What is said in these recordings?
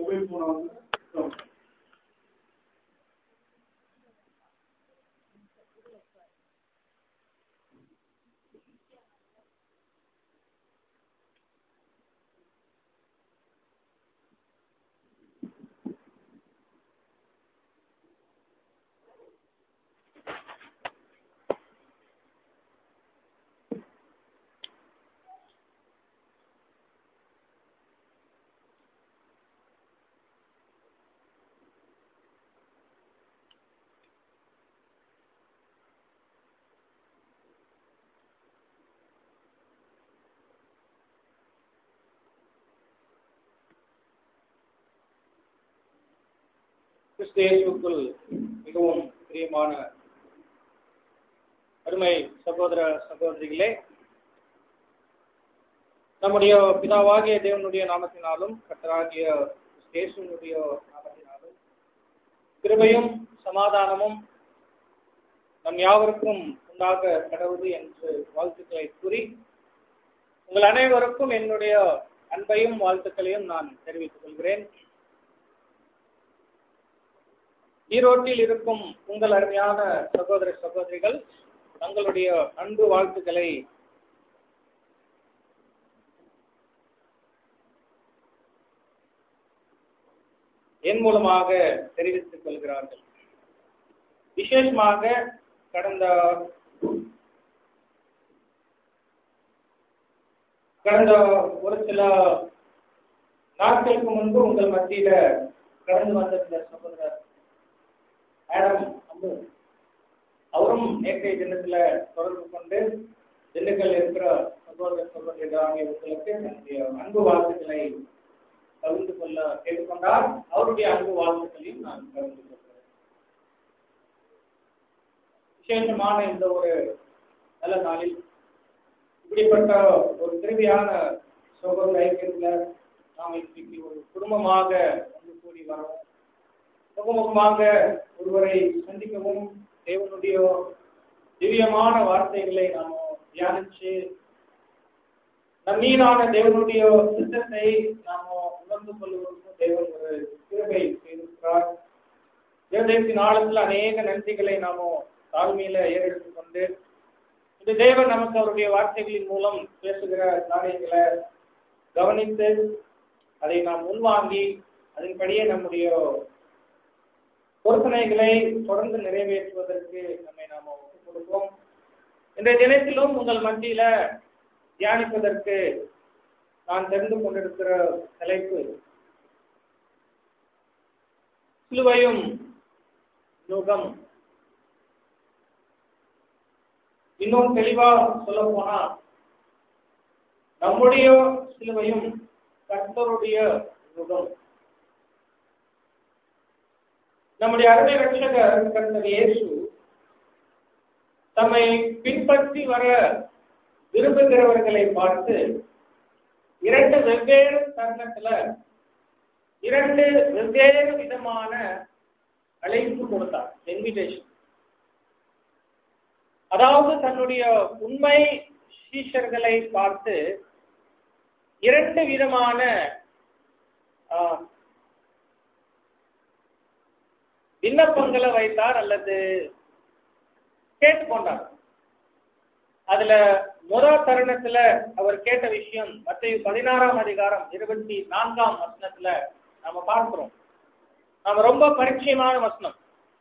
Mobile ஃபோனை வந்து கிறிஸ்து இயேசுவுக்குள் மிகவும் பிரியமான அருமை சகோதர சகோதரிகளே நம்முடைய பிதாவாகிய தேவனுடைய நாமத்தினாலும் கர்த்தராகிய இயேசுனுடைய நாமத்தினாலும் கிருபையும் சமாதானமும் நம் யாவருக்கும் உண்டாக கடவுது என்று வாழ்த்துக்களை கூறி உங்கள் அனைவருக்கும் என்னுடைய அன்பையும் வாழ்த்துக்களையும் நான் தெரிவித்துக் கொள்கிறேன் ஈரோட்டில் இருக்கும் உங்கள் அருமையான சகோதர சகோதரிகள் தங்களுடைய அன்பு வாழ்த்துக்களை என் மூலமாக தெரிவித்துக் கொள்கிறார்கள் விசேஷமாக கடந்த கடந்த ஒரு சில நாட்களுக்கு முன்பு உங்கள் மத்தியில கடந்து வந்திருந்த சகோதரர் ஆடம் அம்மு அவரும் நேற்றைய தினத்துல தொடர்பு கொண்டு திண்டுக்கல் இருக்கிற சகோதர சகோதரிகள் ஆகிய உங்களுக்கு என்னுடைய அன்பு வாழ்த்துக்களை பகிர்ந்து கொள்ள கேட்டுக்கொண்டார் அவருடைய அன்பு வாழ்த்துக்களையும் நான் பகிர்ந்து கொள்கிறேன் விசேஷமான இந்த ஒரு நல்ல நாளில் இப்படிப்பட்ட ஒரு திருவியான சகோதர ஐக்கியத்துல நாம் இன்னைக்கு ஒரு குடும்பமாக ஒன்று கூடி வரோம் முகமுகமாக ஒருவரை சந்திக்கவும் தேவனுடைய திவ்யமான வார்த்தைகளை நாம் தியானிச்சு நம் மீதான தேவனுடைய சித்தத்தை நாம் உணர்ந்து கொள்வதற்கும் தேவன் ஒரு கிருபை செய்திருக்கிறார் தேவதேசின் ஆழத்தில் அநேக நன்றிகளை நாம தாழ்மையில ஏறெடுத்துக் கொண்டு இந்த தேவன் நமக்கு அவருடைய வார்த்தைகளின் மூலம் பேசுகிற காரியங்களை கவனித்து அதை நாம் உள்வாங்கி அதன்படியே நம்முடைய பொருத்தனைகளை தொடர்ந்து நிறைவேற்றுவதற்கு நம்மை நாம் ஒப்புக் கொடுப்போம் இன்றைய தினத்திலும் உங்கள் மத்தியில தியானிப்பதற்கு நான் தெரிந்து கொண்டிருக்கிற தலைப்பு சிலுவையும் யுகம் இன்னும் தெளிவா சொல்ல போனா நம்முடைய சிலுவையும் கர்த்தருடைய யுகம் நம்முடைய அருமை ரட்சகர் கர்த்தர் இயேசு தம்மை பின்பற்றி வர விரும்புகிறவர்களை பார்த்து இரண்டு வெவ்வேறு தருணத்துல இரண்டு வெவ்வேறு விதமான அழைப்பு கொடுத்தார் இன்விடேஷன் அதாவது தன்னுடைய உண்மை சீஷர்களை பார்த்து இரண்டு விதமான விண்ணப்பங்களை வைத்தார் அல்லது கேட்டுக்கொண்டார் அதுல முதல் தருணத்துல அவர் கேட்ட விஷயம் மத்திய பதினாறாம் அதிகாரம் இருபத்தி நான்காம் வசனத்துல நாம பார்க்கிறோம் நாம ரொம்ப பரிச்சயமான வசனம்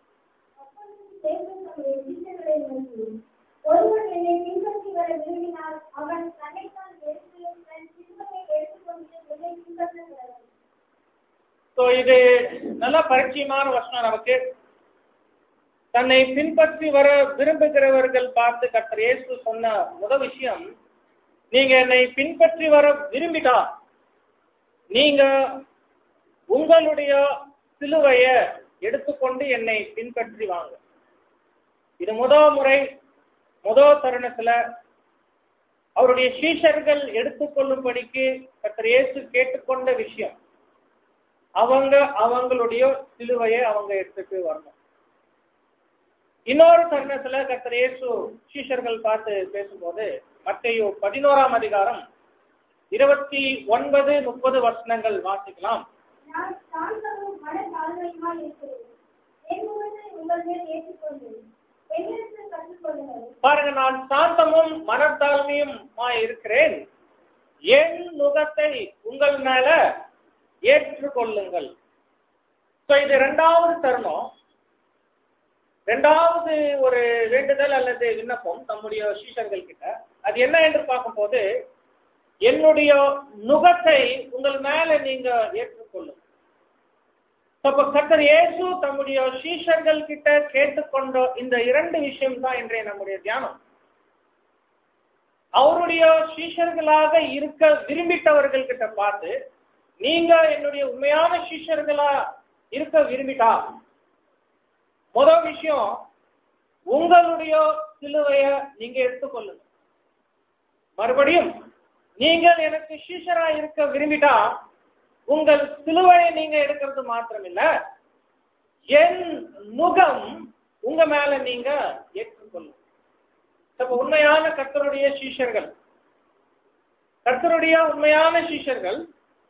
ஒருவன் என்னை பின்பற்றி வர விரும்பினால் அவன் தன்னைத்தான் வெறுத்து தன் சிலுவையை எடுத்துக்கொண்டு என்னை பின்பற்ற வேண்டும் ஸோ இது நல்ல பரிச்சயமான வசனம் நமக்கு தன்னை பின்பற்றி வர விரும்புகிறவர்கள் பார்த்து கர்த்தர் இயேசு சொன்ன முதல் விஷயம் நீங்க என்னை பின்பற்றி வர விரும்பிட்டா நீங்க உங்களுடைய சிலுவைய எடுத்துக்கொண்டு என்னை பின்பற்றி வாங்க இது முதல் முறை முதல் தருணத்துல அவருடைய சீஷர்கள் எடுத்துக்கொள்ளும்படிக்கு கர்த்தர் இயேசு கேட்டுக்கொண்ட விஷயம் அவங்க அவங்களுடைய சிலுவையை அவங்க எடுத்துட்டு வரணும் இன்னொரு தருணத்துல கர்த்தர் இயேசு சீஷர்கள் பார்த்து பேசும்போது மத்தையோ பதினோராம் அதிகாரம் இருபத்தி ஒன்பது முப்பது வசனங்கள் வாசிக்கலாம் நான் சாந்தமும் மனத்தாழ்மையுமாய் இருக்கிறேன் என் முகத்தை உங்கள் மேல் ஏற்றுக்கொண்டு என்னிடத்தில் கற்றுக்கொள்ளுங்கள் பாருங்க நான் சாந்தமும் மனத்தாழ்மையும் இருக்கிறேன் என் முகத்தை உங்கள் மேல ஏற்றுக்கொள்ளுங்கள் So, இது இரண்டாவது தருணம் இரண்டாவது ஒரு வேண்டுதல் அல்லது விண்ணப்பம் நம்முடைய சீஷர்கள் கிட்ட அது என்ன என்று பார்க்கும்போது என்னுடைய நுகத்தை உங்கள் மேல நீங்க ஏற்றுக்கொள்ளுங்க அப்ப கர்த்தர் இயேசு தம்முடைய சீஷர்கள் கிட்ட கேட்டுக்கொண்ட இந்த இரண்டு விஷயம் தான் இன்றைய நம்முடைய தியானம் அவருடைய சீஷர்களாக இருக்க விரும்பிட்டவர்கள் கிட்ட பார்த்து நீங்க என்னுடைய உண்மையான சீஷர்களா இருக்க விரும்பிட்டா முதல் விஷயம் உங்களுடைய சிலுவைய நீங்க எடுத்துக்கொள்ளுங்க மறுபடியும் நீங்கள் எனக்கு சீஷரா இருக்க விரும்பிட்டா உங்கள் சிலுவையை நீங்க எடுக்கிறது மாத்திரமில்ல என் முகம் உங்க மேல நீங்க ஏற்றுக்கொள்ளும் அப்ப உண்மையான கர்த்தருடைய சீஷர்கள் கர்த்தருடைய உண்மையான சீஷர்கள்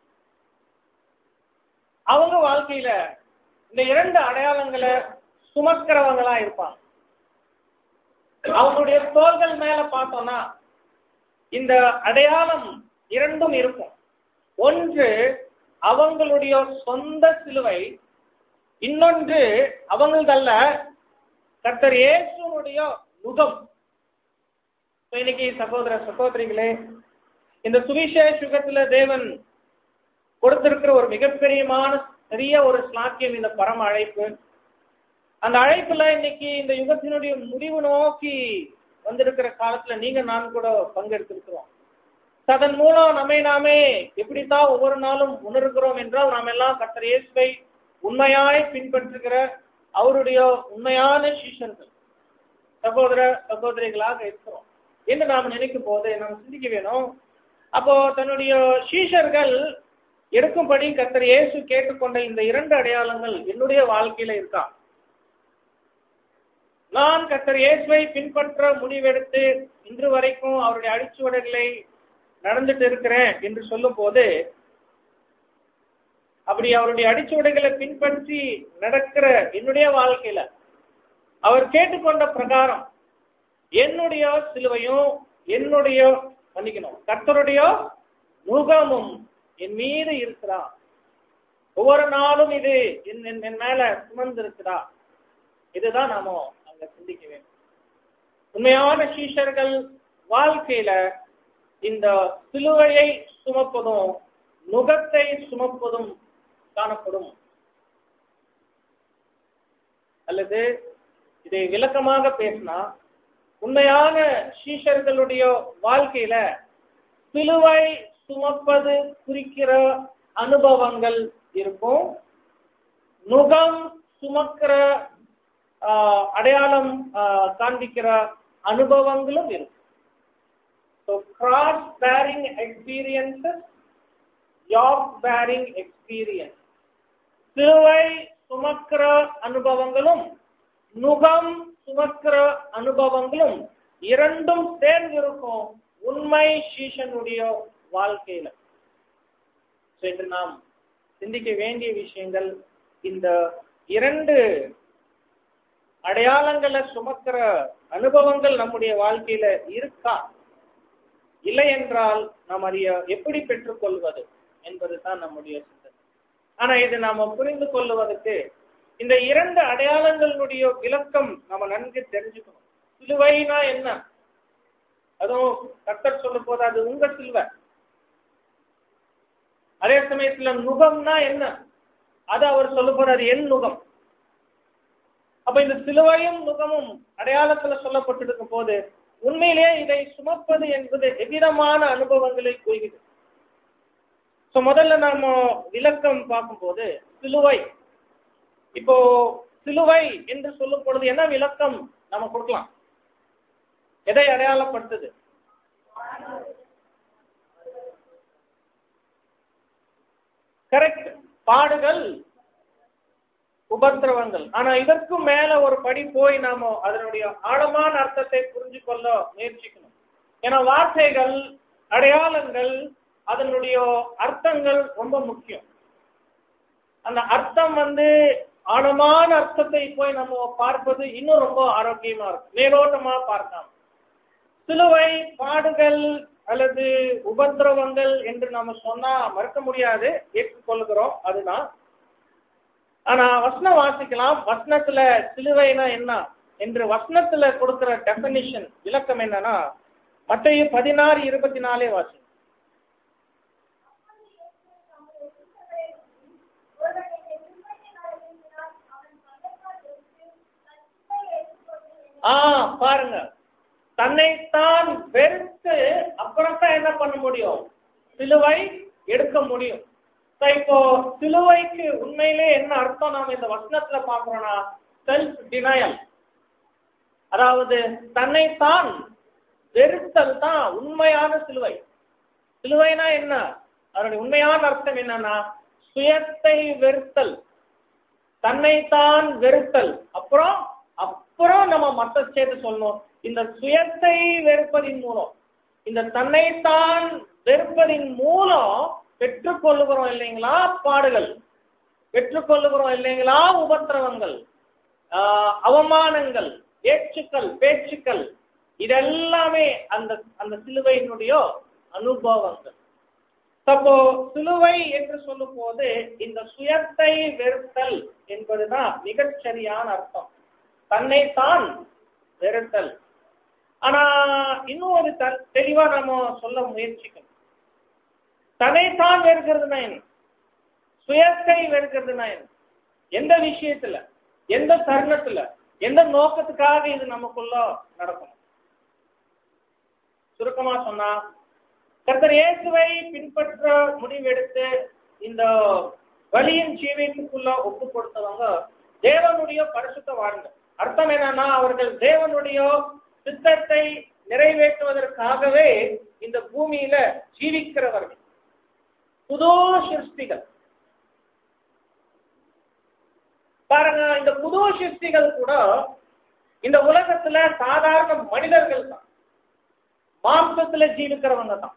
அவங்க வாழ்க்கையில இந்த இரண்டு அடையாளங்களை சுமக்கிறவங்களா இருப்பாங்க அவங்களுடைய தோள்கள் மேல பார்த்தோம்னா இந்த அடையாளம் இரண்டும் இருக்கும் ஒன்று அவங்களுடைய சொந்த சிலுவை இன்னொன்று அவங்களதல்ல கர்த்தர் இயேசுனுடைய முகம் So, இன்னைக்கு சகோதர சகோதரிகளே இந்த சுவிசேஷ யுகத்துல தேவன் கொடுத்திருக்கிற ஒரு மிகப்பெரியமான பெரிய ஒரு ஸ்லாக்கியம் இந்த பரம அழைப்பு அந்த அழைப்புல இன்னைக்கு இந்த யுகத்தினுடைய முடிவு நோக்கி வந்திருக்கிற காலத்துல நீங்க நான் கூட பங்கெடுத்திருக்கிறோம் அதன் மூலம் நம்மை நாமே எப்படித்தான் ஒவ்வொரு நாளும் உணர்கிறோம் என்றால் நாம் எல்லாம் கர்த்தர் இயேசுவை உண்மையாய் பின்பற்றுகிற அவருடைய உண்மையான சீஷர்கள் சகோதர சகோதரிகளாக இருக்கிறோம் என்று நாம் நினைக்கும் போது நாம் சிந்திக்க வேணும் அப்போ தன்னுடைய சீஷர்கள் எடுக்கும்படி கர்த்தர் இயேசு கேட்டுக்கொண்ட இந்த இரண்டு அடையாளங்கள் என்னுடைய வாழ்க்கையில இருக்கா நான் கர்த்தர் இயேசுவை பின்பற்ற முடிவெடுத்து இன்று வரைக்கும் அவருடைய அடிச்சுவடர்களை நடந்துட்டு இருக்கிறேன் என்று சொல்லும் போது அப்படி அவருடைய அடிச்சுவடைகளை பின்பற்றி நடக்கிற என்னுடைய வாழ்க்கையில அவர் கேட்டுக்கொண்ட பிரகாரம் என்னுடைய சிலுவையும் என்னுடைய மன்னிக்கணும் கர்த்தருடைய முகமும் என் மீது இருக்கிறா ஒவ்வொரு நாளும் இது என் என் என் மேல சுமந்து இருக்கிறா இதுதான் நாம அங்க சிந்திக்க வேண்டும் உண்மையான சீஷர்கள் வாழ்க்கையில இந்த சிலுவையை சுமப்பதும் நுகத்தை சுமப்பதும் காணப்படும் அல்லது இதை விளக்கமாக பேசினா உண்மையான சீஷர்களுடைய வாழ்க்கையில சிலுவை சுமப்பது குறிக்கிற அனுபவங்கள் இருக்கும் நுகம் சுமக்கிற ஆஹ், அடையாளம் ஆஹ், காண்பிக்கிற அனுபவங்களும் இருக்கும் ஸோ கிராஸ் பேரிங் எக்ஸ்பீரியன்சஸ் யாக் பேரிங் எக்ஸ்பீரியன்ஸ் சிலுவை சுமக்கிற அனுபவங்களும் நுகம் சுமக்கிற அனுபவங்களும் இரண்டும் சேர்ந்து இருக்கும் உண்மை சீஷனுடைய வாழ்க்கையில So, இன்று நாம் சிந்திக்க வேண்டிய விஷயங்கள் இந்த இரண்டு அடையாளங்களை சுமக்கிற அனுபவங்கள் நம்முடைய வாழ்க்கையில இருக்கா இல்லை என்றால் நாம் அதை எப்படி பெற்றுக்கொள்வது என்பதுதான் நம்முடைய சிந்தனை ஆனா இது நாம புரிந்து கொள்வதற்கு இந்த இரண்டு அடையாளங்களுடைய விளக்கம் நம்ம நன்கு தெரிஞ்சுக்கணும் சிலுவைனா என்ன அதுவும் கர்த்தர் சொல்லும் போது அது உங்க சிலுவை அதே சமயத்துல நுகம்னா என்ன அது அவர் சொல்லும் போது அது என் நுகம் அப்ப இந்த சிலுவையும் நுகமும் அடையாளத்துல சொல்லப்பட்டிருக்கும் போது உண்மையிலேயே இதை சுமப்பது என்பது எவ்விதமான அனுபவங்களை குறிக்கிறது சோ முதல்ல நாம விளக்கம் பார்க்கும்போது சிலுவை இப்போ சிலுவை என்று சொல்லும் பொழுது என்ன விளக்கம் நம்ம கொடுக்கலாம் எதை அடையாளப்படுத்துது கரெக்ட் பாடுகள் உபத்திரவங்கள் ஆனா இதற்கும் மேல ஒரு படி போய் நாம அதனுடைய ஆழமான அர்த்தத்தை புரிஞ்சு கொள்ள முயற்சிக்கணும் ஏன்னா வார்த்தைகள் அடையாளங்கள் அதனுடைய அர்த்தங்கள் ரொம்ப முக்கியம் அந்த அர்த்தம் வந்து ஆழமான அர்த்தத்தை போய் நம்ம பார்ப்பது இன்னும் ரொம்ப ஆரோக்கியமா இருக்கும் மேலோட்டமா பார்க்காம சிலுவை பாடுகள் அல்லது உபத்திரவங்கள் என்று நம்ம சொன்னா மறுக்க முடியாது ஏற்றுக்கொள்கிறோம் அதுதான் ஆனா வசனம் வாசிக்கலாம் வசனத்துல சிலுவைனா என்ன என்று வசனத்துல கொடுக்கிற டெபனிஷன் விளக்கம் என்னன்னா மத்திய பதினாறு இருபத்தி நாலே வாசி அப்பொழுது இயேசு தம்முடைய சீடர்களை நோக்கி, ஒருவன் என்னை பின்பற்றினார் விரும்பினால் அவன் பகைத்தால் எடுத்து தன் சிலுவையை எடுத்துக்கொண்டு என்னை ஆ பாருங்க தன்னைத்தான் வெறுத்து அப்புறம் தான் என்ன பண்ண முடியும் சிலுவை எடுக்க முடியும் So, இப்போ சிலுவைக்கு உண்மையிலே என்ன அர்த்தம் நாம இந்த வசனத்துல பாக்குறோம்னா செல்ஃப் டினயல் அதாவது தன்னைத்தான் வெறுத்தல் தான் உண்மையான சிலுவை சிலுவைனா என்ன அதனுடைய உண்மையான அர்த்தம் என்னன்னா சுயத்தை வெறுத்தல் தன்னைத்தான் வெறுத்தல் அப்புறம் அப்புறம் நம்ம மத்த சேர்த்து சொல்லணும் இந்த சுயத்தை வெறுப்பதின் மூலம் இந்த தன்னைத்தான் வெறுப்பதின் மூலம் பெற்றுக்கொள்ளுகிறோம் இல்லைங்களா பாடுகள் பெற்றுக்கொள்ளுகிறோம் இல்லைங்களா உபத்திரவங்கள் ஆஹ் அவமானங்கள் ஏச்சுக்கள் பேச்சுக்கள் இதெல்லாமே அந்த அந்த சிலுவையினுடைய அனுபவங்கள் அப்போ சிலுவை என்று சொல்லும் போது இந்த சுயத்தை வெறுத்தல் என்பதுதான் மிகச் சரியான அர்த்தம் தன்னைத்தான் வெறுத்தல் ஆனா இன்னும் ஒரு த- தெளிவா நம்ம சொல்ல முயற்சிக்கணும் தன்னைத்தான் வெறுக்கிறதுனா என்ன சுயத்தை வெறுக்கிறதுனா என்ன எந்த விஷயத்துல எந்த தருணத்துல எந்த நோக்கத்துக்காக இது நமக்குள்ள நடக்கும் சுருக்கமா சொன்னா கர்த்தர் இயேசுவை பின்பற்ற முடிவெடுத்து இந்த வலியின் ஜீவியத்துக்குள்ள ஒப்பு கொடுத்தவங்க தேவனுடைய பரிசுத்த வாழ்ந்த அர்த்தம் என்னன்னா அவர்கள் தேவனுடைய சித்தத்தை நிறைவேற்றுவதற்காகவே இந்த பூமியில ஜீவிக்கிறவர்கள் புது சிருஷ்டிகள் பாருங்க இந்த புது சிருஷ்டிகள் கூட இந்த உலகத்துல சாதாரண மனிதர்கள் தான் மாம்சத்துல ஜீவிக்கிறவங்க தான்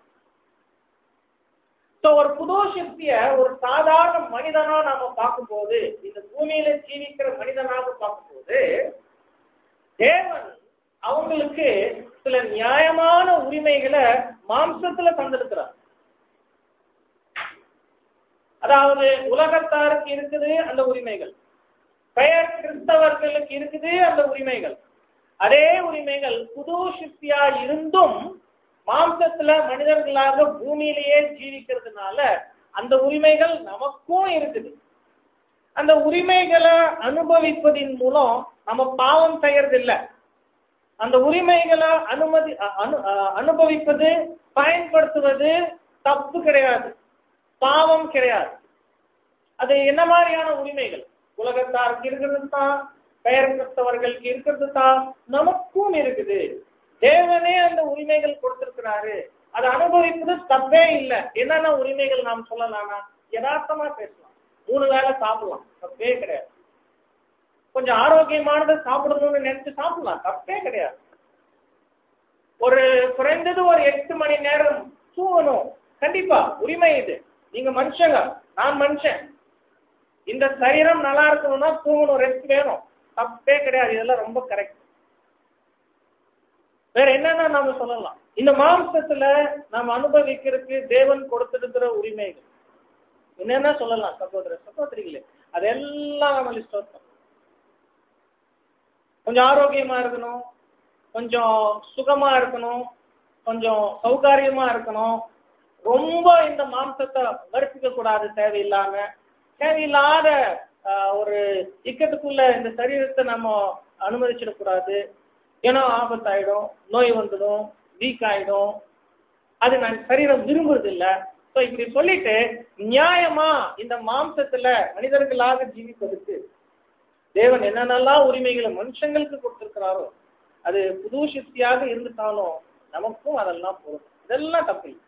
So, ஒரு புது சிற்பிய ஒரு சாதாரண மனிதனா நாம பார்க்கும்போது இந்த பூமியில ஜீவிக்கிற மனிதனாக பார்க்கும்போது தேவன் அவங்களுக்கு சில நியாயமான உரிமைகளை மாம்சத்துல தந்திருக்கிறார் அதாவது உலகத்தாருக்கு இருக்குது அந்த உரிமைகள் பெயர் கிறிஸ்தவர்களுக்கு இருக்குது அந்த உரிமைகள் அதே உரிமைகள் புது சிற்பியா இருந்தும் மாம்சத்துல மனிதர்களாக பூமியிலேயே ஜீவிக்கிறதுனால அந்த உரிமைகள் நமக்கும் இருக்குது அந்த உரிமைகளை அனுபவிப்பதின் மூலம் நம்ம பாவம் செய்யறதில்லை அந்த உரிமைகளை அனுமதி அ- அனு அ- அனுபவிப்பது பயன்படுத்துவது தப்பு கிடையாது பாவம் கிடையாது அது என்ன மாதிரியான உரிமைகள் உலகத்தாருக்கு இருக்கிறது தான் பெயர் கிறிஸ்தவர்களுக்கு இருக்கிறது தான் நமக்கும் இருக்குது தேவனே அந்த உரிமைகள் கொடுத்திருக்கிறாரு அதை அனுபவிப்பது தப்பே இல்லை என்னென்ன உரிமைகள் நாம் சொல்லலாம்னா யதார்த்தமா பேசலாம் மூணு வேளை சாப்பிடலாம் தப்பே கிடையாது கொஞ்சம் ஆரோக்கியமானதை சாப்பிடணும்னு நினைச்சு சாப்பிடலாம் தப்பே கிடையாது ஒரு குறைந்தது ஒரு எட்டு மணி நேரம் தூங்கணும் கண்டிப்பா உரிமை இது நீங்க மனுஷங்க நான் மனுஷன் இந்த சரீரம் நல்லா இருக்கணும்னா தூங்கணும் ரெஸ்ட் வேணும் தப்பே கிடையாது இதெல்லாம் ரொம்ப கரெக்ட் வேற என்னன்னா நாம சொல்லலாம் இந்த மாம்சத்துல நாம் அனுபவிக்கிறதுக்கு தேவன் கொடுத்திருக்கிற உரிமைகள் என்னென்ன சொல்லலாம் சகோதர சகோதரிகளே அதெல்லாம் நம்ம லிஸ்ட் வைப்போம் கொஞ்சம் ஆரோக்கியமா இருக்கணும் கொஞ்சம் சுகமா இருக்கணும் கொஞ்சம் சௌகாரியமா இருக்கணும் ரொம்ப இந்த மாம்சத்தை வறுப்பிக்க கூடாது தேவையில்லாம தேவையில்லாத ஆஹ், ஒரு இக்கத்துக்குள்ள இந்த சரீரத்தை நம்ம அனுமதிச்சிடக்கூடாது ஏன்னா ஆபத்தாயிடும் நோய் வந்துடும் வீக் ஆயிடும் அது நான் சரீரம் விரும்புறது இல்ல ஸோ இப்படி சொல்லிட்டு நியாயமா இந்த மாம்சத்துல மனிதர்களாக ஜீவிப்பதற்கு தேவன் என்னென்னலாம் உரிமைகளை மனுஷங்களுக்கு கொடுத்திருக்கிறாரோ அது புது சக்தியாக இருந்துட்டாலும் நமக்கும் அதெல்லாம் போதும் இதெல்லாம் தப்பு இல்லை.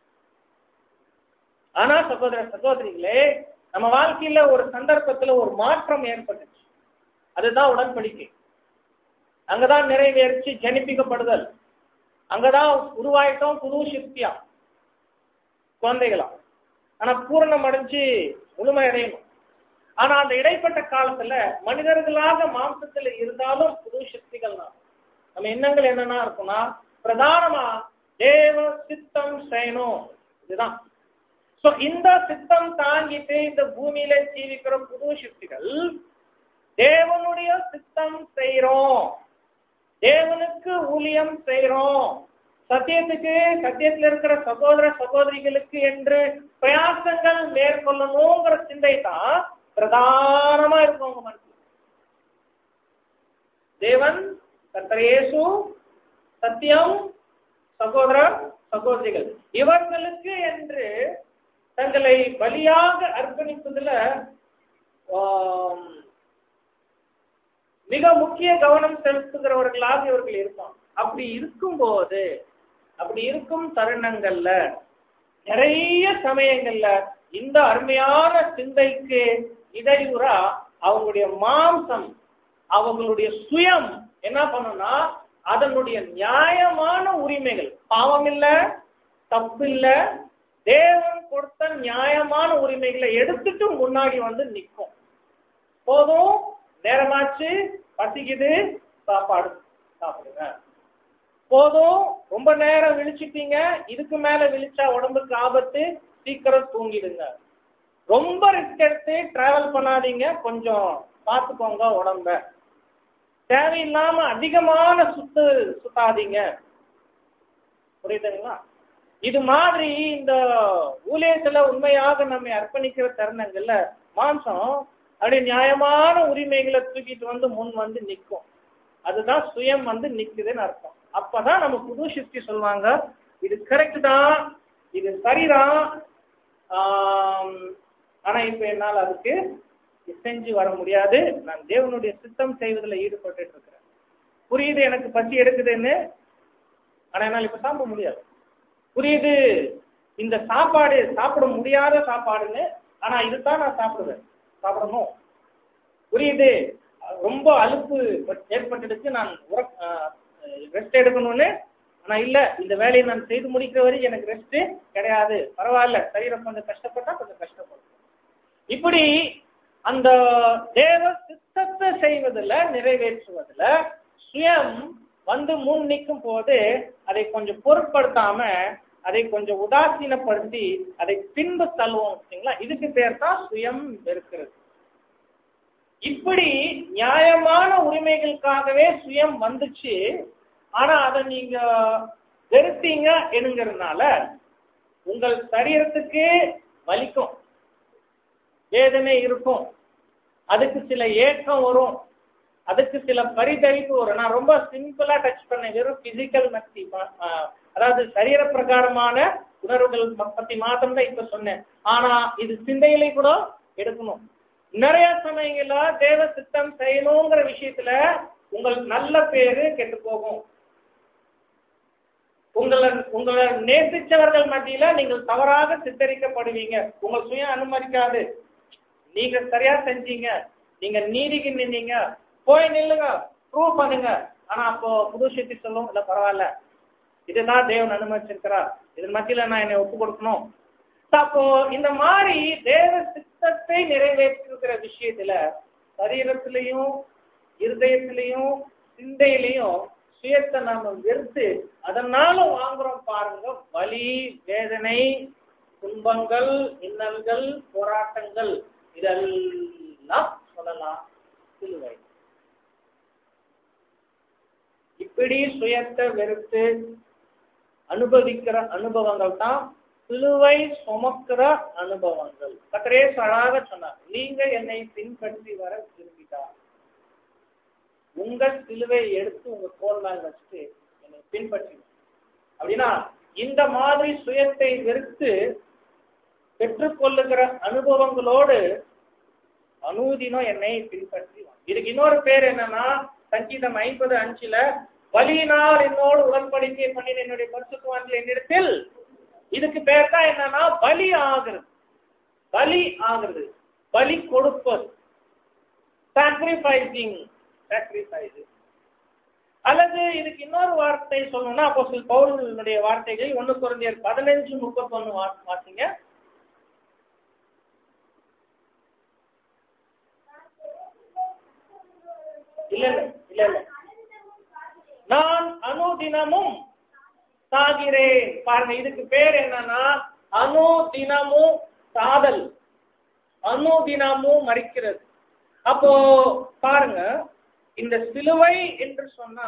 ஆனா சகோதர சகோதரிகளே நம்ம வாழ்க்கையில ஒரு சந்தர்ப்பத்துல ஒரு மாற்றம் ஏற்பட்டுச்சு அதுதான் உடன்படிக்கை அங்கதான் நிறைவேறிச்சு ஜனிப்பிக்கப்படுதல் அங்கதான் உருவாயிட்டோம் புது சக்தியா குழந்தைகளா ஆனா பூரணம் அடைஞ்சு முழுமை அடையணும் ஆனா அந்த இடைப்பட்ட காலத்துல மனிதர்களாக மாம்சத்துல இருந்தாலும் புது சக்திகள் தான் நம்ம எண்ணங்கள் என்னன்னா இருக்கும்னா பிரதானமா தேவ சித்தம் செய்யணும் இதுதான் சோ இந்த சித்தம் தாங்கிட்டு இந்த பூமியில ஜீவிக்கிற புது சக்திகள் தேவனுடைய சித்தம் செய்றோம் தேவனுக்கு ஊழியம் செய்றோம் சத்தியத்துக்கு சத்தியத்தில் இருக்கிற சகோதர சகோதரிகளுக்கு என்று பிரயாசங்கள் மேற்கொள்ளணுங்கிற சிந்தை தான் பிரதானமா இருக்கும் உங்க மனசுல தேவன் கர்த்தரேசு சத்தியம் சகோதர சகோதரிகள் இவர்களுக்கு என்று தங்களை பலியாக அர்ப்பணிப்பதுல ஆம், மிக முக்கிய கவனம் செலுத்துகிறவர்களாக இவர்கள் இருப்பாங்க அப்படி இருக்கும்போது அப்படி இருக்கும் தருணங்கள்ல நிறைய சமயங்கள்ல இந்த அருமையான சிந்தைக்கு இடையூறா அவங்களுடைய மாம்சம் அவங்களுடைய சுயம் என்ன பண்ணும்னா அதனுடைய நியாயமான உரிமைகள் பாவம் இல்ல தப்பு இல்ல தேவன் கொடுத்த நியாயமான உரிமைகளை எடுத்துட்டு முன்னாடி வந்து நிற்கும் போதும் நேரமாச்சு பசிக்குது சாப்பாடு சாப்பிடுங்க போதும் ரொம்ப நேரம் விழிச்சிட்டீங்க இதுக்கு மேல விழிச்சா உடம்புக்கு ஆபத்து சீக்கிரம் தூங்கிடுங்க ரொம்ப ரிஸ்க் எடுத்து டிராவல் பண்ணாதீங்க கொஞ்சம் பார்த்துக்கோங்க உடம்ப தேவையில்லாம அதிகமான சுத்து சுத்தாதீங்க புரியுதுங்களா இது மாதிரி இந்த ஊழியத்துல உண்மையாக நம்மை அர்ப்பணிக்கிற தருணங்கள்ல மாம்சம் அப்படியே நியாயமான உரிமைகளை தூக்கிட்டு வந்து முன் வந்து நிற்கும் அதுதான் சுயம் வந்து நிக்குதுன்னு அர்த்தம் அப்பதான் நம்ம புது சிருஷ்டி சொல்லுவாங்க இது கரெக்ட் தான் இது சரிதான் ஆம், ஆனா இப்ப என்னால் அதுக்கு செஞ்சு வர முடியாது நான் தேவனுடைய சித்தம் செய்வதில் ஈடுபட்டு இருக்கிறேன் புரியுது எனக்கு பசி எடுக்குதுன்னு ஆனா என்னால் இப்ப சாப்பிட முடியாது புரியுது இந்த சாப்பாடு சாப்பிட முடியாத சாப்பாடுன்னு ஆனா இதுதான் நான் சாப்பிடுவேன் சாப்பிடணும் புரியுது ரொம்ப அலுப்பு ஏற்பட்டுடுச்சு நான் ரெஸ்ட் எடுக்கணும்னு ஆனா இல்ல இந்த வேலையை நான் செய்து முடிக்கிற வரை எனக்கு ரெஸ்ட் கிடையாது பரவாயில்ல சரீரம் கொஞ்சம் கஷ்டப்பட்டா கொஞ்சம் கஷ்டப்படும் இப்படி அந்த தேவ சித்தத்தை செய்வதில் நிறைவேற்றுவதில் சுயம் வந்து முன் நிற்கும் போது அதை கொஞ்சம் பொருட்படுத்தாம அதை கொஞ்சம் உதாசீனப்படுத்தி அதை பின்பு தள்ளுவோம் சரிங்களா இதுக்கு பேர் தான் சுயம் வெறுக்கிறது இப்படி நியாயமான உரிமைகளுக்காகவே சுயம் வந்துச்சு ஆனா அதை நீங்க வெறுத்தீங்க எனுங்கிறதுனால உங்கள் சரீரத்துக்கு வலிக்கும் வேதனை இருக்கும் அதுக்கு சில ஏக்கம் வரும் அதுக்கு சில பரிதவிப்பு வரும் நான் ரொம்ப சிம்பிளா டச் பண்ணேன் வெறும் பிசிக்கல் மத்தி அதாவது சரீர பிரகாரமான உணர்வுகள் ம- பத்தி மாத்திரம் தான் இப்ப சொன்னேன் ஆனா இது சிந்தையிலே கூட எடுக்கணும் நிறைய சமயங்கள்ல தேவ சித்தம் செய்யணுங்கிற விஷயத்துல உங்கள் நல்ல பேரு கெட்டு போகும் உங்களை உங்களை நேசிச்சவர்கள் மத்தியில நீங்கள் தவறாக சித்தரிக்கப்படுவீங்க உங்கள் சுயம் அனுமதிக்காது நீங்க சரியா செஞ்சீங்க நீங்க நீதிக்கு நின்னீங்க போய் நில்லுங்க ப்ரூவ் பண்ணுங்க ஆனா அப்போ புது சக்தி சொல்லும் இல்ல பரவாயில்ல இதுதான் தேவன் அனுமதிச்சிருக்கிறார் இதன் மத்தியில நான் என்னை ஒப்பு கொடுக்கணும் அப்போ இந்த மாதிரி தேவ சித்தத்தை நிறைவேற்றுகிற விஷயத்துல சரீரத்திலையும் இருதயத்திலையும் சிந்தையிலையும் சுயத்தை நாம வெறுத்து அதனால வாங்குறோம் பாருங்க வலி வேதனை துன்பங்கள் இன்னல்கள் போராட்டங்கள் இதெல்லாம் சொல்லலாம் சிலுவை இப்படி சுயத்தை வெறுத்து அனுபவிக்கிற அனுபவங்கள் தான் சிலுவை சுமக்கிற அனுபவங்கள் கத்தரே அழகாக சொன்னார் நீங்க என்னை பின்பற்றி வர விரும்பிட்டா உங்க சிலுவை எடுத்து உங்க தோல் மேல் வச்சுட்டு என்னை பின்பற்றி அப்படின்னா இந்த மாதிரி சுயத்தை வெறுத்து பெற்றுக்கொள்ளுகிற அனுபவங்களோடு அனுதினம் என்னை பின்பற்றி வா. இதுக்கு இன்னொரு பேர் என்னன்னா சங்கீதம் ஐம்பது அஞ்சுல வலியினால் என்னோடு உடன்படிக்கை பண்ணின என்னுடைய பரிசுத்தவான்கள் என்னிடத்தில் இதுக்கு பேர் தான் என்னன்னா பலி ஆகிறது பலி ஆகிறது பலி கொடுப்பது சாக்ரிஃபைசிங் சாக்ரிஃபைஸ் அல்லது இதுக்கு இன்னொரு வார்த்தை சொல்லணும்னா அப்போ சில பவுலுடைய வார்த்தைகள் ஒண்ணு குறைந்தர் பதினஞ்சு முப்பத்தொன்னு வா- வாசிங்க இல்ல இல்ல இல்ல இல்ல நான் அனுதினமும் சாகிறேன் பாருங்க இதுக்கு பேர் என்னன்னா அனுதினமும் சாதல் அனுதினமும் மறிக்கிறது அப்போ பாருங்க இந்த சிலுவை என்று சொன்னா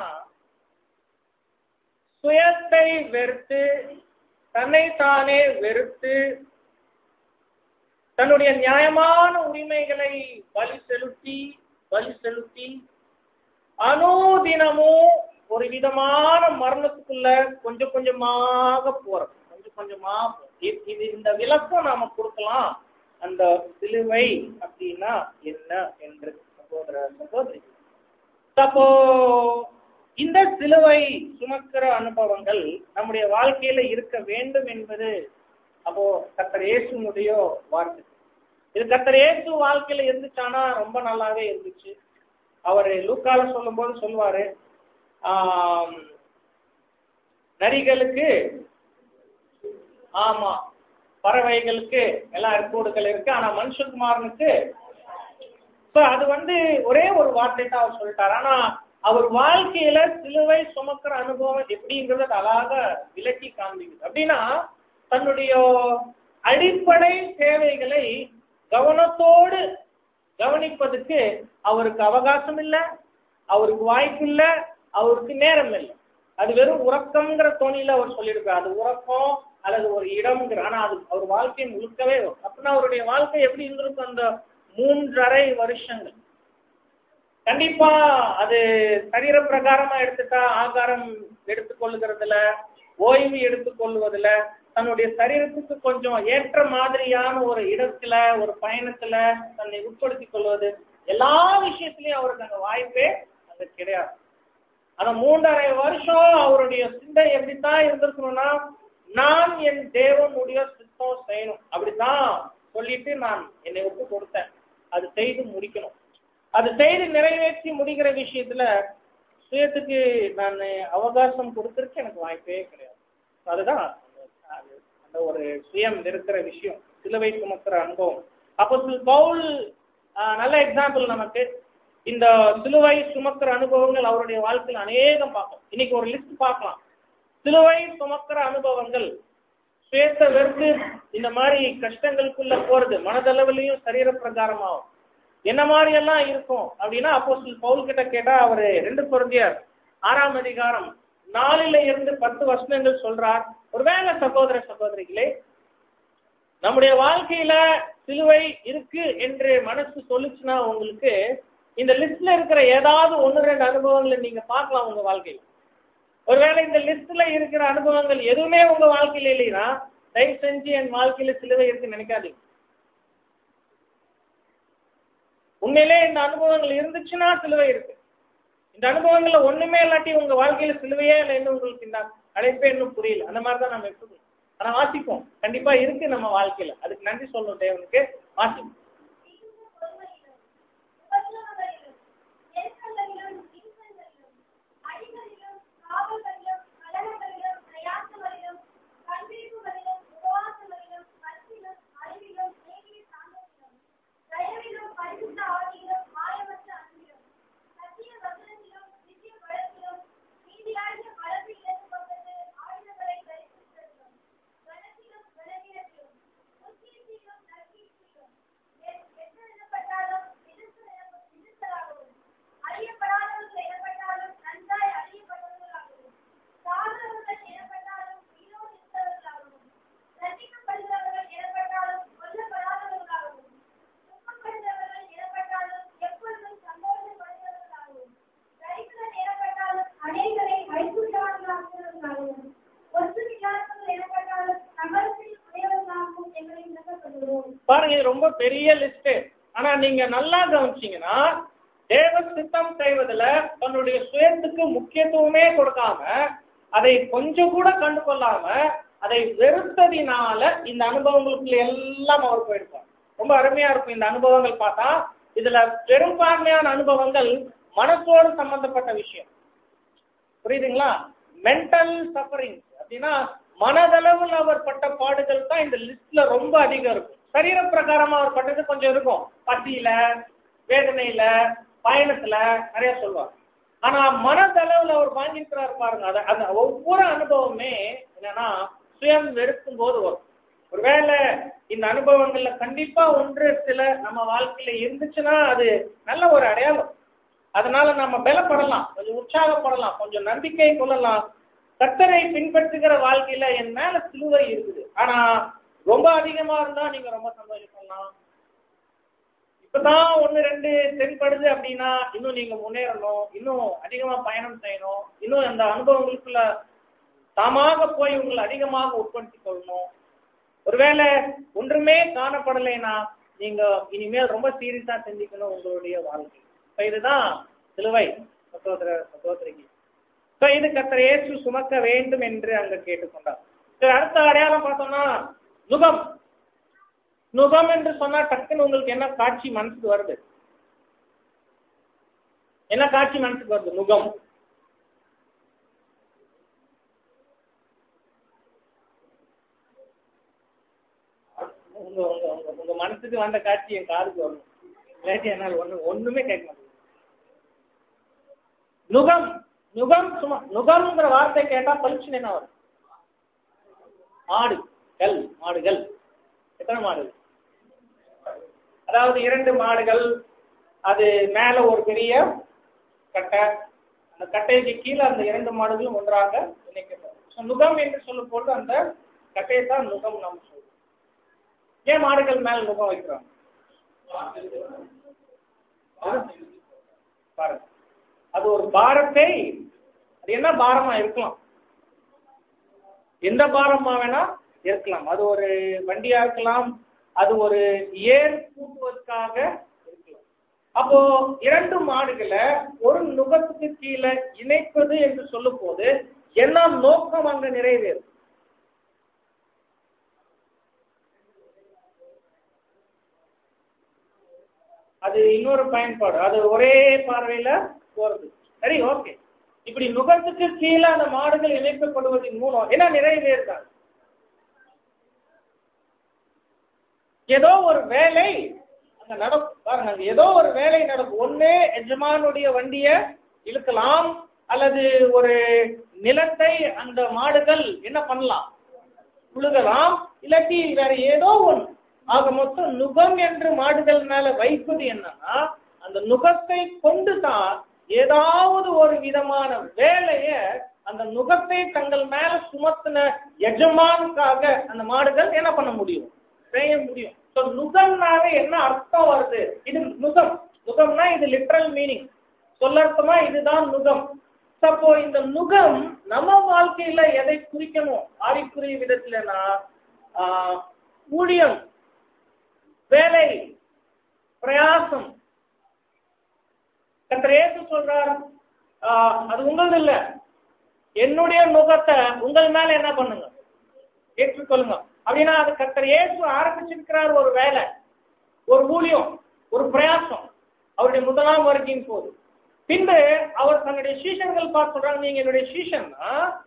சுயத்தை வெறுத்து தன்னைத்தானே வெறுத்து தன்னுடைய நியாயமான உரிமைகளை பலி செலுத்தி பலி செலுத்தி அனுதினமும் ஒரு விதமான மரணத்துக்குள்ள கொஞ்சம் கொஞ்சமாக போறது கொஞ்சம் கொஞ்சமா போறது. இ- இது இந்த விளக்கம் நாம கொடுக்கலாம் அந்த சிலுவை அப்படின்னா என்ன என்று சகோதர சகோதரி அப்போ இந்த சிலுவை சுமக்கிற அனுபவங்கள் நம்முடைய வாழ்க்கையில இருக்க வேண்டும் என்பது அப்போ கர்த்தர் இயேசுனுடைய வார்த்தை இது கர்த்தர் இயேசு வாழ்க்கையில இருந்துச்சானா ரொம்ப நல்லாவே இருந்துச்சு அவர் லூக்கால சொல்லும்போது சொல்வாரு ஆம், நரிகளுக்கு ஆமா பறவைகளுக்கு எல்லாம் கூடுகள் இருக்கு ஆனா மனுஷகுமாரனுக்கு So, அது வந்து ஒரே ஒரு வார்த்தை தான் அவர் சொல்லிட்டார் ஆனா அவர் வாழ்க்கையில சிலுவை சுமக்கிற அனுபவம் எப்படிங்கிறத அது அழகாக விளக்கி காண்பிக்குது அப்படின்னா தன்னுடைய அடிப்படை தேவைகளை கவனத்தோடு கவனிப்பதற்கு அவருக்கு அவகாசம் இல்லை அவருக்கு வாய்ப்பு இல்லை அவருக்கு நேரம் இல்லை அது வெறும் உறக்கம்ங்கிற தோணியில அவர் சொல்லியிருக்காரு அது உறக்கம் அல்லது ஒரு இடம்ங்கிற ஆனா அது அவர் வாழ்க்கை முழுக்கவே வரும். அப்படின்னா அவருடைய வாழ்க்கை எப்படி இருந்திருக்கும் அந்த மூன்றரை வருஷங்கள் கண்டிப்பா அது சரீர பிரகாரமா எடுத்துட்டா ஆகாரம் எடுத்துக்கொள்ளுகிறதுல ஓய்வு எடுத்துக்கொள்வதுல தன்னுடைய சரீரத்துக்கு கொஞ்சம் ஏற்ற மாதிரியான ஒரு இடத்துல ஒரு பயணத்துல தன்னை உட்படுத்திக் கொள்வது எல்லா விஷயத்திலயும் அவருக்கு அங்க வாய்ப்பே அங்க கிடையாது அந்த மூன்றரை வருஷம் அவருடைய சிந்தை எப்படித்தான் இருந்திருக்கணும்னா நான் என் தேவனுடைய சித்தம் செய்யணும் அப்படித்தான் சொல்லிட்டு நான் என்னை ஒப்பு கொடுத்தேன் அது செய்து முடிக்கணும் அது செய்து நிறைவேற்றி முடிக்கிற விஷயத்துல சுயத்துக்கு நான் அவகாசம் கொடுத்திருக்க எனக்கு வாய்ப்பே கிடையாது அதுதான் அது அந்த ஒரு சுயம் இருக்கிற விஷயம் சிலுவை சுமக்கிற அனுபவம் அப்போ பவுல் ஆஹ், நல்ல எக்ஸாம்பிள் நமக்கு இந்த சிலுவை சுமக்கிற அனுபவங்கள் அவருடைய வாழ்க்கையில் அநேகம் பார்ப்போம் இன்னைக்கு ஒரு லிஸ்ட் பார்க்கலாம் சிலுவை சுமக்கிற அனுபவங்கள் சுயத்தை வெறுத்து இந்த மாதிரி கஷ்டங்களுக்குள்ள போறது மனதளவிலையும் சரீர பிரகாரமாகும் என்ன மாதிரி எல்லாம் இருக்கும் அப்படின்னா அப்போ பவுல் கிட்ட கேட்டா அவரு ரெண்டு பொருந்தியார் ஆறாம் அதிகாரம் நாலுல இருந்து பத்து வருஷங்கள் சொல்றார் ஒருவேளை சகோதர சகோதரிகளே நம்முடைய வாழ்க்கையில சிலுவை இருக்கு என்று மனசு சொல்லுச்சுன்னா உங்களுக்கு இந்த லிஸ்ட்ல இருக்கிற ஏதாவது ஒன்று ரெண்டு அனுபவங்களை நீங்க பார்க்கலாம் உங்க வாழ்க்கையில ஒருவேளை இந்த லிஸ்ட்ல இருக்கிற அனுபவங்கள் எதுவுமே உங்க வாழ்க்கையில இல்லைன்னா தயவு செஞ்சு என் வாழ்க்கையில சிலுவை இருக்குன்னு நினைக்காதீங்க உண்மையிலே இந்த அனுபவங்கள் இருந்துச்சுன்னா சிலுவை இருக்கு இந்த அனுபவங்கள்ல ஒண்ணுமே இல்லாட்டி உங்க வாழ்க்கையில சிலுவையே இல்லை இன்னும் உங்களுக்கு இந்த அழைப்பே இன்னும் புரியல அந்த மாதிரி தான் நம்ம எடுத்துக்கணும் ஆனா வாசிப்போம் கண்டிப்பா இருக்கு நம்ம வாழ்க்கையில அதுக்கு நன்றி சொல்லணும் தேவனுக்கு வாசிப்போம் அறியப்படாதவர்கள் எனப்பட்டாலும் நன்றாய் அறியப்பட்டவர்களாகவும் சாதனவர்கள் எனப்பட்டாலும் உயிரோடு இருக்கிறவர்களாகவும் ரசிக்கப்படுகிறவர்கள் எனப்பட்டாலும் கொல்லப்படாதவர்களாகவும் துக்கப்படுகிறவர்கள் எனப்பட்டாலும் எப்பொழுதும் சந்தோஷப்படுகிறவர்களாகவும் தரித்திரர் எனப்பட்டாலும் அநேகரை வைத்துள்ளவர்களாகவும் ஒத்துமில்லாதவர்கள் எனப்பட்டாலும் நகரத்தில் உடையவர்களாகவும் எங்களை விளக்கப்படுகிறோம் பாருங்க இது ரொம்ப பெரிய லிஸ்ட் ஆனா நீங்க நல்லா கவனிச்சீங்கன்னா தேவ சித்தம் செய்வதுல தன்னுடைய சுயத்துக்கு முக்கியத்துவமே கொடுக்காம அதை கொஞ்சம் கூட கண்டு கொள்ளாம அதை வெறுத்ததினால இந்த அனுபவங்களுக்குள்ள எல்லாம் அவர் போயிருப்பார் ரொம்ப அருமையா இருக்கும் இந்த அனுபவங்கள் பார்த்தா இதுல பெரும்பான்மையான அனுபவங்கள் மனசோடு சம்பந்தப்பட்ட விஷயம் புரியுதுங்களா மென்டல் சஃபரிங் அப்படின்னா மனதளவில் அவர் பட்ட பாடுகள் தான் இந்த லிஸ்ட்ல ரொம்ப அதிகம் இருக்கும் சரீர பிரகாரமா அவர் பட்டது கொஞ்சம் இருக்கும் பசியில வேதனையில பயணத்துல நிறைய சொல்லுவார் ஆனா மனதளவுல அவர் வாங்கியிருக்கிறார் பாருங்க அத அந்த ஒவ்வொரு அனுபவமே என்னன்னா சுயம் வெறுக்கும் போது வரும் ஒருவேளை இந்த அனுபவங்கள்ல கண்டிப்பா ஒன்று சில நம்ம வாழ்க்கையில இருந்துச்சுன்னா அது நல்ல ஒரு அடையாளம் அதனால நம்ம பலப்படலாம் கொஞ்சம் உற்சாகப்படலாம் கொஞ்சம் நம்பிக்கை கொள்ளலாம் கர்த்தரை பின்பற்றுகிற வாழ்க்கையில என் மேல சிலுவை இருக்குது ஆனா ரொம்ப அதிகமா இருந்தா நீங்க ரொம்ப சந்தோஷப்படலாம் இப்பதான் ஒண்ணு ரெண்டு தென்படுது அப்படின்னா இன்னும் நீங்க முன்னேறணும் இன்னும் அதிகமா பயணம் செய்யணும் இன்னும் அந்த அனுபவங்களுக்குள்ள தாமாக போய் உங்களை அதிகமாக உட்படுத்திக் கொள்ளணும் ஒருவேளை ஒன்றுமே காணப்படலைன்னா நீங்க இனிமேல் ரொம்ப சீரியஸா சிந்திக்கணும் உங்களுடைய வாழ்க்கை இப்ப இதுதான் சிலுவை சகோதர சகோதரிக்கு So, இது கர்த்தர் இயேசு சுமக்க வேண்டும் என்று அங்க கேட்டுக்கொண்டார் சரி அடுத்த அடையாளம் பார்த்தோம்னா நுகம் நுகம் என்று சொன்னா டக்குன்னு உங்களுக்கு என்ன காட்சி மனசுக்கு வருது என்ன காட்சி மனசுக்கு வருது நுகம் உங்க உங்க உங்க உங்க மனசுக்கு வந்த காட்சி என் காதுக்கு வரணும் இல்லாட்டி என்னால் ஒண்ணு ஒண்ணுமே கேட்க மாட்டேங்குது நுகம் நுகம் சும்மா நுகம்ங்கிற வார்த்தை கேட்டா பளிச்சுன்னு என்ன வரும் மாடு கல் மாடுகள் எத்தனை மாடுகள் அதாவது இரண்டு மாடுகள் அது மேல ஒரு பெரிய கட்டை அந்த கட்டைக்கு கீழே அந்த இரண்டு மாடுகளும் ஒன்றாக இணைக்கப்படும் So, நுகம் என்று சொல்லும் பொழுது அந்த கட்டையை தான் நுகம் நாம் சொல்றோம் ஏன் மாடுகள் மேல நுகம் வைக்கிறோம் பாருங்க அது ஒரு பாரத்தை அது என்ன பாரமா இருக்கலாம் எந்த பாரமா வேணா இருக்கலாம் அது ஒரு வண்டியா இருக்கலாம் அது ஒரு ஏர் கூட்டுவதற்காக இருக்கலாம் அப்போ இரண்டு மாடுகளை ஒரு நுகத்துக்கு கீழே இணைப்பது என்று சொல்லும் போது என்ன நோக்கம் அங்க நிறைவேறும் அது இன்னொரு பயன்பாடு அது ஒரே பார்வையில போறது சரி ஓகே இப்படி நுகத்துக்கு கீழே அந்த மாடுகள் இணைக்கப்படுவதன் மூலம் என்ன நிறைவேறுதான் ஏதோ ஒரு வேலை அங்க நடக்கும் பாருங்க அங்க ஏதோ ஒரு வேலை நடக்கும் ஒண்ணு எஜமானுடைய வண்டிய இழுக்கலாம் அல்லது ஒரு நிலத்தை அந்த மாடுகள் என்ன பண்ணலாம் உழுகலாம் இல்லாட்டி வேற ஏதோ ஒண்ணு ஆக மொத்தம் நுகம் என்று மாடுகள் மேல வைப்பது என்னன்னா அந்த நுகத்தை கொண்டு தான் ஏதாவது ஒரு விதமான வேலைய அந்த நுகத்தை தங்கள் மேல சுமத்தின எஜமானுக்காக அந்த மாடுகள் என்ன பண்ண முடியும் செய்ய முடியும் ஸோ நுகம்னால என்ன அர்த்தம் வருது இது நுகம் நுகம்னா இது லிட்ரல் மீனிங் சொல்லர்த்தமா இதுதான் நுகம் அப்போ இந்த நுகம் நம்ம வாழ்க்கையில எதை குறிக்கணும் ஆவிக்குரிய விதத்துலனா ஆஹ், ஊழியம் வேலை பிரயாசம் கர்த்தர் இயேசு சொல்றார் ஆஹ், அது உங்களது இல்ல என்னுடைய நுகத்தை உங்கள் மேல என்ன பண்ணுங்க ஏற்றுக்கொள்ளுங்க அப்படின்னா அது கர்த்தர் இயேசு ஆரம்பிச்சிருக்கிறார் ஒரு வேலை ஒரு ஊழியம் ஒரு பிரயாசம் அவருடைய முதலாம் வருகையின் போது பின்பு அவர் தன்னுடைய சீஷர்கள் பார்த்து சொல்றாங்க நீங்க என்னுடைய சீஷன்னா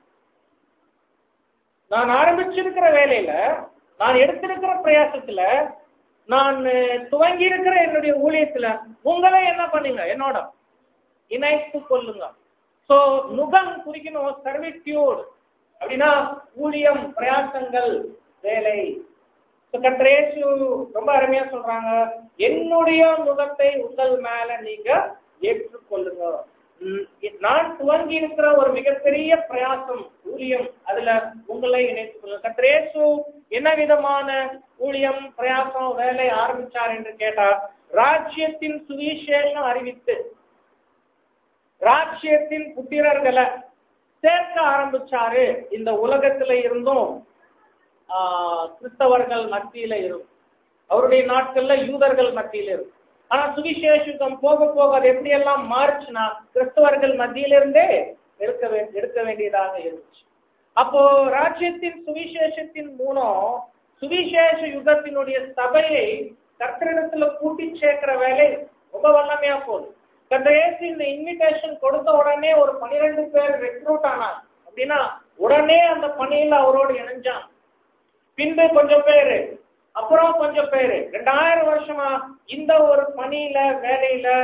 நான் ஆரம்பிச்சிருக்கிற வேலையில நான் எடுத்திருக்கிற பிரயாசத்துல நான் துவங்கி இருக்கிற என்னுடைய ஊழியத்துல உங்களே என்ன பண்ணுங்க என்னோட இணைத்து கொள்ளுங்க சோ நுகம் குறிக்கணும் சர்விட்யூட் அப்படின்னா ஊழியம் பிரயாசங்கள் வேலை So, கர்த்தர் இயேசு ரொம்ப அருமையா சொல்றாங்க என்னுடைய முகத்தை உங்கள் மேல நீங்க ஏற்றுக்கொள்ளுங்க ம், நான் துவங்கி இருக்கிற ஒரு மிகப்பெரிய பிரயாசம் ஊழியம் அதுல உங்களை இணைத்துக் கொள்ளுங்க கர்த்தர் இயேசு என்ன விதமான ஊழியம் பிரயாசம் வேலை ஆரம்பிச்சார் என்று கேட்டார் ராஜ்யத்தின் சுவிசேஷம் அறிவித்து ராஜ்யத்தின் புத்திரர்களை சேர்க்க ஆரம்பிச்சாரு இந்த உலகத்துல இருந்தும் ஆஹ், கிறிஸ்தவர்கள் மத்தியில இருக்கும் அவருடைய நாட்கள்ல யூதர்கள் மத்தியில இருக்கும் ஆனா சுவிசேஷம் போக போக அது எப்படி எல்லாம் மாறுச்சுன்னா கிறிஸ்தவர்கள் மத்தியிலிருந்தே இருக்க வே எடுக்க வேண்டியதாக இருந்துச்சு அப்போ ராஜ்யத்தின் சுவிசேஷத்தின் மூலம் சுவிசேஷ யுகத்தினுடைய சபையை கர்த்தரிடத்துல கூட்டி சேர்க்கிற வேலை ரொம்ப வல்லமையா போகுது கர்த்தர் இயேசு இந்த இன்விடேஷன் கொடுத்த உடனே ஒரு பனிரெண்டு பேர் ரெக்ரூட் ஆனாங்க அப்படின்னா உடனே அந்த பணியில அவரோடு இணைஞ்சாங்க பின்பு கொஞ்சம் பேரு அப்புறம் கொஞ்சம் பேரு ரெண்டாயிரம் வருஷமா இந்த ஒரு பணியில வேலையில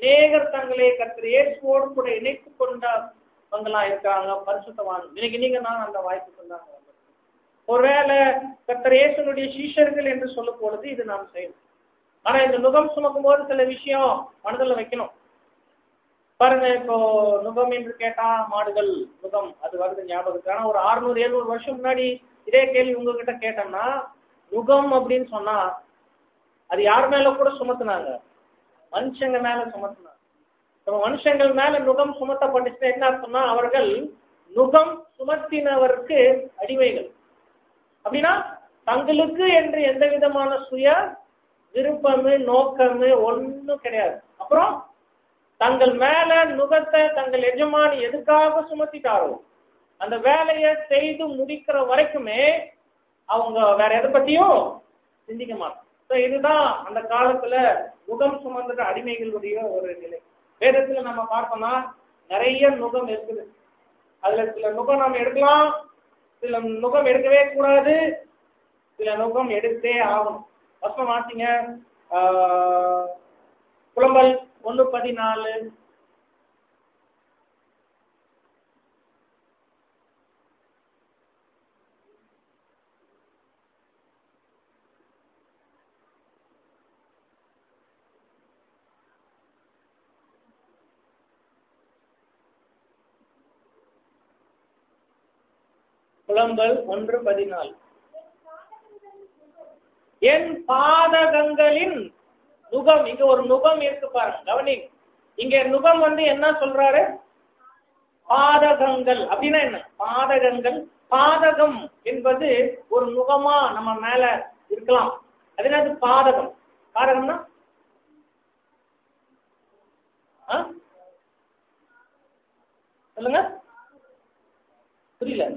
அநேகர் தங்களை கர்த்தர் இயேசுவோடு கூட இணைத்து கொண்டவங்களா இருக்காங்க பரிசுத்தவான் இன்னைக்கு நீங்க நான் அந்த வாய்ப்பு சொன்னாங்க ஒருவேளை கர்த்தர் இயேசுனுடைய சீஷர்கள் என்று சொல்லும் பொழுது இது நாம் செய்யணும் ஆனா இந்த நுகம் சுமக்கும் போது சில விஷயம் மனதில் வைக்கணும் பாருங்க இப்போ நுகம் என்று கேட்டா மாடுகள் நுகம் அது வருது ஞாபகத்துக்கு ஆனா ஒரு அறுநூறு எழுநூறு வருஷம் முன்னாடி இதே கேள்வி உங்ககிட்ட கேட்டோம்னா நுகம் அப்படின்னு சொன்னா அது யார் மேல கூட சுமத்துனாங்க மனுஷங்க மேல சுமத்துனாங்க இப்ப மனுஷங்கள் மேல நுகம் சுமத்தப்பட்டுச்சு என்ன அர்த்தம்னா அவர்கள் நுகம் சுமத்தினவருக்கு அடிமைகள் அப்படின்னா தங்களுக்கு என்று எந்த விதமான சுய விருப்பமு நோக்கமு ஒண்ணும் கிடையாது அப்புறம் தங்கள் மேல நுகத்தை தங்கள் எஜமானி எதுக்காக சுமத்திட்டாரோ அந்த வேலையை செய்து முடிக்கிற வரைக்குமே அவங்க வேற எதை பத்தியும் சிந்திக்க மாட்டாங்க So இதுதான் அந்த காலத்துல நுகம் சுமந்துட்ட அடிமைகளுடைய ஒரு நிலை வேதத்துல நம்ம பார்த்தோம்னா நிறைய நுகம் இருக்குது அதுல சில நுகம் நம்ம எடுக்கலாம் சில நுகம் எடுக்கவே கூடாது சில நுகம் எடுத்தே ஆகணும் வசனம் வாசிங்க ஆஹ், புலம்பல் ஒன்று பதினாலு புலம்பல் ஒன்று பதினாலு என் பாதகங்களின் நுகம் இங்க ஒரு நுகம் இருக்கு பாருங்க கவனிங்க இங்க நுகம் வந்து என்ன சொல்றாரு பாதகங்கள் அப்படின்னா என்ன பாதகங்கள் பாதகம் என்பது ஒரு நுகமா நம்ம மேல இருக்கலாம் அது என்னது பாதகம் பாதகம்னா ஆ? சொல்லுங்க புரியல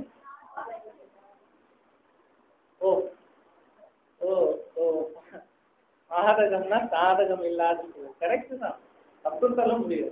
ஓ ஓ ஓ பாதகம்னா சாதகம் இல்லாத கரெக்ட் தான் தப்புன்னு சொல்ல முடியும்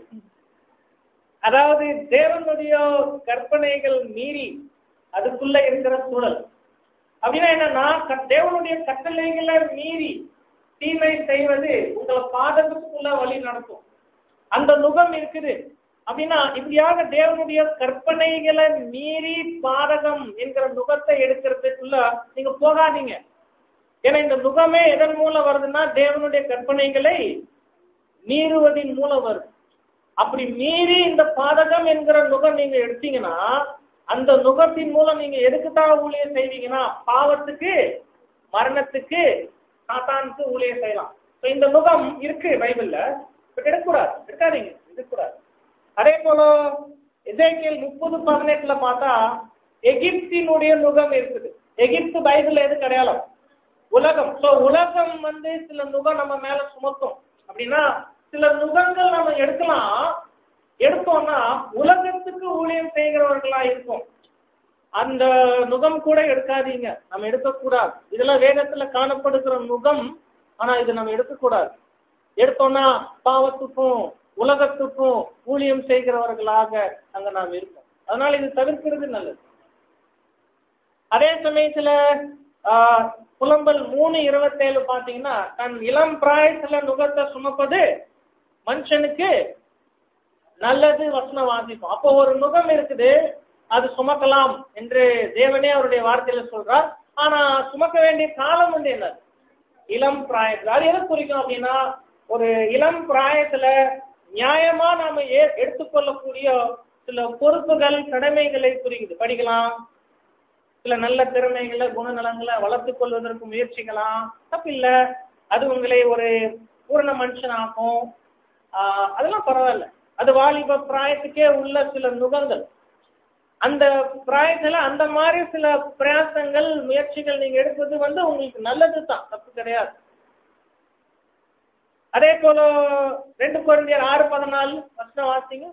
அதாவது தேவனுடைய கற்பனைகள் மீறி அதுக்குள்ள இருக்கிற சூழல் அப்படின்னா என்னன்னா க- தேவனுடைய கட்டளைகளை மீறி தீமை செய்வது உங்களை பாதகத்துக்குள்ள வழி நடத்தும் அந்த நுகம் இருக்குது அப்படின்னா இப்படியாக தேவனுடைய கற்பனைகளை மீறி பாதகம் என்கிற நுகத்தை எடுக்கிறதுக்குள்ள நீங்க போகாதீங்க ஏன்னா இந்த நுகமே எதன் மூலம் வருதுன்னா தேவனுடைய கற்பனைகளை மீறுவதின் மூலம் வருது அப்படி மீறி இந்த பாதகம் என்கிற நுகம் நீங்க எடுத்தீங்கன்னா அந்த நுகத்தின் மூலம் நீங்க எதுக்குத்தான் ஊழியம் செய்வீங்கன்னா பாவத்துக்கு மரணத்துக்கு சாத்தானுக்கு ஊழியம் செய்யலாம் So இந்த நுகம் இருக்கு பைபிள்ல பட் எடுக்கக்கூடாது எடுக்காதீங்க எடுக்கக்கூடாது அதே போல எசேக்கியல் முப்பது பதினெட்டுல பார்த்தா எகிப்தினுடைய நுகம் இருக்குது எகிப்து பைபிள் எது கிடையாது உலகம் சோ உலகம் வந்து சில நுகம் நம்ம மேல சுமத்தும் அப்படின்னா சில நுகங்கள் நம்ம எடுக்கலாம் எடுத்தோம்னா உலகத்துக்கு ஊழியம் செய்கிறவர்களா இருக்கும் அந்த நுகம் கூட எடுக்காதீங்க நம்ம எடுக்கக்கூடாது இதெல்லாம் வேதத்துல காணப்படுகிற நுகம் ஆனா இது நம்ம எடுக்கக்கூடாது எடுத்தோம்னா பாவத்துக்கும் உலகத்துக்கும் ஊழியம் செய்கிறவர்களாக அங்க நாம் இருப்போம் அதனால இது தவிர்க்கிறது நல்லது அதே சமயத்துல ஆஹ், புலம்பல் மூணு இருபத்தேழு பாத்தீங்கன்னா தன் இளம் பிராயத்துல நுகத்தை சுமப்பது மனுஷனுக்கு நல்லது வசனம் வாசிப்போம் அப்போ ஒரு நுகம் இருக்குது அது சுமக்கலாம் என்று தேவனே அவருடைய வார்த்தையில சொல்றார் ஆனா சுமக்க வேண்டிய காலம் வந்து என்னது இளம் பிராயத்துல அது எதை குறிக்கும் அப்படின்னா ஒரு இளம் பிராயத்துல நியாயமா நாம ஏ- எடுத்துக்கொள்ளக்கூடிய சில பொறுப்புகள் கடமைகளை குறிக்குது படிக்கலாம் சில நல்ல திறமைகளை குணநலங்களை வளர்த்துக் கொள்வதற்கு முயற்சிக்கலாம் தப்பில்ல அது உங்களை ஒரு பூரண மனுஷனாக்கும் ஆஹ் அதெல்லாம் பரவாயில்ல அது வாலிப பிராயத்துக்கே உள்ள சில நுகங்கள் அந்த பிராயத்துல அந்த மாதிரி சில பிரயாசங்கள் முயற்சிகள் நீங்க எடுப்பது வந்து உங்களுக்கு நல்லது தான் தப்பு கிடையாது அதே போல ரெண்டு குழந்தையர் ஆறு பதினாலு வசனம் வாசிங்க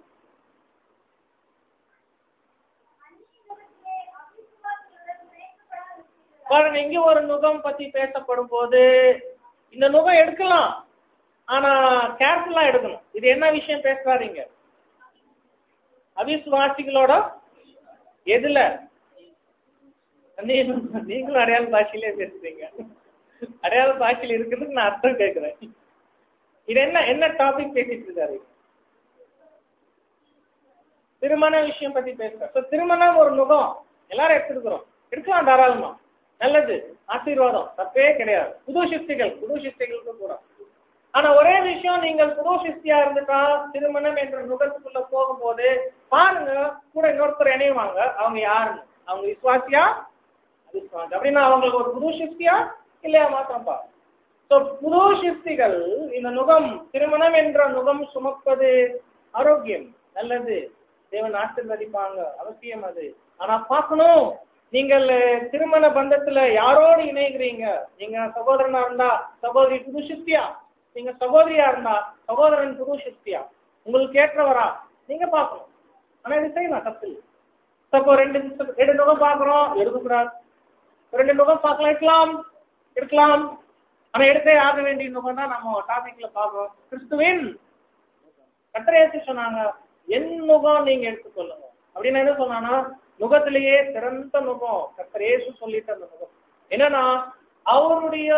அந்நியனிடத்திலே அவிசுவாசிகளுடன் பேசப்படாதிருக்கிறீர்களா? பாருங்க இங்க ஒரு நுகம் பத்தி பேசப்படும் போது இந்த நுகம் எடுக்கலாம் ஆனா கேர்ஃபுல்லா எடுக்கணும் இது என்ன விஷயம் பேசுறாதீங்க அவிசுவாசிகளோட எதுல நீ- நீங்களும் அடையாள பாஷையிலே பேசுறீங்க அடையாள பாஷையில் இருக்கிறதுக்கு நான் அர்த்தம் கேட்கிறேன் இது என்ன என்ன டாபிக் பேசிட்டு இருக்காரு திருமண விஷயம் பத்தி பேசுறேன் So, திருமணம் ஒரு முகம் எல்லாரும் எடுத்துருக்கிறோம் எடுக்கலாம் தாராளமா நல்லது ஆசீர்வாதம் தப்பே கிடையாது புது சிஸ்டிகள் புது சிஸ்டிகளுக்கு கூட ஆனா ஒரே விஷயம் நீங்கள் புது சிஸ்டியா இருந்துட்டா திருமணம் என்ற நுகத்துக்குள்ள போகும்போது பாருங்க கூட இன்னொருத்தர் இணையுவாங்க அவங்க யாருன்னு அவங்க விசுவாசியா விசுவாசி அப்படின்னா அவங்களுக்கு ஒரு புது சிஸ்டியா இல்லையா மாத்திரம் பாருங்க So, புது சிருஷ்டிகள் இந்த நுகம் திருமணம் என்ற நுகம் சுமப்பது ஆரோக்கியம் நல்லது தேவன் ஆசீர்வதிப்பாங்க அவசியம் அது ஆனா பார்க்கணும் நீங்கள் அஹ், திருமண பந்தத்துல யாரோடு இணைகிறீங்க நீங்க சகோதரனா இருந்தா சகோதரி புது சிருஷ்டியா நீங்க சகோதரியா இருந்தா சகோதரன் புது சிருஷ்டியா உங்களுக்கு ஏற்றவரா நீங்க பார்க்கணும் ஆனா இது செய்யலாம் தப்பு இல்லை அப்போ ரெண்டு ரெண்டு நுகம் பார்க்குறோம் எடுக்கக்கூடாது ரெண்டு நுகம் பார்க்கலாம் இருக்கலாம் இருக்கலாம் ஆனா எடுத்தே ஆக வேண்டிய நுகம் தான் நம்ம டாபிக்ல பார்க்கிறோம் கிறிஸ்துவின் கத்தரேசி சொன்னாங்க என் முகம் நீங்க எடுத்துக்கொள்ளுங்க அப்படின்னு என்ன சொன்னான்னா நுகத்திலேயே சிறந்த நுகம் கத்தரேசு சொல்லிட்டு அந்த நுகம் என்னன்னா அவருடைய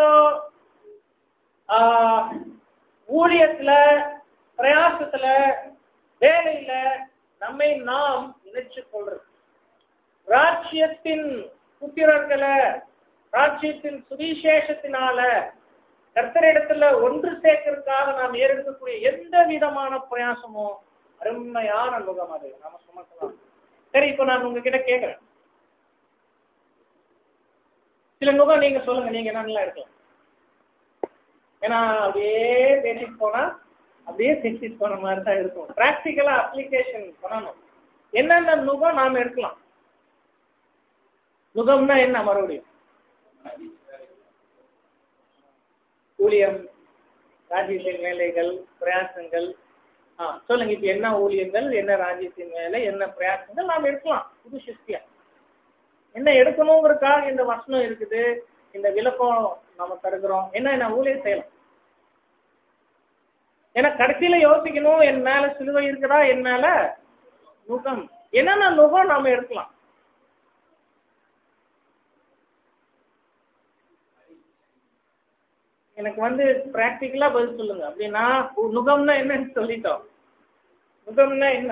ஆஹ், ஊழியத்துல பிரயாசத்துல வேலையில நம்மை நாம் இணைச்சு கொள்றது ராஜ்யத்தின் புத்திரர்களை ராஜ்யத்தின் சுவிசேஷத்தினால கர்த்தரிடத்துல ஒன்று சேர்க்கறதுக்காக நாம் ஏறெடுக்கக்கூடிய எந்த விதமான பிரயாசமும் அருமையான முகம் அது நாம சுமக்கலாம் சரி இப்போ நான் உங்ககிட்ட கேட்கிறேன் சில முகம் நீங்க சொல்லுங்க நீங்க என்ன நல்லா இருக்கலாம் ஏன்னா அப்படியே பேசிட்டு போனா அப்படியே பேசிட்டு போன மாதிரி தான் இருக்கும் பிராக்டிக்கலா அப்ளிகேஷன் பண்ணணும் என்னென்ன நுகம் நாம எடுக்கலாம் நுகம்னா என்ன மறுபடியும் ஊழியம் ராஜ்யத்தின் வேலைகள் பிரயாசங்கள் ஆ சொல்லுங்க இப்ப என்ன ஊழியங்கள் என்ன ராஜ்யத்தின் வேலை என்ன பிரயாசங்கள் நாம் எடுக்கலாம் புது சிஸ்டியா என்ன எடுக்கணுங்கிறதுக்காக இந்த வசனம் இருக்குது இந்த விளக்கம் நம்ம தருகிறோம் என்ன என்ன ஊழியம் செய்யலாம் ஏன்னா கடைசியில யோசிக்கணும் என் மேல சிலுவை இருக்குதா என் மேல நுகம் என்னென்ன நுகம் நாம எடுக்கலாம் எனக்கு வந்து பிராக்டிக்கலா பதில் சொல்லுங்க அப்படின்னா உ- நுகம்னா என்னன்னு சொல்லிட்டோம் நுகம்னா என்ன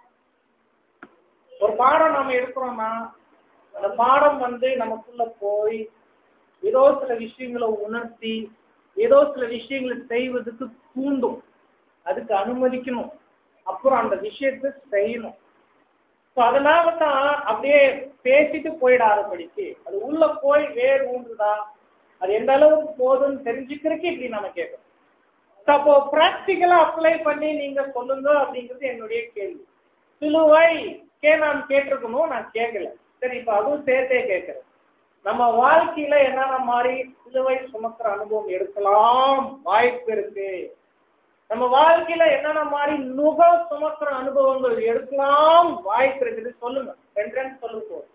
ஒரு பாடம் நாம எடுக்கிறோம்னா அந்த பாடம் வந்து நமக்குள்ள போய் ஏதோ சில விஷயங்களை உணர்த்தி ஏதோ சில விஷயங்களை செய்வதற்கு தூண்டும் அதுக்கு அனுமதிக்கணும் அப்புறம் அந்த விஷயத்தை செய்யணும் ஸோ அதனால தான் அப்படியே பேசிட்டு போயிடாதபடிக்கு அது உள்ள போய் வேர் ஊன்றுதா அது எந்த அளவுக்கு போதும்னு தெரிஞ்சுக்கிறதுக்கு இப்படி நம்ம கேட்கணும் So, அப்போ ப்ராக்டிக்கலா அப்ளை பண்ணி நீங்க சொல்லுங்க அப்படிங்கிறது என்னுடைய கேள்வி சிலுவை கே நான் கேட்டிருக்கணும் நான் கேட்கல சரி இப்போ அதுவும் சேர்த்தே கேட்கிறேன் நம்ம வாழ்க்கையில என்னென்ன மாதிரி சிலுவை சுமக்கிற அனுபவம் எடுக்கலாம் வாய்ப்பு இருக்கு நம்ம வாழ்க்கையில என்னென்ன மாதிரி நுகம் சுமக்கிற அனுபவங்கள் எடுக்கலாம் வாய்ப்பு இருக்குது சொல்லுங்க ரெண்டு ரெண்டு சொல்லுங்க போதும்.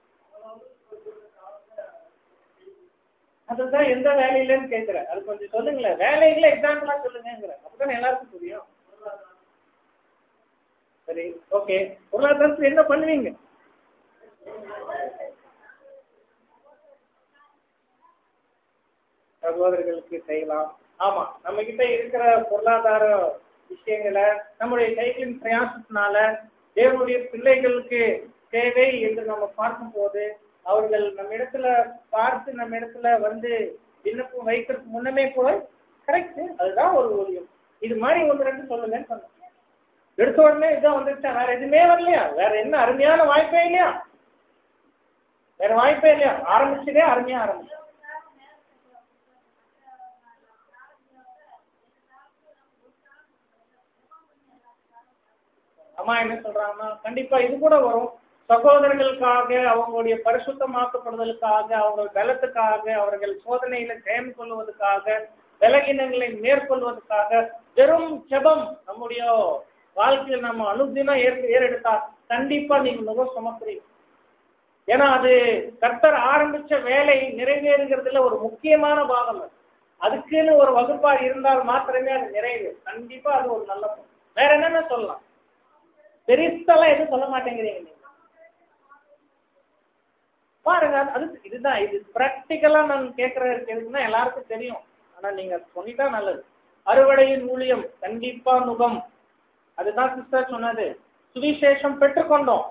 அதுதான் எந்த வேலையிலன்னு கேட்கிறேன் அது கொஞ்சம் சொல்லுங்களேன் வேலைகளை எக்ஸாம்பிளா சொல்லுங்கிறேன் அப்பதான் எல்லாருக்கும் புரியும் சரி ஓகே பொருளாதாரத்துக்கு என்ன பண்ணுவீங்க சகோதரர்களுக்கு செய்யலாம் ஆமா நம்ம கிட்ட இருக்கிற பொருளாதார விஷயங்களை நம்முடைய கைகளின் பிரயாசத்தினால தேவனுடைய பிள்ளைகளுக்கு தேவை என்று நம்ம பார்க்கும்போது அவர்கள் நம்ம இடத்துல பார்த்து நம்ம இடத்துல வந்து விண்ணப்பம் வைக்கிறதுக்கு முன்னமே போய் கரெக்ட் அதுதான் ஒரு ஊழியம் இது மாதிரி ஒன்று ரெண்டு சொல்லுங்கன்னு சொன்னேன் எடுத்த உடனே இதான் வந்துருச்சா வேற எதுவுமே வரலையா வேற என்ன அருமையான வாய்ப்பே இல்லையா வேற வாய்ப்பே இல்லையா ஆரம்பிச்சதே அருமையா ஆரம்பிச்சு அம்மா என்ன சொல்றாங்கன்னா கண்டிப்பா இது கூட வரும் சகோதரர்களுக்காக அவங்களுடைய பரிசுத்தமாக்கப்படுதலுக்காக அவங்க பலத்துக்காக அவர்கள் சோதனையில ஜெயம் கொள்வதற்காக விலகினங்களை மேற்கொள்வதற்காக வெறும் ஜெபம் நம்முடைய வாழ்க்கையில் நம்ம அனுதினம் ஏற் ஏறெடுத்தா கண்டிப்பா நீங்க முகம் சுமக்குறீங்க ஏன்னா அது கர்த்தர் ஆரம்பிச்ச வேலை நிறைவேறுகிறதுல ஒரு முக்கியமான பாகம் அது அதுக்குன்னு ஒரு வகுப்பா இருந்தால் மாத்திரமே அது நிறைவு கண்டிப்பா அது ஒரு நல்ல பங்கு. வேற என்னென்ன சொல்லலாம் பெருசெல்லாம் எதுவும் சொல்ல மாட்டேங்கிறீங்க நீங்க பாருங்க அது- அது இதுதான் இது ப்ராக்டிக்கலா நான் கேட்கறது எதுக்குன்னா எல்லாருக்கும் தெரியும் ஆனா நீங்க சொல்லிட்டா நல்லது அறுவடையின் ஊழியம் கண்டிப்பா நுகம் அதுதான் சிஸ்டர் சொன்னது சுவிசேஷம் பெற்றுக்கொண்டோம்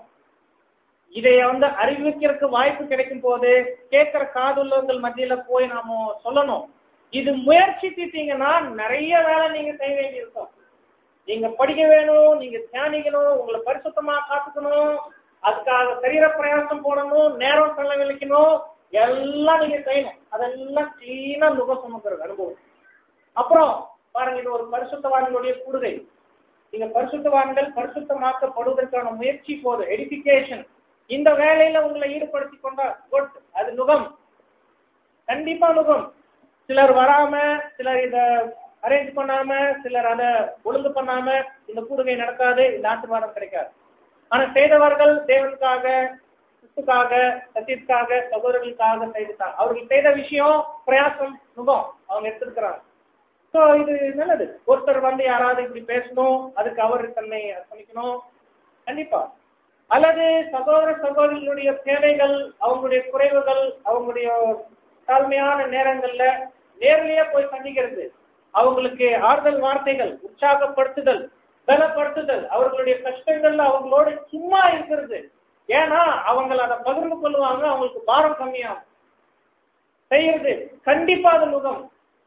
இதை வந்து அறிவிக்கிறதுக்கு வாய்ப்பு கிடைக்கும் போது கேட்கிற காதுள்ளவர்கள் மத்தியில போய் நாம சொல்லணும் இது முயற்சித்தீங்கன்னா நிறைய வேலை நீங்க செய்ய வேண்டியிருக்கும் நீங்க படிக்க வேணும் நீங்க தியானிக்கணும் உங்களை பரிசுத்தமா காத்துக்கணும் அதுக்காக சரீர பிரயாசம் போடணும் நேரம் செலவழிக்கணும் எல்லாம் நீங்க செய்யணும் அதெல்லாம் கிளீனா நுக சுமக்கிறது அனுபவம் அப்புறம் பாருங்க இது ஒரு பரிசுத்தவான்களுடைய கூடுகை நீங்க பரிசுத்தவான்கள் பரிசுத்தமாக்கப்படுவதற்கான முயற்சி போது எடிபிகேஷன் இந்த வேலையில உங்களை ஈடுபடுத்தி கொண்டா குட் அது நுகம் கண்டிப்பா நுகம் சிலர் வராம சிலர் இத அரேஞ்ச் பண்ணாம சிலர் அதை ஒழுங்கு பண்ணாம இந்த கூடுகை நடக்காது இந்த ஆசீர்வாதம் கிடைக்காது ஆனா செய்தவர்கள் தேவனுக்காக கிறிஸ்துக்காக சத்தியத்துக்காக சகோதரர்களுக்காக செய்துட்டாங்க அவர்கள் செய்த விஷயம் பிரயாசம் நுகம் அவங்க எடுத்திருக்கிறாங்க ஸோ இது நல்லது ஒருத்தர் வந்து யாராவது இப்படி பேசணும் அதுக்கு அவர் தன்னை அர்ப்பணிக்கணும் கண்டிப்பா அல்லது சகோதர சகோதரிகளுடைய தேவைகள் அவங்களுடைய குறைவுகள் அவங்களுடைய தாழ்மையான நேரங்கள்ல நேர்லயே போய் சந்திக்கிறது அவங்களுக்கு ஆறுதல் வார்த்தைகள் உற்சாகப்படுத்துதல் பலப்படுத்துதல் அவர்களுடைய கஷ்டங்கள்ல அவங்களோட சும்மா இருக்கிறது ஏன்னா அவங்க அதை பகிர்ந்து கொள்வாங்க அவங்களுக்கு பாரம் கம்மியாகும் செய்யறது கண்டிப்பா அது முகம்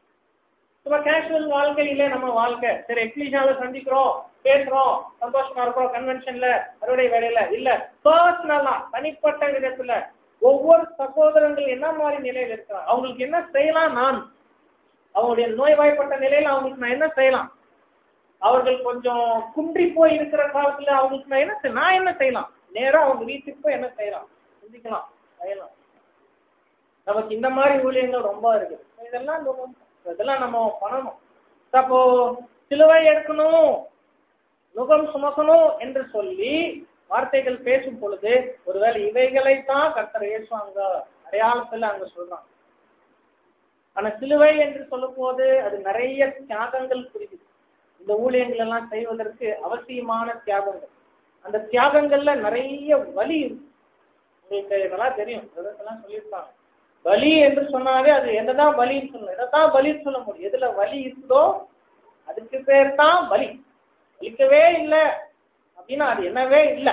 சும்மா கேஷுவல் வாழ்க்கையில நம்ம வாழ்க்கை சரி எக்லிஷால சந்திக்கிறோம் பேசுறோம் சந்தோஷமா இருக்கிறோம் கன்வென்ஷன்ல அறுவடை வேலையில இல்ல பர்சனலா தனிப்பட்ட விதத்துல ஒவ்வொரு சகோதரங்கள் என்ன மாதிரி நிலையில இருக்கிறாங்க அவங்களுக்கு என்ன செய்யலாம் நான் அவங்களுடைய நோய்வாய்ப்பட்ட நிலையில அவங்களுக்கு நான் என்ன செய்யலாம் அவர்கள் கொஞ்சம் குன்றி போய் இருக்கிற காலத்துல அவங்களுக்கு நான் என்ன செய்ய- நான் என்ன செய்யலாம் நேரா அவங்க வீட்டுக்கு போய் என்ன செய்யலாம் சிந்திக்கலாம் செய்யலாம் நமக்கு இந்த மாதிரி ஊழியங்கள் ரொம்ப இருக்கு இதெல்லாம் நம்ம- இதெல்லாம் நம்ம பண்ணணும் அப்போ சிலுவை எடுக்கணும் நுகம் சுமக்கணும் என்று சொல்லி வார்த்தைகள் பேசும் பொழுது ஒருவேளை இவைகளைத்தான் கர்த்தர் இயேசு அங்க அடையாளத்துல அங்க சொல்றாங்க ஆனா சிலுவை என்று சொல்லும் போது அது நிறைய தியாகங்கள் குறிக்குது இந்த ஊழியங்கள் எல்லாம் செய்வதற்கு அவசியமான தியாகங்கள் அந்த தியாகங்கள்ல நிறைய வலி இருக்கு உங்களுக்கு இதெல்லாம் தெரியும் இதெல்லாம் சொல்லியிருப்பாங்க வலி என்று சொன்னாலே அது என்னதான் வலின்னு சொல்லணும் எதைத்தான் வலின்னு சொல்ல முடியும் எதுல வலி இருக்குதோ அதுக்கு பேர் தான் வலி வலிக்கவே இல்லை அப்படின்னா அது என்னவே இல்லை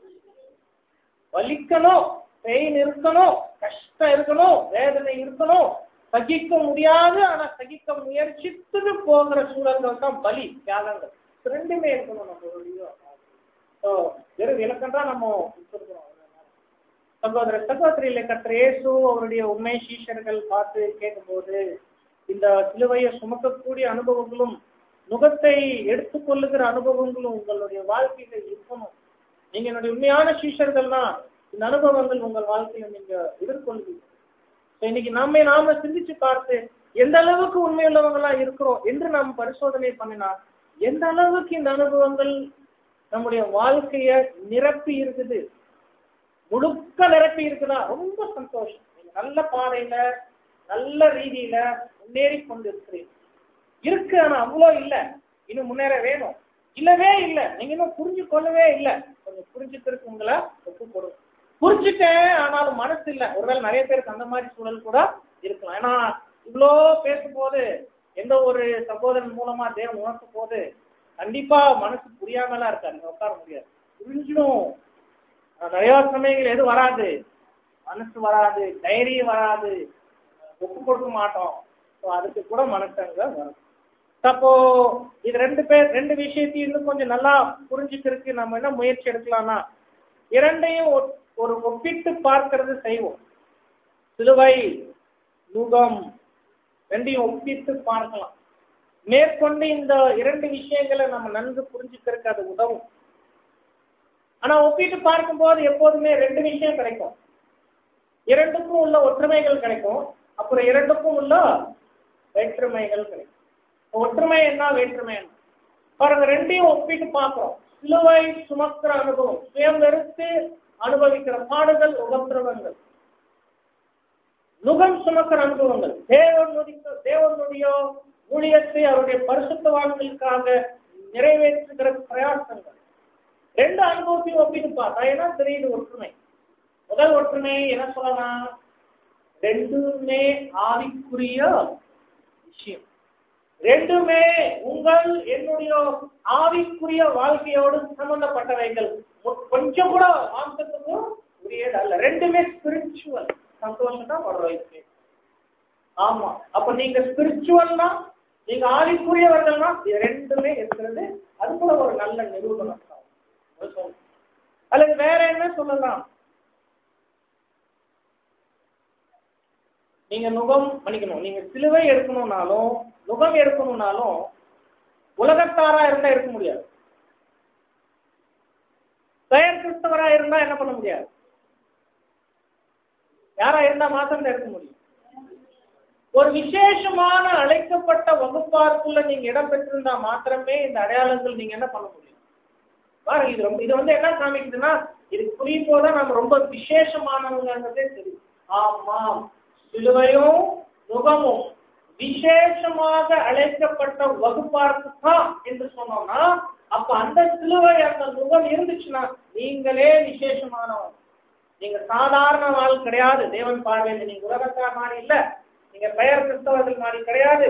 வலிக்கணும் பெயின் இருக்கணும் கஷ்டம் இருக்கணும் வேதனை இருக்கணும் சகிக்க முடியாது ஆனா சகிக்க முயற்சித்துட்டு போகிற சூழல்கள் தான் பலி தியாகங்கள் இது ரெண்டுமே இருக்கணும் நம்ம ஸோ வெறும் விளக்கம் தான் நம்ம கொடுத்துருக்கோம் சகோதர சகோதரியில கத்திர இயேசு அவருடைய உண்மை சீஷர்கள் பார்த்து கேட்கும்போது இந்த சிலுவையை சுமக்கக்கூடிய அனுபவங்களும் நுகத்தை எடுத்துக்கொள்ளுகிற அனுபவங்களும் உங்களுடைய வாழ்க்கையில இருக்கணும் நீங்க என்னுடைய உண்மையான சீஷர்கள்னா இந்த அனுபவங்கள் உங்கள் வாழ்க்கையில நீங்க எதிர்கொள்வீங்க So, இன்னைக்கு நம்மை நாம சிந்திச்சு பார்த்து எந்த அளவுக்கு உண்மையுள்ளவங்களா இருக்கிறோம் என்று நாம் பரிசோதனை பண்ணினா எந்த அளவுக்கு இந்த அனுபவங்கள் நம்முடைய வாழ்க்கைய நிரப்பி இருக்குது முழுக்க நிரப்பி இருக்குதா ரொம்ப சந்தோஷம் நீங்க நல்ல பாதையில நல்ல ரீதியில முன்னேறி கொண்டு இருக்கிறீங்க இருக்கு ஆனா அவ்வளோ இல்ல இன்னும் முன்னேற வேணும் இல்லவே இல்ல நீங்க இன்னும் புரிஞ்சு கொள்ளவே இல்ல கொஞ்சம் புரிஞ்சுக்கிறதுக்கு உங்களை ஒப்பு கொடுங்க புரிஞ்சுட்டேன் ஆனாலும் மனசு இல்ல ஒருவேளை நிறைய பேருக்கு அந்த மாதிரி சூழல் கூட இருக்கலாம் ஏன்னா இவ்வளோ பேசும்போது எந்த ஒரு சகோதரன் மூலமா தேவன் உணர்த்தும் போது கண்டிப்பா மனசு புரியாமலாம் இருக்காது நீங்க உட்கார முடியாது புரிஞ்சிடும் ஆனா, நிறைய சமயங்கள் எது வராது மனசு வராது தைரியம் வராது ஒப்பு கொடுக்க மாட்டோம் ஸோ அதுக்கு கூட மனசங்க வரும் அப்போ இது ரெண்டு பேர் ரெண்டு விஷயத்தையும் இன்னும் கொஞ்சம் நல்லா புரிஞ்சுக்கிறதுக்கு நம்ம என்ன முயற்சி எடுக்கலாம்னா இரண்டையும் ஒ- ஒரு ஒப்பிட்டு பார்க்கிறது செய்வோம் சிலுவை நுகம் ரெண்டையும் ஒப்பிட்டு பார்க்கலாம் மேற்கொண்டு இந்த இரண்டு விஷயங்களை நம்ம நன்கு புரிஞ்சுக்கிறதுக்கு அது உதவும் ஆனா ஒப்பிட்டு பார்க்கும்போது எப்போதுமே ரெண்டு விஷயம் கிடைக்கும் இரண்டுக்கும் உள்ள ஒற்றுமைகள் கிடைக்கும் அப்புறம் இரண்டுக்கும் உள்ள வேற்றுமைகள் கிடைக்கும் ஒற்றுமை என்ன வேற்றுமை என்ன பாருங்க ரெண்டையும் ஒப்பிட்டு பார்க்கிறோம் சிலுவை சுமக்கிற அனுபவம் சுயம் வெறுத்து அனுபவிக்கிற பாடுகள் உபத்திரவங்கள் நுகம் சுமக்கிற அனுபவங்கள் தேவனுடைய தேவனுடைய ஊழியத்தை அவருடைய பரிசுத்தவான்களுக்காக நிறைவேற்றுகிற பிரயாசங்கள் ரெண்டு அனுபவத்தையும் ஒப்பிட்டு பார்த்தா என்ன தெரியுது ஒற்றுமை முதல் ஒற்றுமை என்ன சொல்லலாம் ரெண்டுமே ஆவிக்குரிய விஷயம் ரெண்டுமே உங்கள் என்னுடைய ஆவிக்குரிய வாழ்க்கையோடு சம்பந்தப்பட்டவைகள் மு- கொஞ்சம் கூட மாம்சத்துக்கும் உரியது அல்ல ரெண்டுமே ஸ்பிரிச்சுவல் சந்தோஷம் தான் படுற வைக்கு ஆமா அப்ப நீங்க ஸ்பிரிச்சுவல்னா நீங்க ஆவிக்குரியவர்கள்னா இது ரெண்டுமே இருக்கிறது அது கூட ஒரு நல்ல நிரூபணம் தான் ஒரு சொல். அல்லது வேற என்ன சொல்லலாம் நீங்க நுகம் மன்னிக்கணும் நீங்க சிலுவை எடுக்கணும்னாலும் நுகம் எடுக்கணும்னாலும் உலகத்தாரா இருந்தா எடுக்க முடியாது பெயர் கிறிஸ்தவரா இருந்தா என்ன பண்ண முடியாது யாரா இருந்தா மாத்திரம் தான் எடுக்க முடியும் ஒரு விசேஷமான அழைக்கப்பட்ட வகுப்பாருக்குள்ள நீங்க இடம் பெற்றிருந்தா மாத்திரமே இந்த அடையாளங்கள் நீங்க என்ன பண்ண முடியும் பாருங்க இது ரொம்ப இது வந்து என்ன காமிக்குதுன்னா இது புரியும் போதுதான் நம்ம ரொம்ப விசேஷமானவங்கன்றதே தெரியும் ஆமாம் சிலுவையும் நுகமும் விசேஷமாக அழைக்கப்பட்ட வகுப்பாருக்கு தான் என்று சொன்னோம்னா அப்ப அந்த சிலுவை அந்த நுகம் இருந்துச்சுன்னா நீங்களே விசேஷமானவங்க நீங்க சாதாரண ஆள் கிடையாது தேவன் பார்வையில் நீங்க உலகத்தார் மாதிரி இல்ல நீங்க பெயர் கிறிஸ்தவர்கள் மாதிரி கிடையாது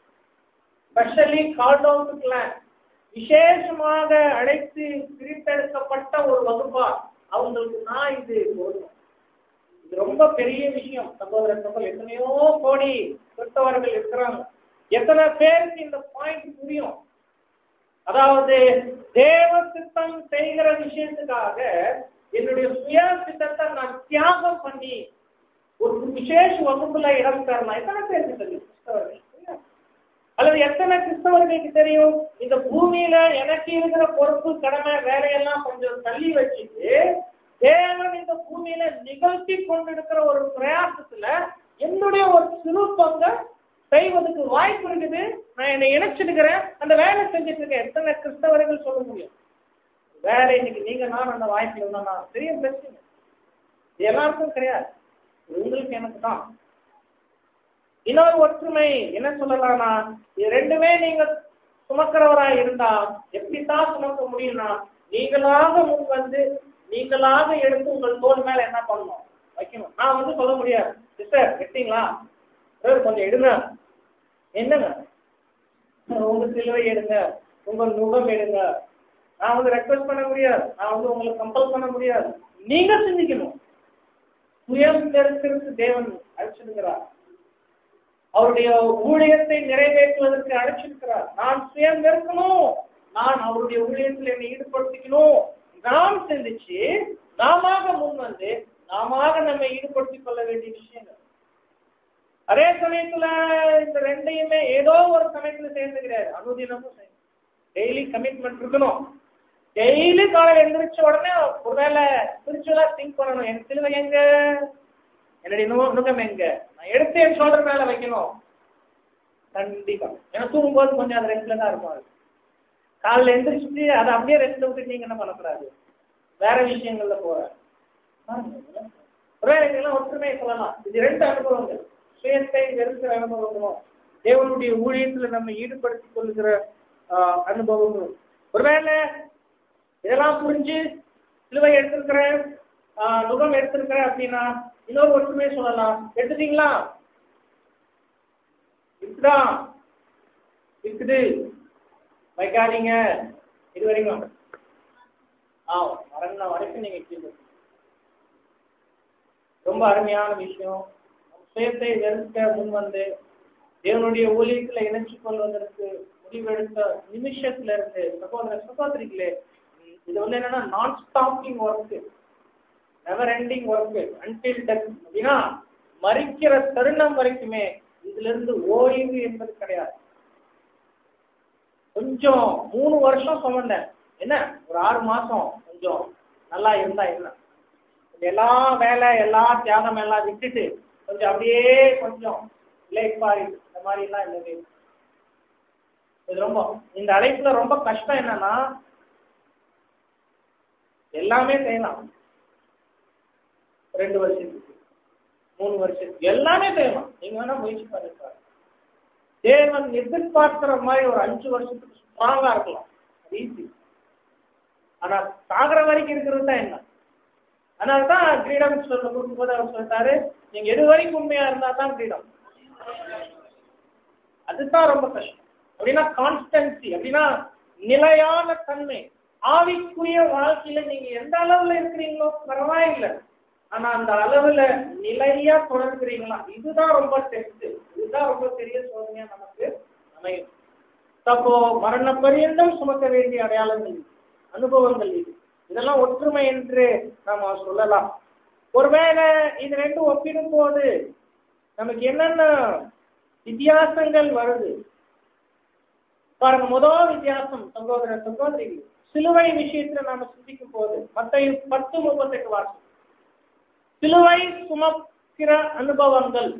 ஸ்பெஷலி கால்ட் அவுட் விசேஷமாக அழைத்து பிரித்தெடுக்கப்பட்ட ஒரு வகுப்பா அவங்களுக்கு நான் இது பொருந்தும் இது ரொம்ப பெரிய விஷயம் சகோதர சகோதரர் எத்தனையோ கோடி கிறிஸ்தவர்கள் இருக்கிறாங்க எத்தனை பேருக்கு இந்த பாயிண்ட் புரியும் அதாவது தேவ சித்தம் செய்கிற விஷயத்துக்காக என்னுடைய சுய சித்தத்தை நான் தியாகம் பண்ணி ஒரு விசேஷ வகுப்புல இடம் தரலாம் எத்தனை பேருக்கு தெரியும் கிறிஸ்தவர்கள் அல்லது எத்தனை கிறிஸ்தவர்களுக்கு தெரியும் இந்த பூமியில எனக்கு இருக்கிற பொறுப்பு கடமை வேலையெல்லாம் கொஞ்சம் தள்ளி வச்சுட்டு தேவன் இந்த பூமியில நிகழ்த்தி கொண்டிருக்கிற ஒரு பிரயாசத்துல என்னுடைய ஒரு சிறு பங்கை செய்வதற்கு வாய்ப்பு இருக்குது நான் என்னை இணைச்சிருக்கிறேன் அந்த வேலை செஞ்சுட்டு இருக்கேன் எத்தனை கிறிஸ்தவர்கள் சொல்ல முடியும் வேலை இன்னைக்கு நீங்க நான் அந்த வாய்ப்பு இருந்தா பெரிய பிரச்சனை இது எல்லாருக்கும் கிடையாது உங்களுக்கு எனக்கு தான் இன்னொரு ஒற்றுமை என்ன சொல்லலாம்னா இது ரெண்டுமே நீங்க சுமக்கிறவரா இருந்தா எப்படித்தான் சுமக்க முடியும்னா நீங்களாக முன் வந்து நீங்களாக எடுத்து உங்கள் தோல் மேல என்ன பண்ணணும் வைக்கணும் நான் வந்து சொல்ல முடியாது சிஸ்டர் எடுத்தீங்களா சார் கொஞ்சம் எடுங்க என்னங்க உங்க சிலுவை எடுங்க உங்க நுகம் எடுங்க நான் வந்து ரெக்வஸ்ட் பண்ண முடியாது நான் வந்து உங்களை கம்பல் பண்ண முடியாது நீங்க சிந்திக்கணும் சுயம் தெரிந்திருக்கு தேவன் அழைச்சிருக்கிறார் அவருடைய ஊழியத்தை நிறைவேற்றுவதற்கு அழைச்சிருக்கிறார் நான் சுயம் இருக்கணும் நான் அவருடைய ஊழியத்தில் என்னை ஈடுபடுத்திக்கணும் நாம் சிந்திச்சு நாம முன் வந்து நாம நம்ம ஈடுபடுத்திக் கொள்ள வேண்டிய விஷயங்கள் அதே சமயத்துல இந்த ரெண்டையுமே ஏதோ ஒரு சமயத்துல சேர்ந்துக்கிறாரு அனுதினமும் செய்யணும் டெய்லி கமிட்மெண்ட் இருக்கணும் டெய்லி காலையில் எந்திரிச்ச உடனே ஒருவேளை ஸ்பிரிச்சுவலா திங்க் பண்ணணும் என் சிலுவை எங்க என்னுடைய நு- நுகம் எங்க நான் எடுத்து என் சோதனை மேல வைக்கணும் கண்டிப்பா ஏன்னா தூங்கும்போது கொஞ்சம் அது ரெஸ்ட்ல தான் இருக்கும் அது காலைல எந்திரிச்சுட்டு அதை அப்படியே ரெஸ்ட்ல விட்டு நீங்க என்ன பண்ணக்கூடாது வேற விஷயங்கள்ல போற ஒருவேளை இதெல்லாம் ஒற்றுமையை சொல்லலாம் இது ரெண்டு அனுபவங்கள் சுயத்தை வெறுக்கிற அனுபவங்களும் தேவனுடைய ஊழியத்துல நம்ம ஈடுபடுத்திக் கொள்கிற ஆஹ், அனுபவங்களும் ஒருவேளை இதெல்லாம் புரிஞ்சு சிலுவை எடுத்திருக்கிறேன் ஆஹ், நுகம் எடுத்திருக்கிறேன் அப்படின்னா இன்னொரு ஒற்றுமையை சொல்லலாம் எடுத்துட்டீங்களா இருக்குதான் இருக்குது வைக்காதீங்க இது வரைக்கும் ஆ மரண வரைக்கும் நீங்க கீழே ரொம்ப அருமையான விஷயம் சுயத்தை வெறுக்க முன் வந்து தேவனுடைய ஊழியத்துல இணைச்சு கொள்வதற்கு முடிவெடுத்த நிமிஷத்துல இருந்து சகோதர சகோதரிகளே ம், இது வந்து என்னன்னா நான் stopping work never ending work until death அப்படின்னா மறிக்கிற தருணம் வரைக்குமே இதுல இருந்து ஓய்வு என்பது கிடையாது கொஞ்சம் மூணு வருஷம் சுமந்தேன் என்ன ஒரு ஆறு மாசம் கொஞ்சம் நல்லா இருந்தா என்ன எல்லா வேலை எல்லா தியாகம் எல்லாம் விட்டுட்டு கொஞ்சம் அப்படியே கொஞ்சம் இலைப்பாரி இந்த மாதிரி எல்லாம் இல்லவே இல்லை. இது ரொம்ப இந்த அழைப்புல ரொம்ப கஷ்டம் என்னன்னா எல்லாமே செய்யலாம் ரெண்டு வருஷத்துக்கு மூணு வருஷத்துக்கு எல்லாமே செய்யலாம் நீங்க வேணா முயற்சி பண்ணிருக்காரு தேவன் எதிர்பார்க்கிற மாதிரி ஒரு அஞ்சு வருஷத்துக்கு ஸ்ட்ராங்கா இருக்கலாம் ஈஸி ஆனா சாகர வரைக்கும் இருக்கிறது தான் என்ன அதனால தான் கிரீடம் சொல்ல கொடுக்கும்போது அவர் சொல்லிட்டாரு நீங்க எது வரைக்கும் உண்மையா இருந்தா தான் கிரீடம் அதுதான் ரொம்ப கஷ்டம் அப்படின்னா கான்ஸ்டன்சி அப்படின்னா நிலையான தன்மை ஆவிக்குரிய வாழ்க்கையில நீங்க எந்த அளவுல இருக்கிறீங்களோ பரவாயில்லை ஆனா அந்த அளவுல நிலையா தொடர்கிறீங்களா இதுதான் ரொம்ப டெஸ்ட் இதுதான் ரொம்ப பெரிய சோதனையா நமக்கு அமையும் அப்போ மரண பரியந்தம் சுமக்க வேண்டிய அடையாளங்கள் இது. அனுபவங்கள் இது இதெல்லாம் ஒற்றுமை என்று நாம சொல்லலாம் ஒருவேளை இது ரெண்டும் ஒப்பிடும் போது நமக்கு என்னென்ன வித்தியாசங்கள் வருது பாருங்க முதல் வித்தியாசம் சகோதர சகோதரி சிலுவை விஷயத்துல நாம சிந்திக்கும் போது மத்த பத்து முப்பத்தெட்டு வாசம் சிலுவை சுமக்கிற அனுபவங்கள்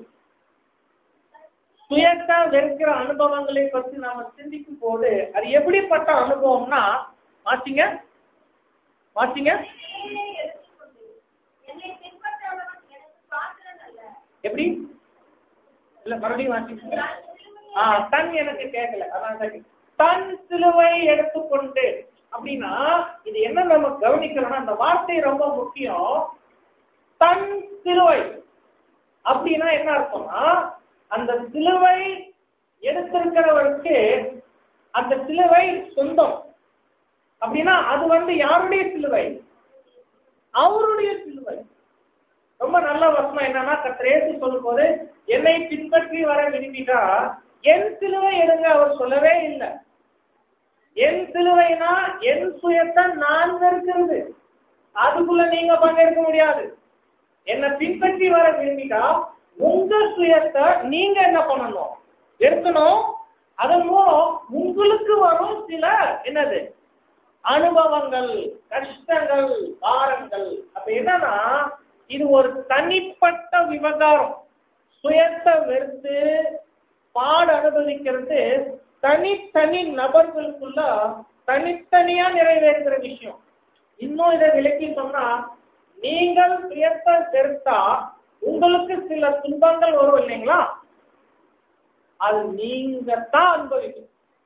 சுயத்தை வெறுக்கிற அனுபவங்களை பற்றி நாம சிந்திக்கும் போது அது எப்படிப்பட்ட அனுபவம்னா வாசிங்க வாசிங்க என்னை எடுத்துக்கொண்டு என்னை பின்பற்றவன் எனக்கு பாத்திரன் அல்ல எப்படி இல்ல மறுபடியும் வாசிங்க நான் சிலுவையை ஆ தன் எனக்கு கேட்கல அதான் சரி. தன் சிலுவை எடுத்துக்கொண்டு அப்படின்னா இது என்ன நம்ம கவனிக்கணும்னா அந்த வார்த்தை ரொம்ப முக்கியம் தன் சிலுவை அப்படின்னா என்ன அர்த்தம்னா அந்த சிலுவை எடுத்திருக்கிறவருக்கு அந்த சிலுவை சொந்தம் அப்படின்னா அது வந்து யாருடைய சிலுவை அவருடைய சிலுவை ரொம்ப நல்ல வசனம் என்னன்னா கத்திரேசு சொல்லும் போது என்னை பின்பற்றி வர விரும்பிட்டா என் சிலுவை எடுங்க அவர் சொல்லவே இல்லை என் சிலுவைனா என் சுயத்தை நான் இருக்கிறது அதுக்குள்ள நீங்க பங்கெடுக்க முடியாது என்னை பின்பற்றி வர விரும்பிட்டா உங்க சுயத்தை நீங்க என்ன பண்ணணும் எடுக்கணும் அதன் மூலம் உங்களுக்கு வரும் சில என்னது அனுபவங்கள் கஷ்டங்கள் பாரங்கள் அப்ப என்னன்னா இது ஒரு தனிப்பட்ட விவகாரம் சுயத்தை வெறுத்து பாடு அனுபவிக்கிறது தனித்தனி நபர்களுக்குள்ள தனித்தனியா நிறைவேறுகிற விஷயம் இன்னும் இதை விளக்கி சொன்னா நீங்கள் சுயத்தை வெறுத்தா உங்களுக்கு சில துன்பங்கள் வரும் இல்லைங்களா அது நீங்க தான் அனுபவிக்கணும்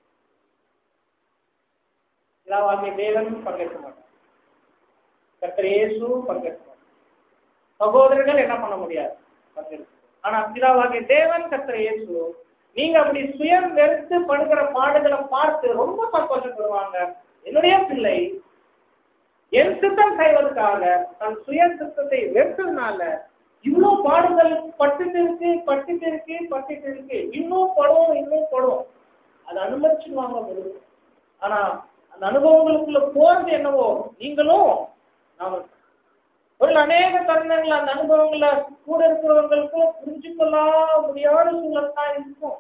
இதாவாகிய தேவன் பங்கேற்க மாட்டார் கர்த்தர் இயேசு பங்கேற்க மாட்டார் சகோதரர்கள் என்ன பண்ண முடியாது பங்கேற்க ஆனா பிதாவாகிய தேவன் கர்த்தர் இயேசு நீங்க அப்படி சுயம் வெறுத்து படுகிற பாடுகளை பார்த்து ரொம்ப சந்தோஷப்படுவாங்க என்னுடைய பிள்ளை என் சித்தம் செய்வதற்காக தன் சுய சித்தத்தை வெறுத்ததுனால இவ்வளவு பாடுகள் பட்டுட்டு இருக்கு பட்டுட்டு இருக்கு பட்டுட்டு இருக்கு இன்னும் படும் இன்னும் படும் அது அனுமதிச்சுவாங்க முடியும் ஆனா அந்த அனுபவங்களுக்குள்ள போறது என்னவோ நீங்களும் நாம ஒரு அநேக தருணங்கள் அந்த அனுபவங்கள கூட இருக்கிறவங்களுக்கும் புரிஞ்சுக்கொள்ள முடியாத சூழல் தான் இருக்கும்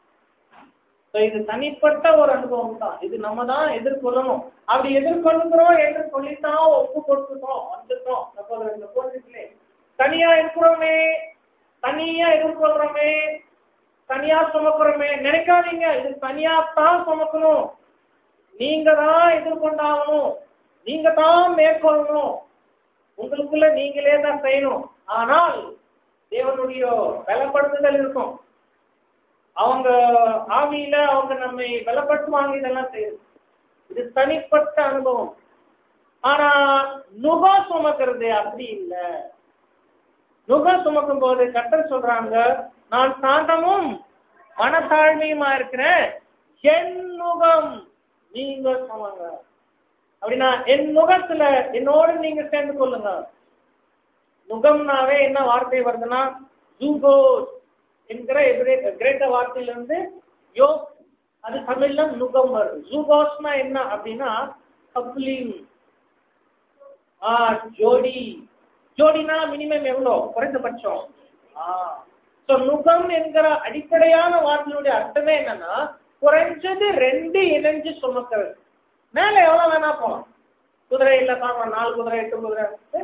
So, இது தனிப்பட்ட ஒரு அனுபவம் தான் இது நம்ம தான் எதிர்கொள்ளணும் அப்படி எதிர்கொள்கிறோம் என்று சொல்லித்தான் ஒப்பு கொடுத்துட்டோம் வந்துட்டோம் சகோதரர் இந்த போட்டிலே தனியா இருக்கிறோமே தனியா எதிர்கொள்றோமே தனியா சுமக்கிறோமே நினைக்காதீங்க இது தனியா தான் சுமக்கணும் நீங்க தான் எதிர்கொண்டாகணும் நீங்க தான் மேற்கொள்ளணும் உங்களுக்குள்ள நீங்களே தான் செய்யணும் ஆனால் தேவனுடைய பலப்படுத்துதல் இருக்கும் அவங்க ஆவியில அவங்க நம்மை பலப்படுத்துவாங்க இதெல்லாம் செய்யுது இது தனிப்பட்ட அனுபவம் ஆனா நுகா சுமக்கிறது அப்படி இல்லை நுகா சுமக்கும் போது கட்டர் சொல்றாங்க நான் சாந்தமும் மனத்தாழ்மையுமா இருக்கிறேன் என் நுகம் நீங்க சுமங்க அப்படின்னா என் நுகத்துல என்னோடு நீங்க சேர்ந்து கொள்ளுங்க நுகம்னாவே என்ன வார்த்தை வருதுன்னா ஜூகோஸ் என்கிற எபிரே- கிரேக்க வார்த்தையிலிருந்து யோக் அது தமிழ்ல நுகம் வருது ஜூகோஸ்னா என்ன அப்படின்னா கப்ளிங் ஆ ஜோடி ஜோடினா மினிமம் எவ்வளோ குறைந்தபட்சம் ஆ ஸோ நுகம் என்கிற அடிப்படையான வார்த்தையுடைய அர்த்தமே என்னன்னா குறைஞ்சது ரெண்டு இணைஞ்சு சுமக்கிறது மேல எவ்வளவு வேணா போகலாம் குதிரை இல்ல காரணம் நாலு குதிரை எட்டு குதிரை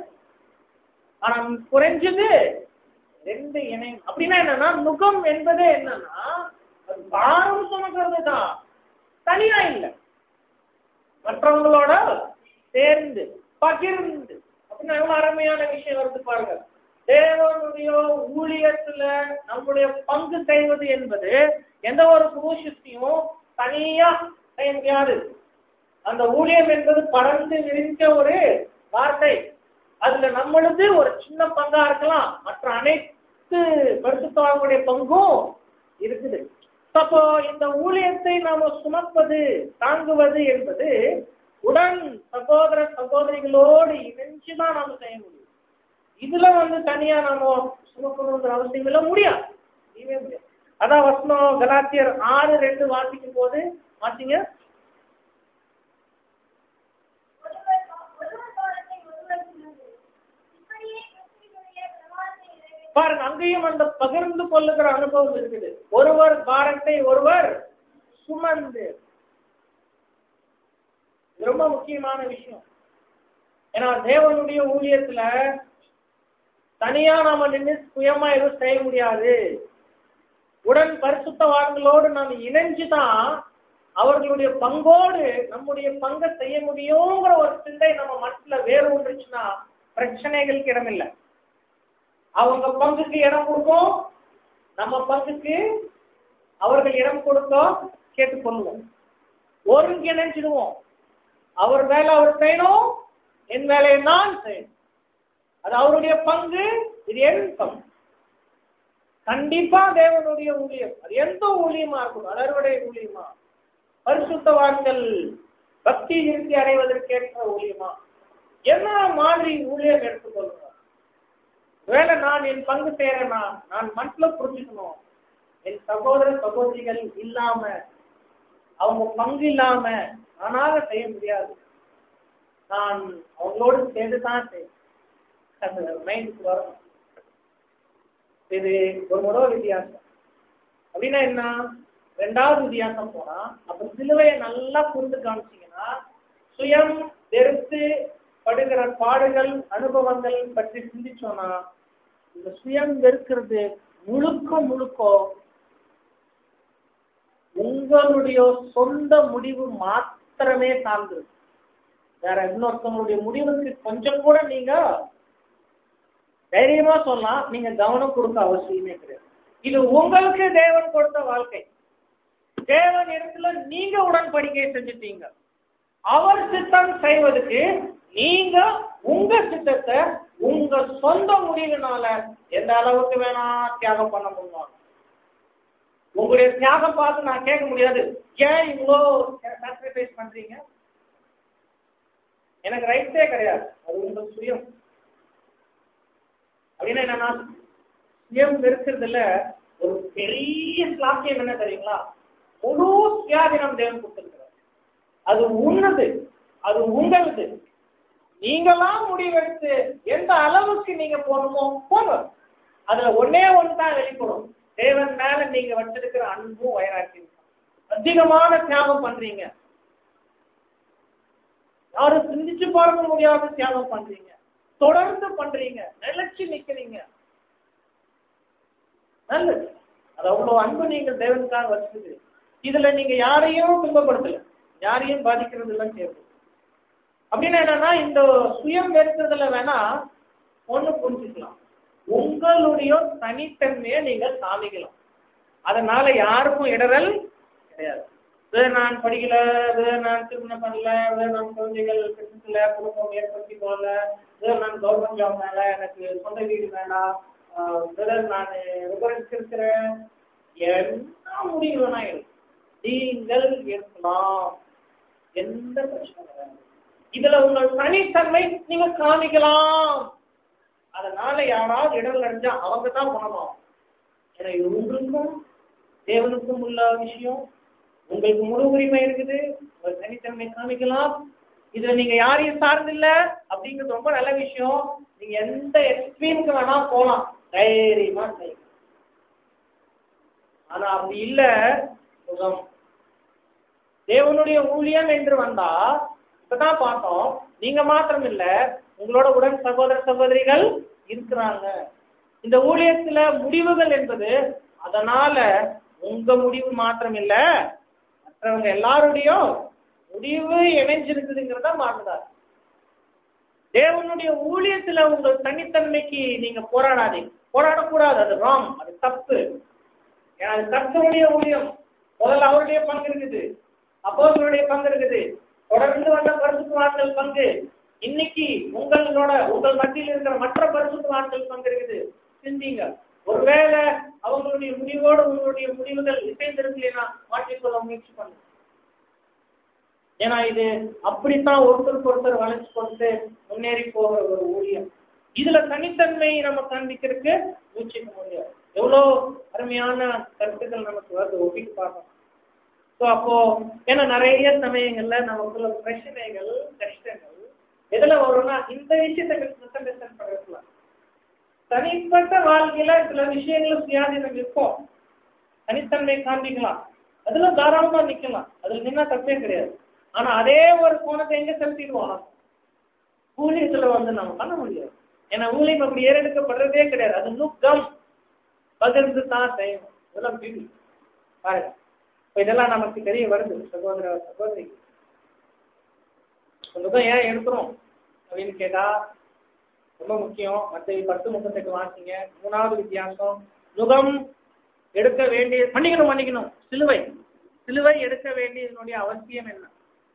ஆனா குறைஞ்சது ரெண்டு இணையம் அப்படின்னா என்னன்னா நுகம் என்பது என்னன்னா அது பாரம் சுமக்கிறது தான் தனியா இல்லை மற்றவங்களோட சேர்ந்து பகிர்ந்து அப்படின்னா எவ்வளவு அருமையான விஷயம் வருது பாருங்க தேவனுடைய ஊழியத்துல நம்முடைய பங்கு செய்வது என்பது எந்த ஒரு புருஷத்தையும் தனியா செய்ய முடியாது அந்த ஊழியம் என்பது பறந்து விரிஞ்ச ஒரு வார்த்தை அதுல நம்மளது ஒரு சின்ன பங்கா இருக்கலாம் மற்ற அனைத்து பரிசுத்தவான்களுடைய பங்கும் இருக்குது அப்போ இந்த ஊழியத்தை நாம சுமப்பது தாங்குவது என்பது உடன் சகோதர சகோதரிகளோடு இணைஞ்சுதான் நாம செய்ய முடியும் இதுல வந்து தனியா நாம சுமக்கணுங்கிற அவசியம் இல்லை முடியாது முடியவே முடியாது அதான் வசனம் கலாத்தியர் ஆறு ரெண்டு வாசிக்கும் போது வாசிங்க ஒருவர் ஒருவர் பாடத்தை ஒருவர் சுமந்து இப்படியே கிறிஸ்துவினுடைய பிரமாணத்தை நிறைவேற்ற பாருங்க அங்கேயும் அந்த பகிர்ந்து கொள்ளுகிற அனுபவம் இருக்குது ஒருவர் பாரத்தை ஒருவர் சுமந்து இது ரொம்ப முக்கியமான விஷயம் ஏன்னா தேவனுடைய ஊழியத்துல தனியா நாம நின்று சுயமா எதுவும் செய்ய முடியாது உடன் பரிசுத்தவான்களோடு நாம் இணைஞ்சுதான் அவர்களுடைய பங்கோடு நம்முடைய பங்கை செய்ய முடியுங்கிற ஒரு சிந்தை நம்ம மனசுல வேறு ஒன்றுச்சுன்னா பிரச்சனைகளுக்கு இடமில்லை அவங்க பங்குக்கு இடம் கொடுக்கும் நம்ம பங்குக்கு அவர்கள் இடம் கொடுத்தோம் கேட்டுக்கொள்வோம் ஒருங்கிணைஞ்சிடுவோம் அவர் வேலை அவர் செய்யணும் என் வேலையை நான் செய்யணும் அது அவருடைய பங்கு இது என் பங்கு கண்டிப்பா தேவனுடைய ஊழியம் அது எந்த ஊழியமா இருக்கும் அலர்வடை ஊழியமா பரிசுத்தவான்கள் பக்தி இறுதி அடைவதற்கேற்ற ஊழியமா என்ன மாதிரி ஊழியம் எடுத்துக்கொள்ளுங்க வேலை நான் என் பங்கு செய்யறேன்னா நான் மனசுல புரிஞ்சுக்கணும் என் சகோதர சகோதரிகள் இல்லாம அவங்க பங்கு இல்லாம நானாக செய்ய முடியாது நான் அவங்களோடு சேர்ந்து தான் செய்யணும் அந்த மைண்டுக்கு வரணும் இது ஒரு முறை வித்தியாசம் அப்படின்னா என்ன ரெண்டாவது வித்தியாசம் போனா அப்ப சிலுவையை நல்லா புரிந்து காமிச்சீங்கன்னா சுயம் வெறுத்து படுகிற பாடுகள் அனுபவங்கள் பற்றி சிந்திச்சோம்னா இந்த சுயம் வெறுக்கிறது முழுக்க முழுக்க உங்களுடைய சொந்த முடிவு மாத்திரமே சார்ந்தது வேற இன்னொருத்தவங்களுடைய முடிவுக்கு கொஞ்சம் கூட நீங்க தைரியமா சொல்லலாம் நீங்க கவனம் கொடுக்க அவசியமே கிடையாது இது உங்களுக்கு தேவன் கொடுத்த வாழ்க்கை தேவன் இடத்துல நீங்க உடன்படிக்கை செஞ்சுட்டீங்க அவர் சித்தம் செய்வதற்கு நீங்க உங்க சித்தத்தை உங்க சொந்த முடிவுனால எந்த அளவுக்கு வேணா தியாகம் பண்ண முடியும் உங்களுடைய தியாகம் பார்த்து நான் கேட்க முடியாது ஏன் இவ்வளோ சாக்ரிஃபைஸ் பண்றீங்க எனக்கு ரைட்டே கிடையாது அது உங்க சுயம் அப்படின்னா என்னன்னா சுயம் இருக்கிறதுல ஒரு பெரிய சாக்கியம் என்ன தெரியுங்களா முழு சுயாதீனம் தேவன் கொடுத்திருக்கிறார் அது உன்னது அது உங்களது நீங்களாம் முடிவெடுத்து எந்த அளவுக்கு நீங்க போகணுமோ போங்க அதுல ஒன்னே ஒன்று தான் வெளிப்படும் தேவன் மேல நீங்க வச்சிருக்கிற அன்பும் வைராக்கியம் அதிகமான தியாகம் பண்றீங்க யாரும் சிந்திச்சு பார்க்க முடியாத தியாகம் பண்றீங்க தொடர்ந்து பண்றீங்க நிலைச்சு நிக்கிறீங்க நல்லது அது அவ்வளவு அன்பு நீங்க தேவனுக்காக வச்சிருக்கு இதுல நீங்க யாரையும் துன்பப்படுத்தல யாரையும் பாதிக்கிறது எல்லாம் சேர்த்து அப்படின்னா என்னன்னா இந்த சுயம் வெறுக்கிறதுல வேணா ஒண்ணு புரிஞ்சுக்கலாம் உங்களுடைய தனித்தன்மையை நீங்க காமிக்கலாம் அதனால யாருக்கும் இடரல் கிடையாது இது நான் படிக்கல இது நான் திருமணம் பண்ணல இது நான் குழந்தைகள் பெற்றுக்கல குடும்பம் ஏற்படுத்தி போகல இது நான் கவர்மெண்ட் ஜாப் மேல எனக்கு சொந்த வீடு வேணாம் பிரதர் நான் விவரிச்சு இருக்கிறேன் என்ன முடிவு வேணா இருக்கு நீங்கள் இருக்கலாம் எந்த பிரச்சனை கிடையாது இதுல உங்கள் தனித்தன்மை நீங்க காமிக்கலாம் அதனால யாராவது இடங்கள் அடைஞ்சா அவங்க தான் பண்ணணும் ஏன்னா இது உங்களுக்கும் தேவனுக்கும் உள்ள விஷயம் உங்களுக்கு முழு உரிமை இருக்குது உங்கள் தனித்தன்மை காமிக்கலாம் இதுல நீங்க யாரையும் சார்ந்தில்ல அப்படிங்கிறது ரொம்ப நல்ல விஷயம் நீங்க எந்த எக்ஸ்ட்ரீமுக்கு வேணா போகலாம் தைரியமா செய்யுங்க ஆனா அப்படி இல்ல சுகம் தேவனுடைய ஊழியம் என்று வந்தா இப்பதான் பார்த்தோம் நீங்க மாத்திரம் இல்ல உங்களோட உடன் சகோதர சகோதரிகள் இருக்கிறாங்க இந்த ஊழியத்துல முடிவுகள் என்பது அதனால உங்க முடிவு மாத்திரம் இல்ல மற்றவங்க எல்லாருடையும் முடிவு இணைஞ்சிருக்குதுங்கிறத மாறுதார் தேவனுடைய ஊழியத்துல உங்கள் தனித்தன்மைக்கு நீங்க போராடாதீங்க போராடக்கூடாது அது ராங் அது தப்பு ஏன்னா அது கர்த்தருடைய ஊழியம் முதல்ல அவருடைய பங்கு இருக்குது அப்போசருடைய பங்கு இருக்குது தொடர்ந்து வந்த பரிசுத்தவான்கள் பங்கு இன்னைக்கு உங்களோட உங்கள் மத்தியில் இருக்கிற மற்ற பரிசுத்தவான்கள் பங்கு இருக்குது சிந்திங்க ஒருவேளை அவங்களுடைய முடிவோடு உங்களுடைய முடிவுகள் இசைந்திருக்கலைன்னா மாற்றிக்கொள்ள முயற்சி பண்ணுங்க ஏன்னா இது அப்படித்தான் ஒருத்தருக்கு ஒருத்தர் வளைச்சு கொண்டு முன்னேறி போகிற ஒரு ஊழியம் இதுல தனித்தன்மை நம்ம காண்பிக்கிறதுக்கு முயற்சிக்க முடியாது எவ்வளோ அருமையான கருத்துக்கள் நமக்கு வருது ஒப்பிட்டு பார்க்கணும் ஸோ அப்போ ஏன்னா நிறைய சமயங்கள்ல நமக்குள்ள பிரச்சனைகள் கஷ்டங்கள் எதுல வரும்னா இந்த விஷயத்தை பிரசன்டேஷன் பண்ணிருக்கலாம் தனிப்பட்ட வாழ்க்கையில சில விஷயங்கள் சுயாதீனம் இருக்கும் தனித்தன்மை காண்பிக்கலாம் அதுல தாராளமா நிக்கலாம் அதுல நின்னா தப்பே கிடையாது ஆனா அதே ஒரு கோணத்தை எங்க செலுத்திடுவோம் நம்ம ஊழியத்துல வந்து நம்ம பண்ண முடியாது ஏன்னா ஊழியம் அப்படி ஏறெடுக்கப்படுறதே கிடையாது அது நுக்கம் பகிர்ந்து தான் செய்யணும் இதெல்லாம் பிடி பாருங்க இப்ப இதெல்லாம் நமக்கு தெரிய வருது சகோதர சகோதரி நுகம் ஏன் எடுக்கிறோம் அப்படின்னு கேட்டா ரொம்ப முக்கியம் மற்ற பத்து முப்பத்தெட்டு வாசிங்க மூணாவது வித்தியாசம் நுகம் எடுக்க வேண்டிய மன்னிக்கணும் மன்னிக்கணும் சிலுவை சிலுவை எடுக்க வேண்டியதனுடைய அவசியம் என்ன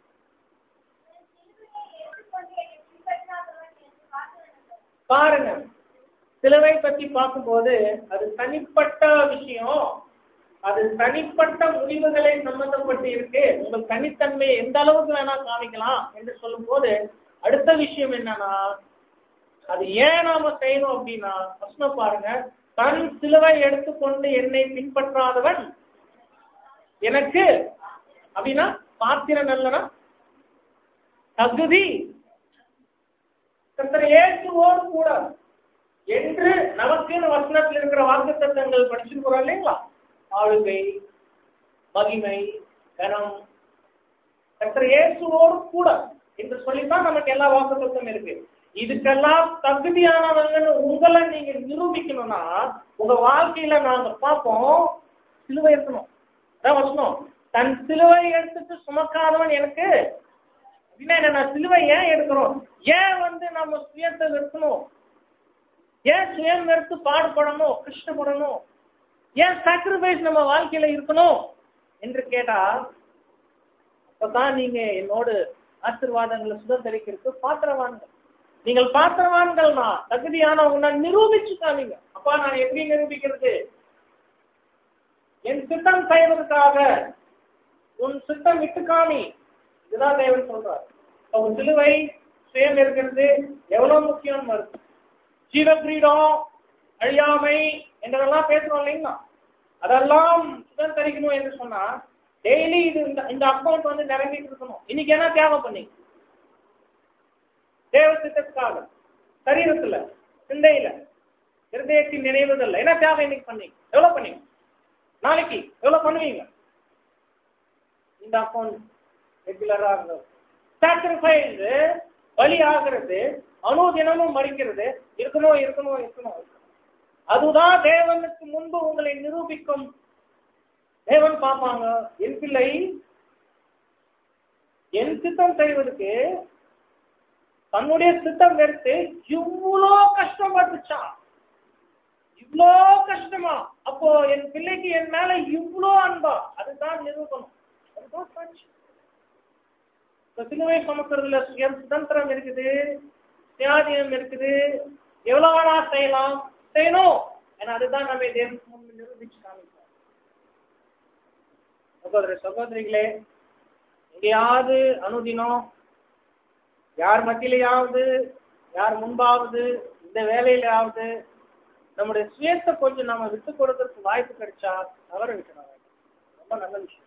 பாருங்க சிலுவை பத்தி பார்க்கும்போது அது தனிப்பட்ட விஷயம் அது தனிப்பட்ட முடிவுகளை சம்பந்தப்பட்டு இருக்கு உங்கள் தனித்தன்மையை எந்த அளவுக்கு வேணா காமிக்கலாம் என்று சொல்லும் போது அடுத்த விஷயம் என்னன்னா அது ஏன் நாம செய்யணும் அப்படின்னா பிரச்சனை பாருங்க தன் சிலுவை எடுத்துக்கொண்டு என்னை பின்பற்றாதவன் எனக்கு அப்படின்னா பாத்திரம் நல்லனா தகுதி கர்த்தர் இயேசுவோடு கூட என்று நமக்குன்னு வசனத்தில் இருக்கிற வாக்கு தத்தங்கள் படிச்சிருக்கிறோம் இல்லைங்களா ஆளுகை மகிமை கனம் கர்த்தர் இயேசுவோடு கூட என்று சொல்லித்தான் நமக்கு எல்லா வாக்கு தத்தம் இருக்கு இதுக்கெல்லாம் தகுதியானவங்கன்னு உங்களை நீங்க நிரூபிக்கணும்னா உங்க வாழ்க்கையில நாங்க பார்ப்போம் சிலுவை இருக்கணும் அதான் வசனம் தன் சிலுவை எடுத்துட்டு சுமக்காதவன் எனக்கு அப்படின்னா என்ன நான் சிலுவை ஏன் எடுக்கிறோம் ஏன் வந்து நம்ம சுயத்தை நிறுத்தணும் ஏன் சுயம் நிறுத்து பாடுபடணும் கஷ்டப்படணும் ஏன் சாக்ரிஃபைஸ் நம்ம வாழ்க்கையில இருக்கணும் என்று கேட்டா அப்பதான் நீங்க என்னோடு ஆசீர்வாதங்களை சுதந்திரிக்கிறதுக்கு பாத்திரவான்கள் நீங்கள் பாத்திரவான்கள்னா தகுதியானவங்க நிரூபிச்சு காமிங்க அப்பா நான் எப்படி நிரூபிக்கிறது என் சித்தம் செய்வதற்காக உன் சித்தம் விட்டு காமி இதுதான் தேவன் சொல்றார் உன் சிலுவை சுயம் இருக்கிறது எவ்வளவு முக்கியம் வருது ஜீவக்கிரீடம் அழியாமை என்றதெல்லாம் பேசுறோம் இல்லைங்களா அதெல்லாம் சுதந்திரிக்கணும் என்று சொன்னா டெய்லி இது இந்த இந்த அக்கௌண்ட் வந்து நிரம்பிட்டு இருக்கணும் இன்னைக்கு என்ன தியாகம் பண்ணி தேவ சித்தத்துக்காக சரீரத்துல சிந்தையில இருதயத்தின் நினைவுகள்ல என்ன தியாகம் இன்னைக்கு பண்ணி எவ்வளவு பண்ணீங்க நாளைக்கு எவ்வளவு பண்ணுவீங்க இந்த அக்கௌண்ட் ரெகுலரா இருந்தது சாக்ரிஃபைஸ் பலி ஆகிறது அனுதினமும் மறிக்கிறது இருக்கணும் இருக்கணும் இருக்கணும் அதுதான் தேவனுக்கு முன்பு உங்களை நிரூபிக்கும் தேவன் பார்ப்பாங்க என் பிள்ளை என் சித்தம் செய்வதற்கு தன்னுடைய சித்தம் எடுத்து இவ்வளோ கஷ்டப்பட்டுச்சான் இவ்வளோ கஷ்டமா அப்போ என் பிள்ளைக்கு என் மேல இவ்வளோ அன்பா அதுதான் நிரூபணம் அதுதான் சாட்சி சிலுவை சுமக்கிறதுல சுயம் சுதந்திரம் இருக்குது சுயாதீனம் இருக்குது எவ்வளவு வேணா செய்யலாம் செய்யணும் ஏன்னா அதுதான் நம்ம தேவனுக்கு முன்பு நிரூபிச்சு காமிப்போம் சகோதர சகோதரிகளே எங்கேயாவது அனுதினம் யார் மத்தியிலையாவது யார் முன்பாவது இந்த வேலையிலாவது நம்முடைய சுயத்தை கொஞ்சம் நம்ம விட்டு கொடுக்கறதுக்கு வாய்ப்பு கிடைச்சா தவற விட்டுறாங்க ரொம்ப நல்ல விஷயம்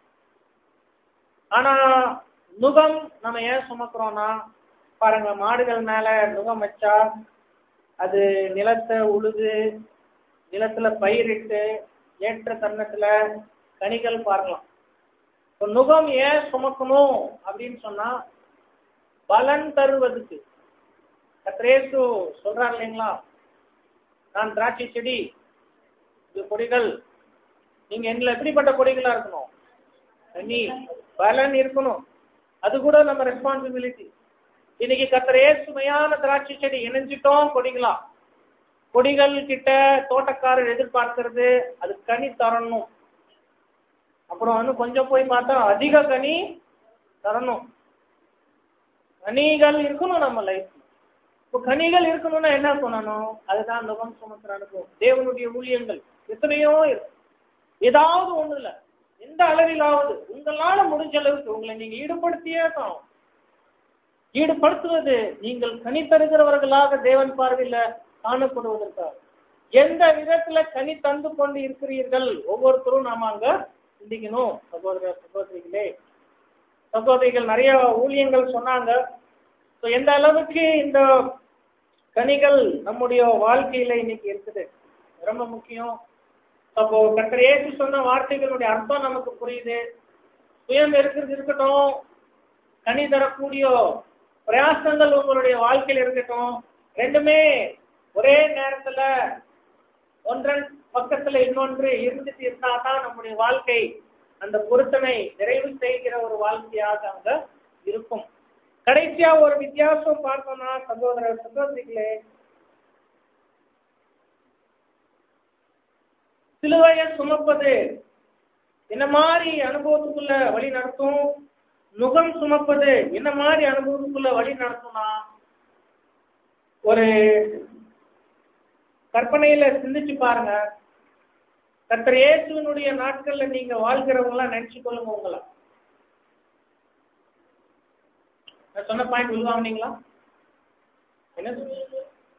ஆனா நுகம் நம்ம ஏன் சுமக்கிறோம்னா பாருங்க மாடுகள் மேல நுகம் வச்சா அது நிலத்தை உழுது நிலத்துல பயிரிட்டு ஏற்ற தருணத்துல கனிகள் பார்க்கலாம் இப்போ நுகம் ஏன் சுமக்கணும் அப்படின்னு சொன்னா பலன் தருவதுக்கு கத்திரேசு சொல்றாரு இல்லைங்களா நான் திராட்சை செடி இது கொடிகள் நீங்க எங்களை எப்படிப்பட்ட கொடிகளா இருக்கணும் தண்ணி பலன் இருக்கணும் அது கூட நம்ம ரெஸ்பான்சிபிலிட்டி இன்னைக்கு கத்திரையே சுமையான திராட்சை செடி இணைஞ்சிட்டோம் கொடிகளா கொடிகள் கிட்ட தோட்டக்காரர் எதிர்பார்க்கிறது அது கனி தரணும் அப்புறம் வந்து கொஞ்சம் போய் பார்த்தா அதிக கனி தரணும் கனிகள் இருக்கணும் நம்ம லைஃப் இப்போ கனிகள் இருக்கணும்னா என்ன பண்ணணும் அதுதான் நுகம் சுமக்கிற அனுபவம் தேவனுடைய ஊழியங்கள் எத்தனையோ இருக்கு ஏதாவது ஒண்ணு இல்ல எந்த அளவிலாவது உங்களால முடிஞ்ச அளவுக்கு உங்களை நீங்க ஈடுபடுத்தியே தான் ஈடுபடுத்துவது நீங்கள் கனி தருகிறவர்களாக தேவன் பார்வையில காணப்படுவதற்காக எந்த விதத்துல கனி தந்து கொண்டு இருக்கிறீர்கள் ஒவ்வொருத்தரும் நாம அங்க சிந்திக்கணும் சகோதர சகோதரிகளே சகோதரிகள் நிறைய ஊழியங்கள் சொன்னாங்க ஸோ எந்த அளவுக்கு இந்த கனிகள் நம்முடைய வாழ்க்கையில இன்னைக்கு இருக்குது ரொம்ப முக்கியம் அப்போ கர்த்தர் இயேசு சொன்ன வார்த்தைகளுடைய அர்த்தம் நமக்கு புரியுது சுயம் இருக்கிறது இருக்கட்டும் கனி தரக்கூடிய பிரயாசங்கள் உங்களுடைய வாழ்க்கையில் இருக்கட்டும் ரெண்டுமே ஒரே நேரத்துல ஒன்றன் பக்கத்துல இன்னொன்று இருந்துட்டு இருந்தா தான் நம்முடைய வாழ்க்கை அந்த பொருத்தனை நிறைவு செய்கிற ஒரு வாழ்க்கையாக அங்க இருக்கும் கடைசியா ஒரு வித்தியாசம் பார்த்தோம்னா சகோதர சகோதரிகளே சிலுவையை சுமப்பது என்ன மாதிரி அனுபவத்துக்குள்ள வழி நடத்தும் நுகம் சுமப்பது என்ன மாதிரி அனுபவத்துக்குள்ள வழி நடத்தும்னா ஒரு கற்பனையில சிந்திச்சு பாருங்க கர்த்தர் இயேசுவினுடைய நாட்கள்ல நீங்க வாழ்கிறவங்க எல்லாம் நினைச்சு கொள்ளுங்க உங்களை நான் சொன்ன பாயிண்ட் உள்வாங்கினீங்களா என்ன சொன்னீங்க?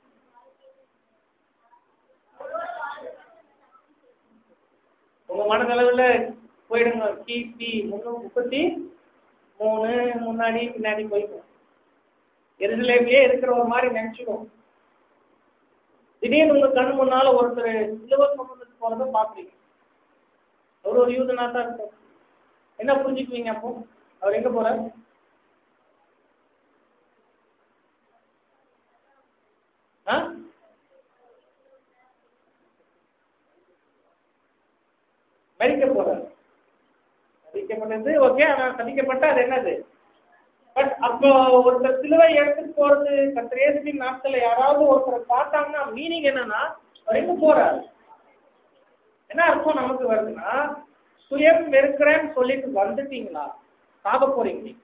உங்க மனதளவுல போயிடுங்க கிபி முன்னூத்தி முப்பத்தி மூணு முன்னாடி பின்னாடி போய்க்கும் எருசலேம்லயே இருக்கிற ஒரு மாதிரி நினைச்சுக்கோங்க திடீர்னு உங்க கண் முன்னால ஒருத்தர் சிலுவை சம்பந்தத்துக்கு போறத பாக்குறீங்க அவர் ஒரு யூதனா தான் இருப்பார் என்ன புரிஞ்சுக்குவீங்க அப்போ அவர் எங்க போறார் ஆ மறிக்க போறார் சதிக்கப்பட்டது ஓகே ஆனா சதிக்கப்பட்ட அது என்னது பட் அப்போ ஒருத்தர் சிலுவை எடுத்துட்டு போறது கத்திரேசின் நாட்கள்ல யாராவது ஒருத்தர் பார்த்தாங்கன்னா மீனிங் என்னன்னா அவர் எங்க போறாரு என்ன அர்த்தம் நமக்கு வருதுன்னா சுயம் வெறுக்கிறேன்னு சொல்லிட்டு வந்துட்டீங்களா சாக போறீங்க நீங்க.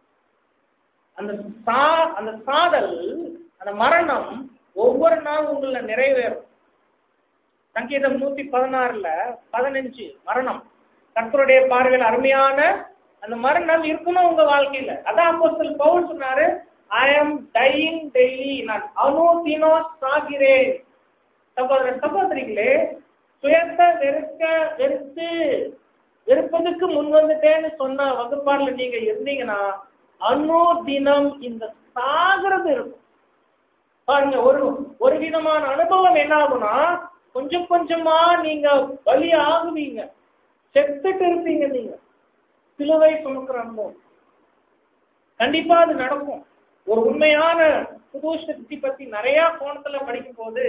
அந்த சா அந்த சாதல் அந்த மரணம் ஒவ்வொரு நாள் உங்கள நிறைவேறும் சங்கீதம் நூத்தி பதினாறுல பதினஞ்சு மரணம் கர்த்தருடைய பார்வையில் அருமையான அந்த மரணம் இருக்கணும் உங்க வாழ்க்கையில அதான் அப்போஸ்தலன் பவுல் சொன்னாரு ஐ அம் டையிங் டெய்லி நான் அனுதினோ சாகிறேன் சகோதர சகோதரிகளே சுயத்தை வெறுக்க வெறுத்து வெறுப்பதுக்கு முன் வந்துட்டேன்னு சொன்ன வகுப்பாடுல நீங்க இருந்தீங்கன்னா அனுதினம் இந்த சாகிறது இருக்கும் பாருங்க ஒரு ஒரு விதமான அனுபவம் என்ன ஆகும்னா கொஞ்சம் கொஞ்சமா நீங்க பலி ஆகுவீங்க செத்துட்டு இருப்பீங்க நீங்க சிலுவை சுமக்கிற அனுபவம் கண்டிப்பா அது நடக்கும் ஒரு உண்மையான புது சக்தி பத்தி நிறைய கோணத்துல படிக்கும் போது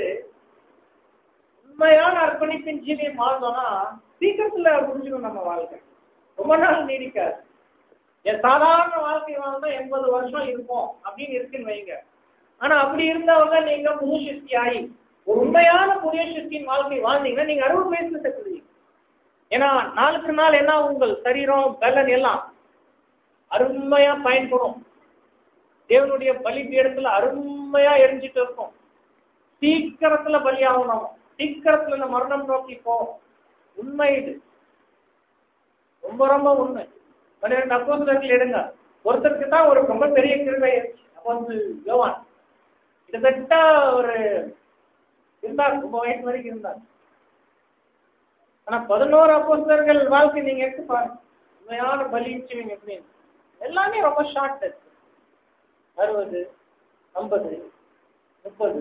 உண்மையான அர்ப்பணிப்பின் ஜீவியம் வாழ்ந்தோம்னா சீக்கிரத்துல முடிஞ்சிடும் நம்ம வாழ்க்கை ரொம்ப நாள் நீடிக்காது என் சாதாரண வாழ்க்கை வாழ்ந்தா எண்பது வருஷம் இருக்கும் அப்படின்னு இருக்குன்னு வைங்க ஆனா அப்படி இருந்தவங்க நீங்க புது சக்தி ஆகி ஒரு உண்மையான புதிய சக்தியின் வாழ்க்கை வாழ்ந்தீங்கன்னா நீங்க அறுபது வயசுல செத்துருவீங்க ஏன்னா நாளுக்கு நாள் என்ன உங்கள் சரீரம் பலன் எல்லாம் அருமையா பயன்படும் தேவனுடைய பலி பீடத்துல அருமையா எரிஞ்சிட்டு இருக்கும் சீக்கிரத்துல பலியாகும் நம்ம சீக்கிரத்துல இந்த மரணம் நோக்கி போவோம் உண்மை இது ரொம்ப ரொம்ப உண்மை பன்னிரெண்டு அப்போஸ்தலர்கள் எடுங்க ஒருத்தருக்கு தான் ஒரு ரொம்ப பெரிய கிருபை அப்போ வந்து யோவான் கிட்டத்தட்ட ஒரு இருந்தார் ரொம்ப வயசு வரைக்கும் இருந்தார் ஆனா பதினோரு அப்போஸ்தலர்கள் வாழ்க்கை நீங்க எடுத்து பாருங்க உண்மையான பலிச்சுவீங்க எப்படின்னு எல்லாமே ரொம்ப ஷார்ட் அறுபது ஐம்பது முப்பது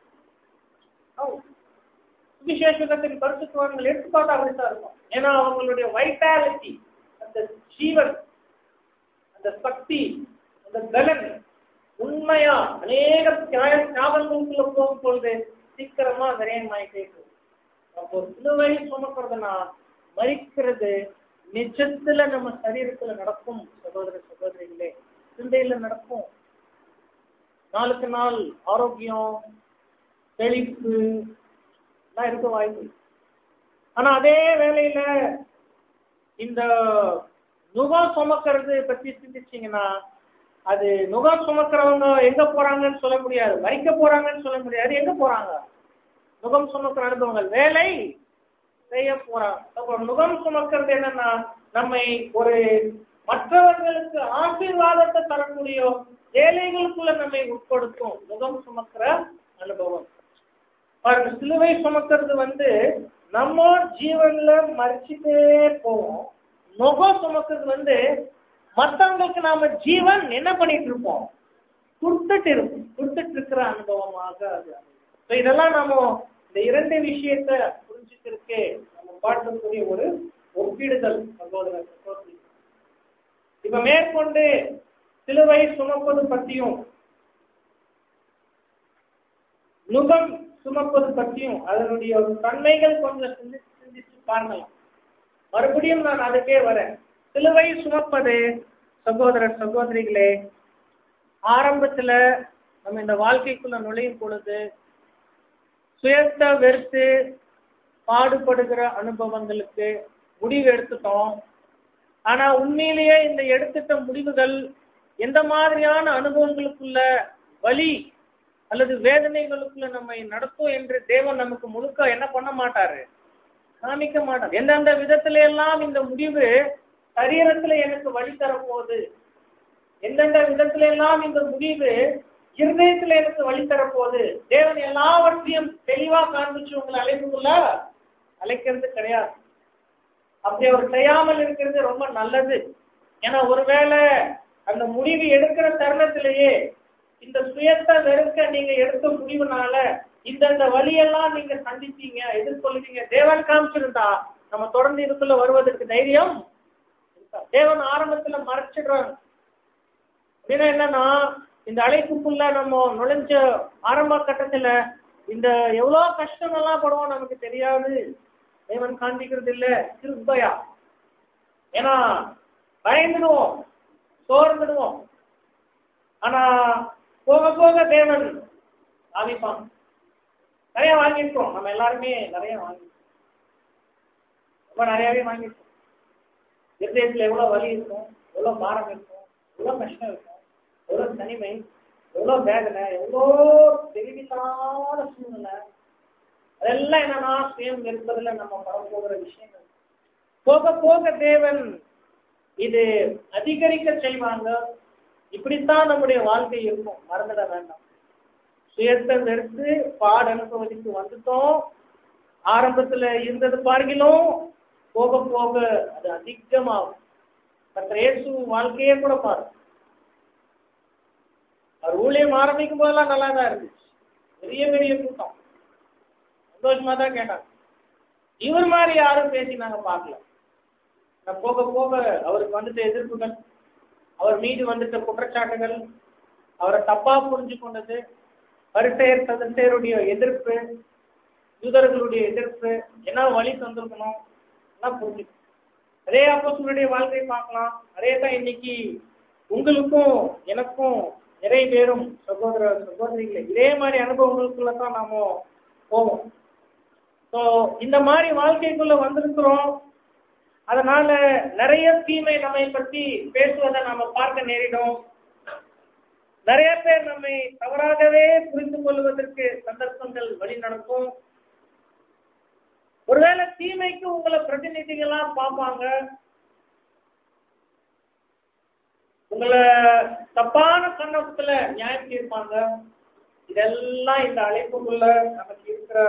சுவிசேஷத்தின் பரிசுத்தவான்கள் எடுத்து பார்த்தா அப்படித்தான் இருக்கும் ஏன்னா அவங்களுடைய வைட்டாலிட்டி அந்த ஜீவன் அந்த சக்தி அந்த பலன் உண்மையா அநேக தியாக தியாகங்களுக்குள்ள போகும் பொழுது சீக்கிரமா விரயமாயிட்டே இருக்கும் அப்போ சிலுவை சுமக்கிறதுனா மறிக்கிறது நிஜத்துல நம்ம சரீரத்துல நடக்கும் சகோதர சகோதரிகளே சிந்தையில நடக்கும் நாளுக்கு நாள் ஆரோக்கியம் செழிப்பு எல்லாம் இருக்க வாய்ப்பு இருக்கு. ஆனா அதே வேளையில இந்த நுகம் சுமக்கிறது பத்தி சிந்திச்சீங்கன்னா அது நுகம் சுமக்கிறவங்க எங்க போறாங்கன்னு சொல்ல முடியாது மறிக்க போறாங்கன்னு சொல்ல முடியாது எங்க போறாங்க நுகம் சுமக்கிற அனுபவங்கள் வேலை செய்ய போறாங்க அப்போ நுகம் சுமக்கிறது என்னன்னா நம்மை ஒரு மற்றவர்களுக்கு ஆசீர்வாதத்தை தரக்கூடிய வேலைகளுக்குள்ள நம்மை உட்படுத்தும் நுகம் சுமக்கிற அனுபவம் பாருங்க சிலுவை சுமக்கிறது வந்து நம்ம ஜீவன்ல மறிச்சுட்டே போவோம் நுகம் சுமக்கிறது வந்து மற்றவங்களுக்கு நாம ஜீவன் என்ன பண்ணிட்டு இருப்போம் கொடுத்துட்டு இருப்போம் கொடுத்துட்டு இருக்கிற அனுபவமாக அது So இதெல்லாம் நாம இந்த இரண்டு விஷயத்த புரிஞ்சுக்கிறதுக்கு நம்ம பார்க்கக்கூடிய ஒரு ஒப்பிடுதல் சகோதர சகோதரி இப்ப மேற்கொண்டு சிலுவை சுமப்பது பற்றியும் நுகம் சுமப்பது பற்றியும் அதனுடைய தன்மைகள் கொஞ்சம் சிந்திச்சு சிந்திச்சு பார்க்கலாம் மறுபடியும் நான் அதுக்கே வரேன் சிலுவை சுமப்பது சகோதர சகோதரிகளே ஆரம்பத்துல நம்ம இந்த வாழ்க்கைக்குள்ள நுழையும் பொழுது சுயத்தை வெறுத்து பாடுபடுகிற அனுபவங்களுக்கு முடிவு எடுத்துட்டோம் ஆனா உண்மையிலேயே இந்த எடுத்துட்ட முடிவுகள் எந்த மாதிரியான அனுபவங்களுக்குள்ள வலி அல்லது வேதனைகளுக்குள்ள நம்மை நடத்தும் என்று தேவன் நமக்கு முழுக்க என்ன பண்ண மாட்டாரு காமிக்க மாட்டார் எந்தெந்த விதத்துல எல்லாம் இந்த முடிவு சரீரத்துல எனக்கு வழி தரப்போகுது எந்தெந்த விதத்துல எல்லாம் இந்த முடிவு இருதயத்துல எனக்கு வழி தரப்போகுது தேவன் எல்லாவற்றையும் தெளிவா காண்பிச்சு உங்களை அழைப்புக்குள்ள அழைக்கிறது கிடையாது அப்படி அவர் செய்யாமல் இருக்கிறது ரொம்ப நல்லது ஏன்னா ஒருவேளை அந்த முடிவு எடுக்கிற தருணத்திலேயே இந்த சுயத்தை வெறுக்க நீங்க எடுத்த முடிவுனால இந்தந்த வழியெல்லாம் நீங்க சந்திச்சீங்க எதிர்கொள்வீங்க தேவன் காமிச்சிருந்தா நம்ம தொடர்ந்து இதுக்குள்ள வருவதற்கு தைரியம் இருக்கா? தேவன் ஆரம்பத்துல மறைச்சிடுறாங்க அப்படின்னா என்னன்னா இந்த அழைப்புக்குள்ள நம்ம நுழைஞ்ச ஆரம்ப கட்டத்துல இந்த எவ்வளவு கஷ்டங்கள்லாம் படுவோம் நமக்கு தெரியாது தேவன் காண்பிக்கிறது இல்ல கிருபையா ஏன்னா பயந்துடுவோம் சோர்ந்துடுவோம் ஆனா போக போக தேவன் காமிப்பான் நிறைய வாங்கியிருக்கோம் நம்ம எல்லாருமே நிறைய வாங்கியிருக்கோம் ரொம்ப நிறையவே வாங்கியிருக்கோம் இருதயத்துல எவ்வளவு வலி இருக்கும் எவ்வளவு பாரம் இருக்கும் எவ்வளவு கஷ்டம் இருக்கும் எவ்வளவு தனிமை எவ்வளவு வேதனை எவ்வளோ தெளிவில்லாத சூழ்நிலை அதெல்லாம் என்னன்னா சுயம் இருப்பதுல நம்ம பட போகிற விஷயங்கள் போக போக தேவன் இது அதிகரிக்க செய்வாங்க இப்படித்தான் நம்முடைய வாழ்க்கை இருக்கும் மறந்துட வேண்டாம் சுயத்தை வெறுத்து பாட அனுபவத்துக்கு வந்துட்டோம் ஆரம்பத்துல இருந்தது பார்க்கிலும் போக போக அது அதிகமாகும் மற்ற இயேசு வாழ்க்கையே கூட பாரு அவர் ஊழியம் ஆரம்பிக்கும் போதெல்லாம் நல்லா தான் இருந்துச்சு பெரிய பெரிய கூட்டம் சந்தோஷமா தான் கேட்டாங்க இவர் மாதிரி யாரும் பேசி நாங்க பார்க்கல நான் போக போக அவருக்கு வந்துட்ட எதிர்ப்புகள் அவர் மீது வந்துட்ட குற்றச்சாட்டுகள் அவரை தப்பா புரிஞ்சு கொண்டது பரிசெயர் சதசேருடைய எதிர்ப்பு யூதர்களுடைய எதிர்ப்பு என்ன வழி தந்திருக்கணும் எல்லாம் புரிஞ்சு அதே அப்போசனுடைய வாழ்க்கையை பார்க்கலாம் அதே தான் இன்னைக்கு உங்களுக்கும் எனக்கும் நிறைய பேரும் சகோதர சகோதரிகளை இதே மாதிரி அனுபவங்களுக்குள்ள தான் நாம போவோம் ஸோ இந்த மாதிரி வாழ்க்கைக்குள்ள வந்திருக்கிறோம் அதனால நிறைய தீமை நம்மை பற்றி பேசுவதை நாம பார்க்க நேரிடும் நிறைய பேர் நம்மை தவறாகவே புரிந்து கொள்வதற்கு சந்தர்ப்பங்கள் வழி நடக்கும் ஒருவேளை தீமைக்கு உங்களை பிரதிநிதிகளா பார்ப்பாங்க உங்களை தப்பான கண்ணத்துல நியாயம் தீர்ப்பாங்க இதெல்லாம் இந்த அழைப்புக்குள்ள நமக்கு இருக்கிற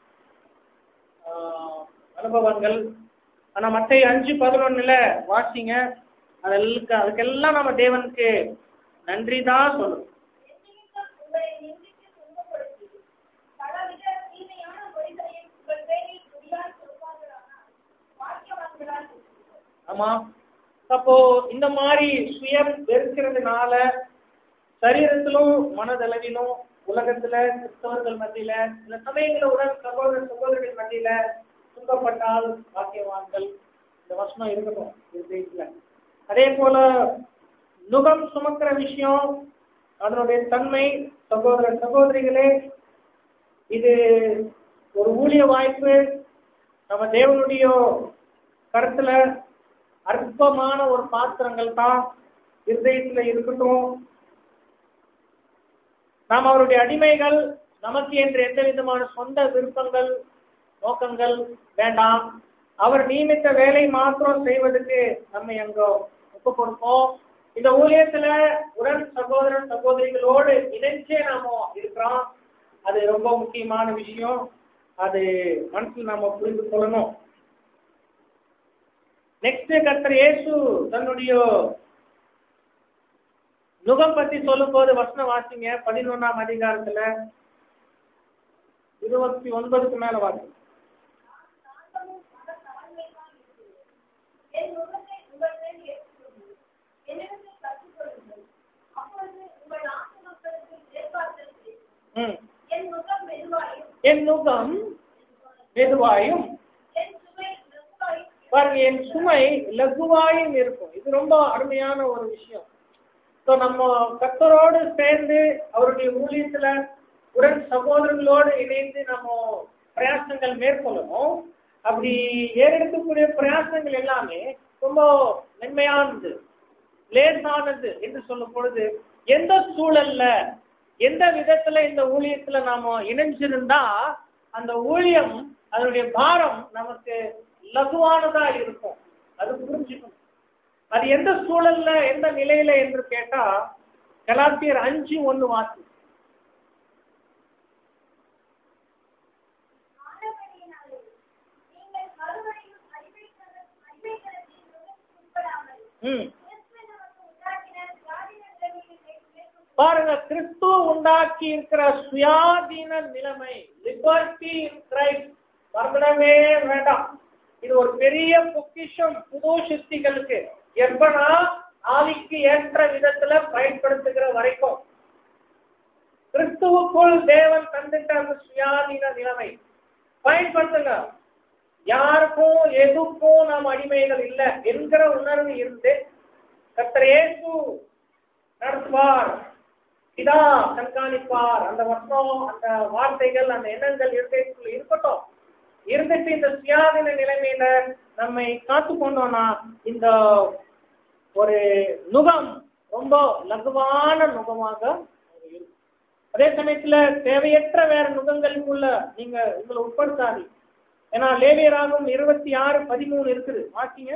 ஆஹ், அனுபவங்கள் ஆனா மற்ற அஞ்சு பதினொன்னுல வாசிங்க அதெல்லாம் அதுக்கெல்லாம் நம்ம தேவனுக்கு நன்றி தான் சொல்லணும் எண்ணிக்கை உங்களை நிந்தித்து துன்பப்படுத்தி பலவித தீமையான மொழிகளையும் உங்கள் பேரில் துணியால் சொல்வார்களானால் வாக்கியவான்களால் இருக்கிறீர்கள். ஆமா அப்போ இந்த மாதிரி சுயம் வெறுக்கிறதுனால சரீரத்திலும் மனதளவிலும் உலகத்துல கிறிஸ்தவர்கள் மத்தியில சில சமயங்கள உடன் சகோதர சகோதரர்கள் மத்தியில துன்பப்பட்டால் பாக்கியவான்கள் இந்த வசனம் இருக்கணும் இருதயத்துல அதே போல நுகம் சுமக்கிற விஷயம் அதனுடைய தன்மை சகோதர சகோதரிகளே இது ஒரு ஊழிய வாய்ப்பு நம்ம தேவனுடைய கருத்துல அற்பமான ஒரு பாத்திரங்கள் தான் இருதயத்துல இருக்கட்டும் நாம் அவருடைய அடிமைகள் நமக்கு என்று எந்த விதமான சொந்த விருப்பங்கள் நோக்கங்கள் வேண்டாம் அவர் நியமித்த வேலை மாத்திரம் செய்வதற்கு நம்ம அங்க ஒப்பு கொடுப்போம் இந்த ஊழியத்துல உடன் சகோதரன் சகோதரிகளோடு இணைஞ்சே நாம இருக்கிறோம் அது ரொம்ப முக்கியமான விஷயம் அது மனசுல நாம புரிந்து கொள்ளணும் நெக்ஸ்ட் கர்த்தர் இயேசு தன்னுடைய நுகம் பத்தி சொல்லும் போது வசனம் வாசிங்க பதினொன்னாம் அதிகாரத்துல இருபத்தி ஒன்பதுக்கு மேல வாசிங்க சாந்தமும் மன தாழ்மையுமாய் இருக்கிறேன். என் நுகத்தை உங்களிடம் ஏற்றுக்கொள்ளுங்கள். என்னிடத்தில் கற்றுக்கொள்ளுங்கள். அப்பொழுது உங்கள் ஆத்துமக்களுக்கு இளைப்பாறுதல் கிடைக்கும். ம். என் நுகம் மெதுவாயும் என் நுகம் மெதுவாயும் என் சுமை லகுவாயும் பாருங்க என் சுமை லகுவாயும் இருக்கும் இது ரொம்ப அருமையான ஒரு விஷயம் ஸோ நம்ம கர்த்தரோடு சேர்ந்து அவருடைய ஊழியத்துல உடன் சகோதரர்களோடு இணைந்து நம்ம பிரயாசங்கள் மேற்கொள்ளணும் அப்படி ஏறெடுக்கக்கூடிய பிரயாசங்கள் எல்லாமே ரொம்ப மென்மையானது லேசானது என்று சொல்லும் பொழுது எந்த சூழல்ல எந்த விதத்துல இந்த ஊழியத்துல நாம இணைஞ்சிருந்தா அந்த ஊழியம் அதனுடைய பாரம் நமக்கு லகுவானதா இருக்கும் அது புரிஞ்சுக்கணும் அது எந்த சூழல்ல எந்த நிலையில என்று கேட்டா கலாத்தியர் அஞ்சு ஒண்ணு வாசி ஆனபடியினாலே நீங்கள் மறுபடியும் அடிமைத்தன- அடிமைத்தனத்தின் நுகத்துக்கு உட்படாமல் ம் கிறிஸ்து நமக்கு உண்டாக்கின சுயாதீன நிலைமையில் மேற்கொண்டு பாருங்க கிறிஸ்து உண்டாக்கி இருக்கிற சுயாதீன நிலைமை லிபர்ட்டி இன் கிரைஸ்ட் மறந்துடவே வேண்டாம் இது ஒரு பெரிய பொக்கிஷம் புது சிருஷ்டிகளுக்கு எப்பனா ஆவிக்கு ஏற்ற விதத்துல பயன்படுத்துகிற வரைக்கும் கிறிஸ்துவுக்குள் தேவன் தந்துட்ட அந்த சுயாதீன நிலைமை பயன்படுத்துங்க யாருக்கும் எதுக்கும் நாம் அடிமைகள் இல்லை என்கிற உணர்வு இருந்து கர்த்தர் இயேசு நடத்துவார் இதா கண்காணிப்பார் அந்த வசனம் அந்த வார்த்தைகள் அந்த எண்ணங்கள் இருதயத்துக்குள்ள இருக்கட்டும் இருந்துட்டு இந்த சுயாதீன நிலைமையில நம்மை காத்து கொண்டோம்னா இந்த ஒரு நுகம் ரொம்ப லகுவான நுகமாக இருக்கும் அதே சமயத்துல தேவையற்ற வேற நுகங்களுக்குள்ள நீங்க உங்களை உட்படுத்தாது ஏன்னா லேவியராகும் இருபத்தி ஆறு பதிமூணு இருக்குது வாசிங்க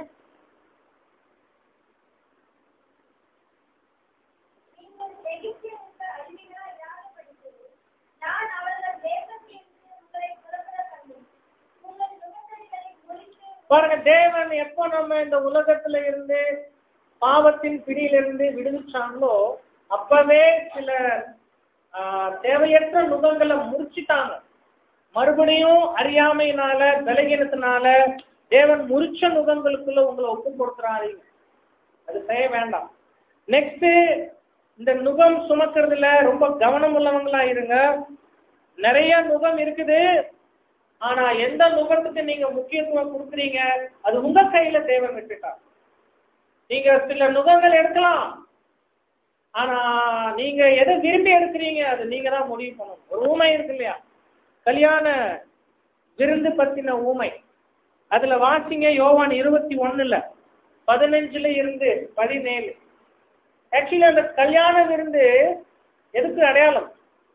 நீங்கள் எகிப்தியருக்கு அடிமைகளாய் இராதபடிக்கு நான் அவர்கள் தேசத்திலிருந்து உங்களை புறப்பட கண்டேன். உங்கள் நுகத்தடிகளை முறித்து பாருங்க தேவன் எப்போ நம்ம இந்த உலகத்துல இருந்து பாவத்தின் பிடியிலிருந்து விடுவிச்சாங்களோ அப்பவே சில ஆஹ், தேவையற்ற நுகங்களை முறிச்சிட்டாங்க மறுபடியும் அறியாமையினால பலகீனத்தினால தேவன் முறிச்ச நுகங்களுக்குள்ள உங்களை ஒப்பு கொடுக்குறாரு அது செய்ய வேண்டாம் நெக்ஸ்ட் இந்த நுகம் சுமக்கிறதுல ரொம்ப கவனம் உள்ளவங்களா இருங்க நிறைய நுகம் இருக்குது ஆனா எந்த நுகத்துக்கு நீங்க முக்கியத்துவம் கொடுக்குறீங்க அது உங்க கையில தேவன் விட்டுட்டார் நீங்க சில நுகங்கள் எடுக்கலாம் ஆனா நீங்க எதை விரும்பி எடுக்கிறீங்க அது நீங்க தான் முடிவு பண்ணணும் ஒரு ஊமை இருக்கு இல்லையா கல்யாண விருந்து பத்தின ஊமை அதுல வாசிங்க யோவான் இருபத்தி ஒண்ணுல பதினஞ்சுல இருந்து பதினேழு ஆக்சுவலி அந்த கல்யாண விருந்து எதுக்கு அடையாளம்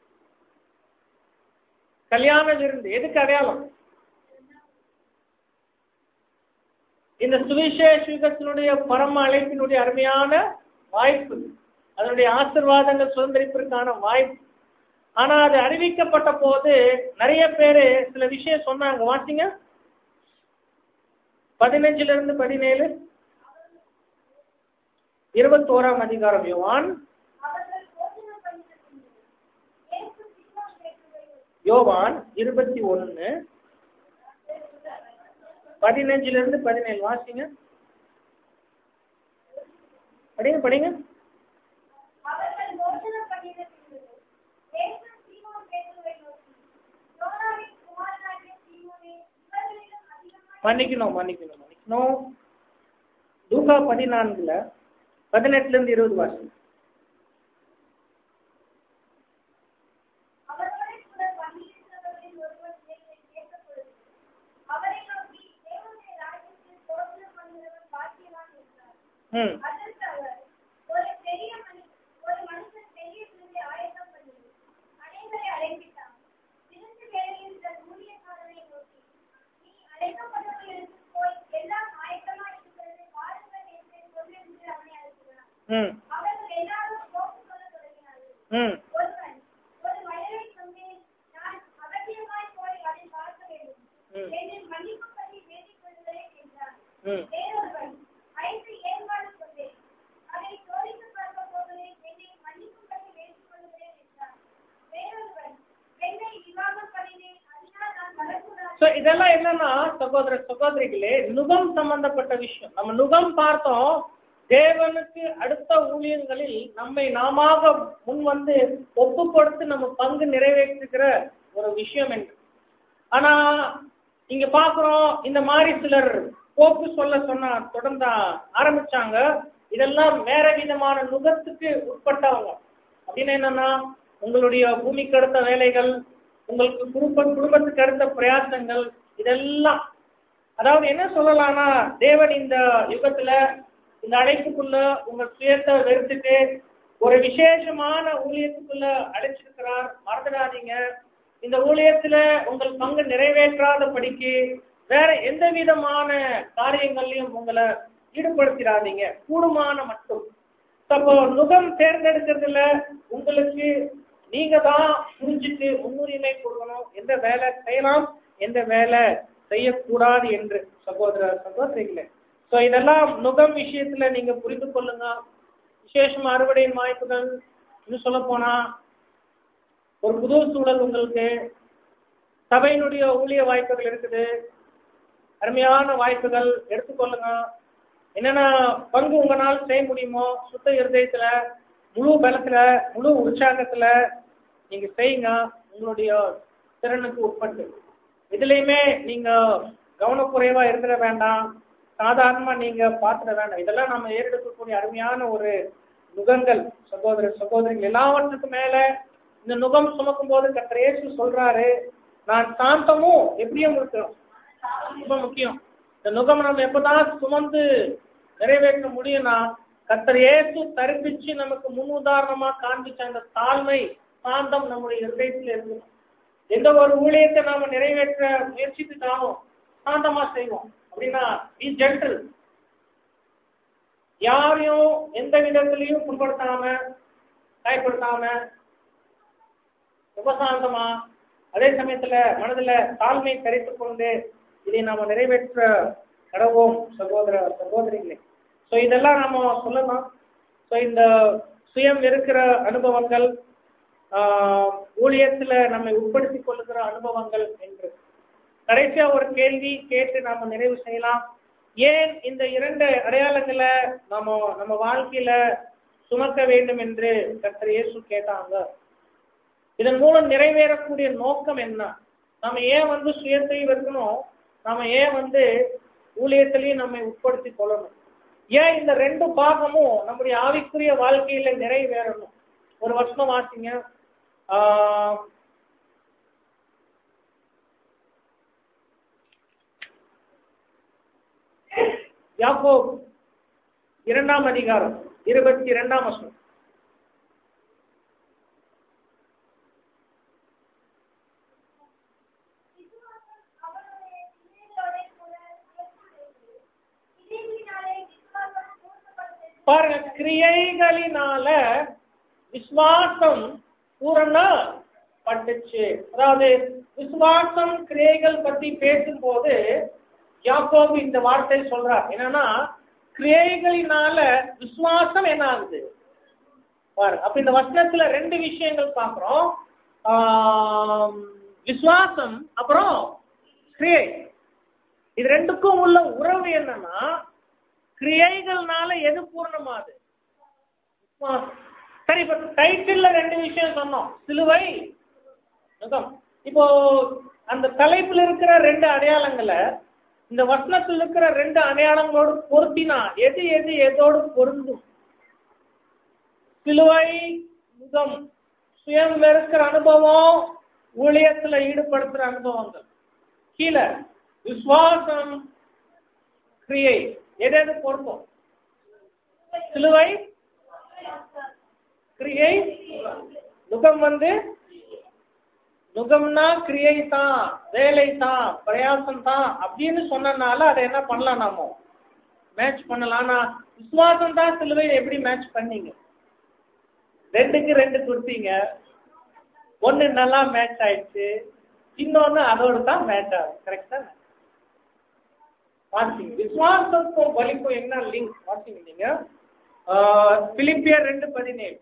கல்யாண விருந்து எதுக்கு அடையாளம் இந்த சுவிசேஷ யுகத்தினுடைய பரம அழைப்பினுடைய அருமையான வாய்ப்பு அதனுடைய ஆசிர்வாதங்கள் சுதந்திரிப்பிற்கான வாய்ப்பு ஆனா அது அறிவிக்கப்பட்ட போது நிறைய பேரு சில விஷயம் சொன்னாங்க வாசிங்க பதினஞ்சுல இருந்து பதினேழு இருபத்தோராம் அதிகாரம் யோவான் அவர்கள் போஜனம் பண்ணின பின்பு இயேசு சீமோன் பேதுருவை யோவான் இருபத்தி ஒன்னு பதினஞ்சுல இருந்து பதினேழு வாசிங்க படிங்க படிங்க அவர்கள் போஜனம் பண்ணின பின்பு இயேசு சீமோன் பேதுருவை நோக்கி யோனாவின் குமாரனாகிய சீமோனே இவர்களிலும் அதிகமாய் மன்னிக்கணும் மன்னிக்கணும் மன்னிக்கணும் லூகா பதினான்குல பதினெட்டுல இருந்து இருபது வாசிங்க அவரோடு கூட பன்னிருந்தவர்களில் ஒருவர் இயேசுவை கேட்டபொழுது, அவரை நோக்கி தேவனுடைய ராஜ்யத்தில் போஜனம் பண்ணுகிறவன் பாக்கியவான் என்றார். ம் அதற்கு அவர், ஒரு பெரிய மனி- ஒரு மனுஷன் பெரிய விருந்தை ஆயத்தம் பண்ணி, ம் அவர்கள் எல்லாரும் கோபம் கொள்ளத் தொடங்கினார்கள். ம் ஒருவன் ஒரு வயலைக் கொண்டு, நான் அவசியமாய் போய் அதைப் பார்க்க வேண்டும். ம். என்று மன்னிப்புப்படி வேண்டிக் கொள்கிறேன் என்றான். ம் வேறொருவன், ஐந்து ஏர்மாடு கொண்டேன். அதை சோதித்துப் பார்க்கப் போகிறேன். என்னை மன்னிப்புப்படி வேண்டிக் கொள்கிறேன் என்றான். வேறொருவன், பெண்ணை விவாகம் பண்ணினேன். அதனால் நான் வரக்கூடாது. ஸோ இதெல்லாம் என்னன்னா சகோதர சகோதரிகளே நுகம் சம்பந்தப்பட்ட விஷயம் நம்ம நுகம் பார்த்தோம் தேவனுக்கு அடுத்த ஊழியங்களில் நம்மை நாமாக முன் வந்து ஒப்பு கொடுத்து நம்ம பங்கு நிறைவேற்றுகிற ஒரு விஷயம் என்று ஆனா இங்க பாக்குறோம் இந்த மாதிரி சிலர் போக்கு சொல்ல சொன்னா தொடர்ந்து ஆரம்பிச்சாங்க இதெல்லாம் வேற விதமான நுகத்துக்கு உட்பட்டவங்க அப்படின்னு என்னன்னா உங்களுடைய பூமிக்கு அடுத்த வேலைகள் உங்களுக்கு குடும்ப குடும்பத்துக்கு அடுத்த பிரயாசங்கள் இதெல்லாம் அதாவது என்ன சொல்லலாம்னா தேவன் இந்த யுகத்துல இந்த அழைப்புக்குள்ள உங்க சுயத்தை வெறுத்துட்டு ஒரு விசேஷமான ஊழியத்துக்குள்ள அழைச்சிருக்கிறார் மறந்துடாதீங்க இந்த ஊழியத்துல உங்கள் பங்கு நிறைவேற்றாத படிக்கு வேற எந்த விதமான காரியங்கள்லயும் உங்களை ஈடுபடுத்திடாதீங்க கூடுமான மட்டும் அப்போ நுகம் தேர்ந்தெடுக்கிறதுல உங்களுக்கு நீங்க தான் புரிஞ்சுட்டு முன்னுரிமை கொடுக்கணும் எந்த வேலை செய்யலாம் எந்த வேலை செய்யக்கூடாது என்று சகோதர சகோதரிகளே ஸோ இதெல்லாம் நுகம் விஷயத்துல நீங்க புரிந்து கொள்ளுங்க விசேஷம் அறுவடையின் வாய்ப்புகள் இன்னும் சொல்ல போனா ஒரு புது சூழல் உங்களுக்கு சபையினுடைய ஊழிய வாய்ப்புகள் இருக்குது அருமையான வாய்ப்புகள் எடுத்துக்கொள்ளுங்க என்னென்ன பங்கு உங்களால் செய்ய முடியுமோ சுத்த இருதயத்துல முழு பலத்துல முழு உற்சாகத்துல நீங்க செய்யுங்க உங்களுடைய திறனுக்கு உட்பட்டு இதுலயுமே நீங்க கவனக்குறைவா இருந்துட வேண்டாம் சாதாரணமா நீங்க பார்த்துட வேண்டாம் இதெல்லாம் நம்ம ஏறெடுக்கக்கூடிய அருமையான ஒரு நுகங்கள் சகோதர சகோதரிகள் எல்லாவற்றுக்கும் மேல இந்த நுகம் சுமக்கும் போது கர்த்தர் இயேசு சொல்றாரு நான் சாந்தமும் எப்படியும் இருக்கணும் ரொம்ப முக்கியம் இந்த நுகம் நம்ம எப்பதான் சுமந்து நிறைவேற்ற முடியும்னா கர்த்தர் இயேசு தரிப்பிச்சு நமக்கு முன் உதாரணமா காண்பிச்ச அந்த தாழ்மை சாந்தம் நம்முடைய இருதயத்தில் இருக்கணும் எந்த ஒரு ஊழியத்தை நாம நிறைவேற்ற முயற்சித்துட்டாலும் சாந்தமா செய்வோம் அப்படின்னா பி ஜென்டில் யாரையும் எந்த விதத்திலையும் புண்படுத்தாம காயப்படுத்தாம உபசாந்தமா அதே சமயத்துல மனதுல தாழ்மை கரைத்துக் கொண்டு இதை நாம நிறைவேற்ற கடவோம் சகோதர சகோதரிகளே ஸோ இதெல்லாம் நாம சொல்லலாம் ஸோ இந்த சுயம் இருக்கிற அனுபவங்கள் ஆஹ், ஊழியத்துல நம்மை உட்படுத்திக் கொள்ளுகிற அனுபவங்கள் என்று கடைசியா ஒரு கேள்வி கேட்டு நாம நிறைவு செய்யலாம் ஏன் இந்த இரண்டு அடையாளங்களை நாம நம்ம வாழ்க்கையில சுமக்க வேண்டும் என்று கர்த்தர் இயேசு கேட்டாங்க இதன் மூலம் நிறைவேறக்கூடிய நோக்கம் என்ன நாம ஏன் வந்து சுயத்தை வைக்கணும் நாம ஏன் வந்து ஊழியத்திலையும் நம்மை உட்படுத்திக் கொள்ளணும் ஏன் இந்த ரெண்டு பாகமும் நம்முடைய ஆவிக்குரிய வாழ்க்கையில நிறைவேறணும் ஒரு வருஷம் வாசிங்க ஆஹ், யாக்கோப் இரண்டாம் அதிகாரம் இருபத்தி இரண்டாம் வசனம் விசுவாசம் அவருடைய கிரியைகளோடே கூட சேர்த்துள்ளது. கிரியைகளினாலே விசுவாசம் பூர்ணப்படுத்தது. பாருங்க கிரியைகளினால விசுவாசம் பூரணப்பட்டுச்சு அதாவது விசுவாசம் கிரியைகள் பத்தி பேசும்போது யாக்கோபு இந்த வார்த்தை சொல்றார் என்னன்னா கிரியைகளினால விசுவாசம் என்ன ஆகுது பாருங்க அப்ப இந்த வசனத்துல ரெண்டு விஷயங்கள் பார்க்கிறோம் ஆம், விசுவாசம் அப்புறம் கிரியை இது ரெண்டுக்கும் உள்ள உறவு என்னன்னா கிரியைகள்னால எது பூர்ணமாது விசுவாசம். சரி இப்ப டைட்டில்ல ரெண்டு விஷயம் சொன்னோம் சிலுவை நுகம் இப்போ அந்த தலைப்புல இருக்கிற ரெண்டு அடையாளங்களை இந்த வசனத்தில் இருக்கிற ரெண்டு அடையாளங்களோடு பொருத்தினா எது எது எதோடு பொருந்தும் சிலுவை முகம் சுயம் வெறுக்கிற அனுபவம் ஊழியத்துல ஈடுபடுத்துற அனுபவங்கள் கீழே விசுவாசம் கிரியை எது எது பொருந்தும் சிலுவை கிரியை நுகம் வந்து நுகம்னா கிரியை தான் வேலை தான் பிரயாசம் தான் அப்படின்னு சொன்னனால அதை என்ன பண்ணலாம் நாம மேட்ச் பண்ணலாம் ஆனா விசுவாசம் தான் சிலுவையை எப்படி மேட்ச் பண்ணீங்க ரெண்டுக்கு ரெண்டு கொடுத்தீங்க ஒண்ணு நல்லா மேட்ச் ஆயிடுச்சு இன்னொன்னு அதோட தான் மேட்ச் ஆகும் கரெக்டா வாசிங்க விசுவாசத்துக்கும் பலிக்கும் என்ன லிங்க் வாசிங்க நீங்க ஆஹ் பிலிப்பியர் ரெண்டு பதினேழு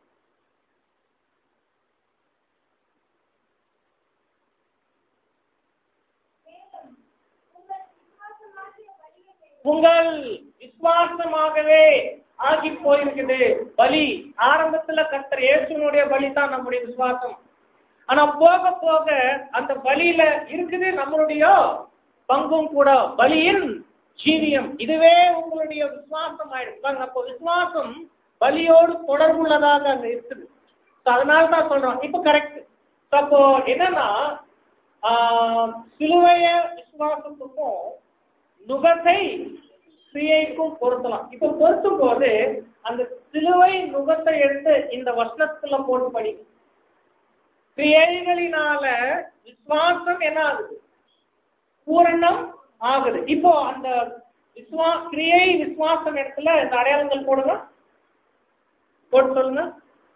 மேலும் உங்கள் விசுவாசமாகிய வழியை உங்கள் விசுவாசமாகவே ஆகி போயிருக்குது பலி ஆரம்பத்துல கர்த்தர் இயேசுனுடைய பலி தான் நம்முடைய விசுவாசம் ஆனா போக போக அந்த பலியில இருக்குது நம்மளுடைய பங்கும் கூட பலியின் ஜீவியம் இதுவே உங்களுடைய விசுவாசம் ஆயிடும் பாருங்க, அப்போ விசுவாசம் பலியோடு தொடர்புள்ளதாக அங்க இருக்குது So, அதனால தான் சொல்றோம் இப்ப கரெக்ட் அப்போ என்னன்னா ஆஹ், சிலுவைய விசுவாசத்துக்கும் நுகத்தை கிரியைக்கும் பொருத்தலாம் இப்ப பொருத்தும் போது அந்த சிலுவை நுகத்தை எடுத்து இந்த வசனத்துல போட்டு படிக்கும் கிரியைகளினால விசுவாசம் என்ன ஆகுது பூரணம் ஆகுது இப்போ அந்த விஸ்வா கிரியை விசுவாசம் இடத்துல இந்த அடையாளங்கள் போடுங்க போட்டு சொல்லுங்க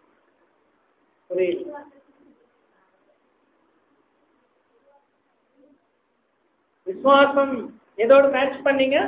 புரியல விசுவாசம் எதோட மேட்ச் பண்ணீங்க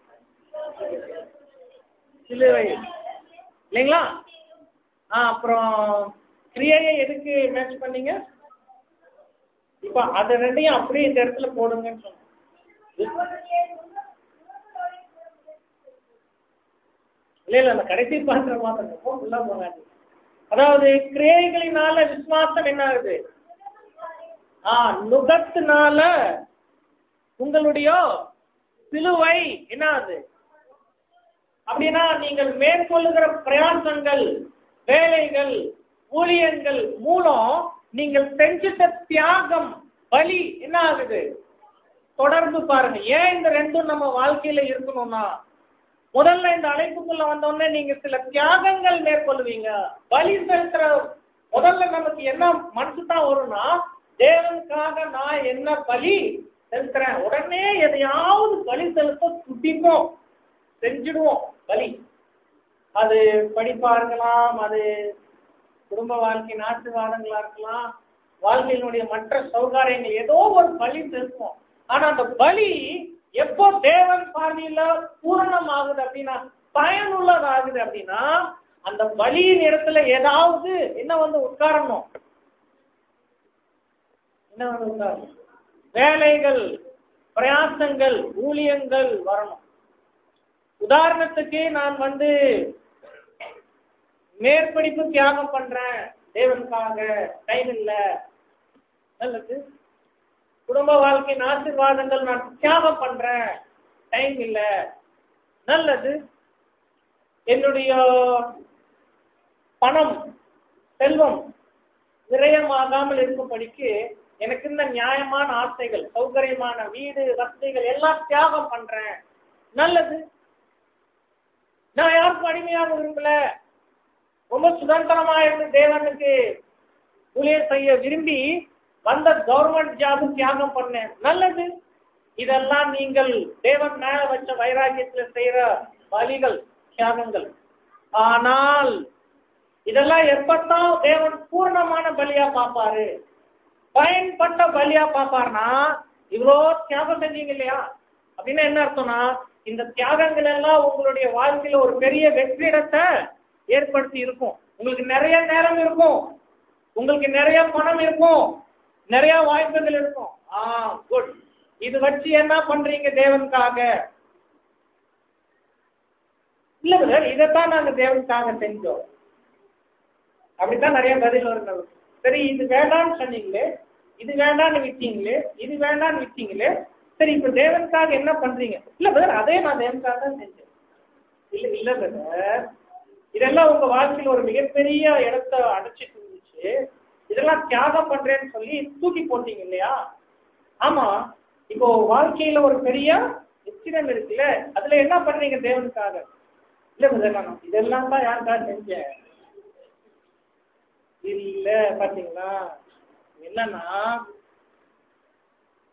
சிலுவை இல்லைங்களா ஆ அப்புறம் கிரியையை எதுக்கு மேட்ச் பண்ணீங்க இப்போ அது ரெண்டையும் அப்படியே இந்த இடத்துல போடுங்கன்னு சொன்னேன் அவருடைய நுக- நுகங்களோடு கூட முயற்சி இல்ல இல்ல அந்த கடைசி பாத்திர மாத்திரம் ரொம்ப ஃபுல்லா போகாது அதாவது கிரியைகளினால விசுவாசம் என்ன ஆகுது ஆ நுகத்தினால உங்களுடைய சிலுவை என்ன ஆகுது அப்படின்னா நீங்கள் மேற்கொள்ளுகிற பிரயாசங்கள் வேலைகள் ஊழியங்கள் மூலம் நீங்கள் செஞ்சிட்ட தியாகம் பலி என்ன ஆகுது தொடர்ந்து பாருங்க ஏன் இந்த ரெண்டும் நம்ம வாழ்க்கையில இருக்கணும்னா முதல்ல இந்த அழைப்புக்குள்ள வந்தோடனே நீங்க சில தியாகங்கள் மேற்கொள்வீங்க பலி செலுத்துற முதல்ல நமக்கு என்ன மனசு தான் வரும்னா தேவனுக்காக நான் என்ன பலி செலுத்துறேன் உடனே எதையாவது பலி செலுத்த துடிப்போம் செஞ்சிடுவோம் பலி அது படிப்பா இருக்கலாம் அது குடும்ப வாழ்க்கையின் ஆசீர்வாதங்களா இருக்கலாம் வாழ்க்கையினுடைய மற்ற சௌகாரியங்கள் ஏதோ ஒரு பலி செலுத்துவோம் ஆனா அந்த பலி எப்போ தேவன் பார்வையில பூரணம் ஆகுது அப்படின்னா பயனுள்ளதாகுது அப்படின்னா அந்த பலியின் இடத்துல ஏதாவது என்ன வந்து உட்காரணும் என்ன வந்து உட்காரணும் வேலைகள் பிரயாசங்கள் ஊழியங்கள் வரணும் உதாரணத்துக்கு நான் வந்து மேற்படிப்பு தியாகம் பண்றேன் தேவனுக்காக டைம் இல்ல நல்லது குடும்ப வாழ்க்கையின் ஆசீர்வாதங்கள் நான் தியாகம் பண்றேன் டைம் இல்ல நல்லது என்னுடைய பணம் செல்வம் விரயமாகாமல் இருக்கும்படிக்கு எனக்கு இந்த நியாயமான ஆசைகள் சௌகரியமான வீடு வசதிகள் எல்லாம் தியாகம் பண்றேன் நல்லது நான் யாருக்கும் அடிமையாக விரும்பல ரொம்ப சுதந்திரமா இருந்து தேவனுக்கு ஊழியர் செய்ய விரும்பி வந்த கவர்மெண்ட் ஜாபு தியாகம் பண்ணேன் நல்லது இதெல்லாம் நீங்கள் தேவன் மேல வச்ச வைராக்கியத்துல செய்யற பலிகள் தியாகங்கள் ஆனால் இதெல்லாம் எப்பத்தான் தேவன் பூர்ணமான பலியா பார்ப்பாரு பயன்பட்ட பலியா பார்ப்பாருன்னா இவ்வளோ தியாகம் செஞ்சீங்க இல்லையா அப்படின்னா என்ன அர்த்தம்னா இந்த தியாகங்கள் எல்லாம் உங்களுடைய வாழ்க்கையில ஒரு பெரிய வெற்றிடத்தை ஏற்படுத்தி இருக்கும் உங்களுக்கு நிறைய நேரம் இருக்கும் உங்களுக்கு நிறைய பணம் இருக்கும் நிறைய வாய்ப்புகள் இருக்கும் ஆ குட் இது வச்சு என்ன பண்றீங்க தேவனுக்காக இல்ல பிரதர் இதைத்தான் நாங்க தேவனுக்காக செஞ்சோம் அப்படித்தான் நிறைய பதில் வரும் நமக்கு. சரி இது வேண்டாம்னு சொன்னீங்களே இது வேண்டாம்னு விட்டீங்களே இது வேண்டாம்னு விட்டீங்களே சரி இப்ப தேவனுக்காக என்ன பண்றீங்க இல்ல பிரதர் அதே நான் தேவனுக்காக தான் செஞ்சேன் இல்ல இல்ல பிரதர் இதெல்லாம் உங்க வாழ்க்கையில ஒரு மிகப்பெரிய இடத்த அடைச்சிட்டு இருந்துச்சு இதெல்லாம் தியாகம் பண்றேன்னு சொல்லி தூக்கி போட்டீங்க இல்லையா ஆமா இப்போ வாழ்க்கையில ஒரு பெரிய வெற்றிடம் இருக்குல்ல அதுல என்ன பண்றீங்க தேவனுக்காக இல்ல பிரதர் நான் இதெல்லாம் தான் யாருக்காக செஞ்சேன் இல்ல பாத்தீங்களா என்னன்னா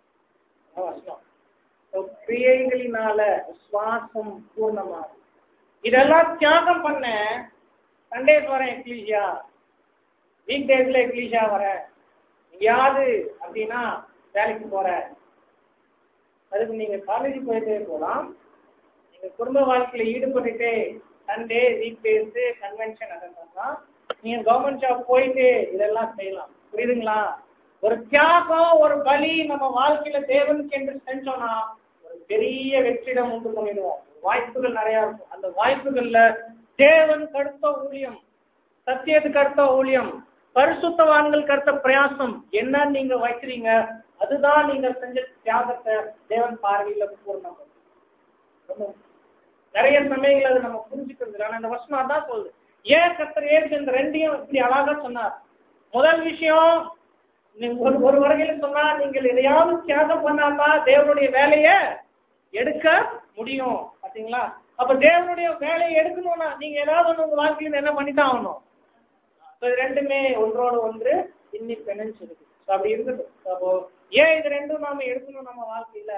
அதான் வசனம். So, கிரியைகளினால சுவாசம் பூர்ணமாகும் இதெல்லாம் தியாகம் பண்ண சண்டேஸ் வரேன் எக்லீஷியா வீக் டேஸ்ல எக்லீஷியா வரேன் எங்கேயாவது அப்படின்னா வேலைக்கு போறேன் அதுக்கு நீங்க காலேஜ் போயிட்டே போகலாம் நீங்க குடும்ப வாழ்க்கையில ஈடுபட்டுட்டே சண்டே வீக் டேஸ் கன்வென்ஷன் அதெல்லாம் நீங்க கவர்மெண்ட் ஜாப் போயிட்டு இதெல்லாம் செய்யலாம் புரியுதுங்களா ஒரு தியாகம் ஒரு பலி நம்ம வாழ்க்கையில தேவனுக்கு என்று செஞ்சோம்னா ஒரு பெரிய வெற்றிடம் உண்டு பண்ணிடுவோம் வாய்ப்புகள் நிறைய இருக்கும் அந்த வாய்ப்புகள்ல தேவன் கடுத்த ஊழியம் சத்தியத்துக்கு அடுத்த ஊழியம் பரிசுத்தவான்களுக்கு அடுத்த பிரயாசம் என்ன நீங்க வைக்கிறீங்க அதுதான் நீங்க செஞ்ச தியாகத்தை தேவன் பார்வையில பூர்ணம் பண்ணும். நிறைய சமயங்கள் அதை நம்ம புரிஞ்சுக்கிறது இல்லை. ஆனா இந்த வசனம் அதான் சொல்லுது ஏன் கத்தர் ஏற்று இந்த ரெண்டையும் இப்படி அழகா சொன்னார் முதல் விஷயம் நீங்க ஒரு ஒரு வகையில சொன்னா நீங்கள் எதையாவது தியாகம் பண்ணாதான் தேவனுடைய வேலையை எடுக்க முடியும் பாத்தீங்களா அப்ப தேவனுடைய வேலையை எடுக்கணும்னா நீங்க ஏதாவது ஒண்ணு உங்க வாழ்க்கையில என்ன பண்ணிதான் ஆகணும் So, இது ரெண்டுமே ஒன்றோடு ஒன்று இன்டிபெண்டன்ஸ் இருக்கு So, அப்படி இருக்கட்டும் So, அப்போ ஏன் இது ரெண்டும் நாம எடுக்கணும் நம்ம வாழ்க்கையில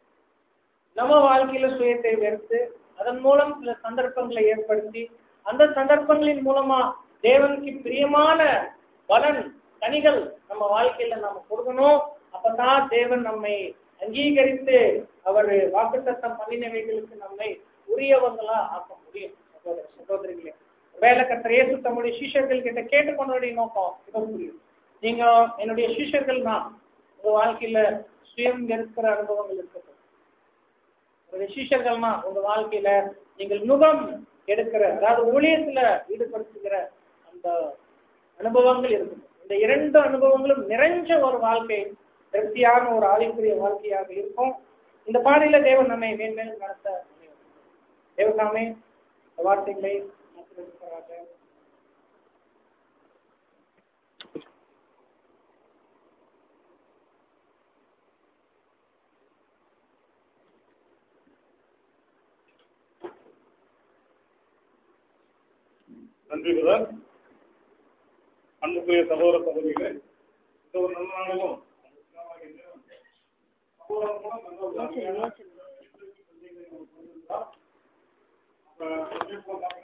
நம்ம வாழ்க்கையில சுயத்தை வெறுத்து அதன் மூலம் சில சந்தர்ப்பங்களை ஏற்படுத்தி அந்த சந்தர்ப்பங்களின் மூலமா தேவனுக்கு பிரியமான பலன் கனிகள் நம்ம வாழ்க்கையில நாம கொடுக்கணும் அப்பதான் தேவன் நம்மை அங்கீகரித்து அவர் வாக்குத்தத்தம் பண்ணினவைகளுக்கு நம்மை உரியவங்களா ஆக்க முடியும் சகோதர சகோதரிகளே வேலை கட்ட இயேசு தம்முடைய சிஷ்யர்கள் கிட்ட கேட்டுக்கொண்டோடைய நோக்கம் இப்ப புரியும் நீங்க என்னுடைய சிஷ்யர்கள் தான் உங்க வாழ்க்கையில சுயம் வெறுக்கிற அனுபவங்கள் இருக்கட்டும் உங்களுடைய சிஷ்யர்கள்னா உங்க வாழ்க்கையில நீங்கள் நுகம் எடுக்கிற அதாவது ஊழியத்துல ஈடுபடுத்துகிற அந்த அனுபவங்கள் இருக்கும் இந்த இரண்டு அனுபவங்களும் நிறைஞ்ச ஒரு வாழ்க்கை திருப்தியான ஒரு ஆவிக்குரிய வாழ்க்கையாக இருக்கும் இந்த பாதையில தேவன் நம்மை மேன்மேலும் நடத்த முடியும் தேவசாமி இந்த வார்த்தைகளை ஆசீர்வதிப்பாராக. நன்றி பிரதர் அன்புக்குரிய சகோதர சகோதரிகளே இந்த ஒரு நல்ல நாளிலும் சகோதரன் மூலம் நல்ல ஒரு அருமையான அப்ப,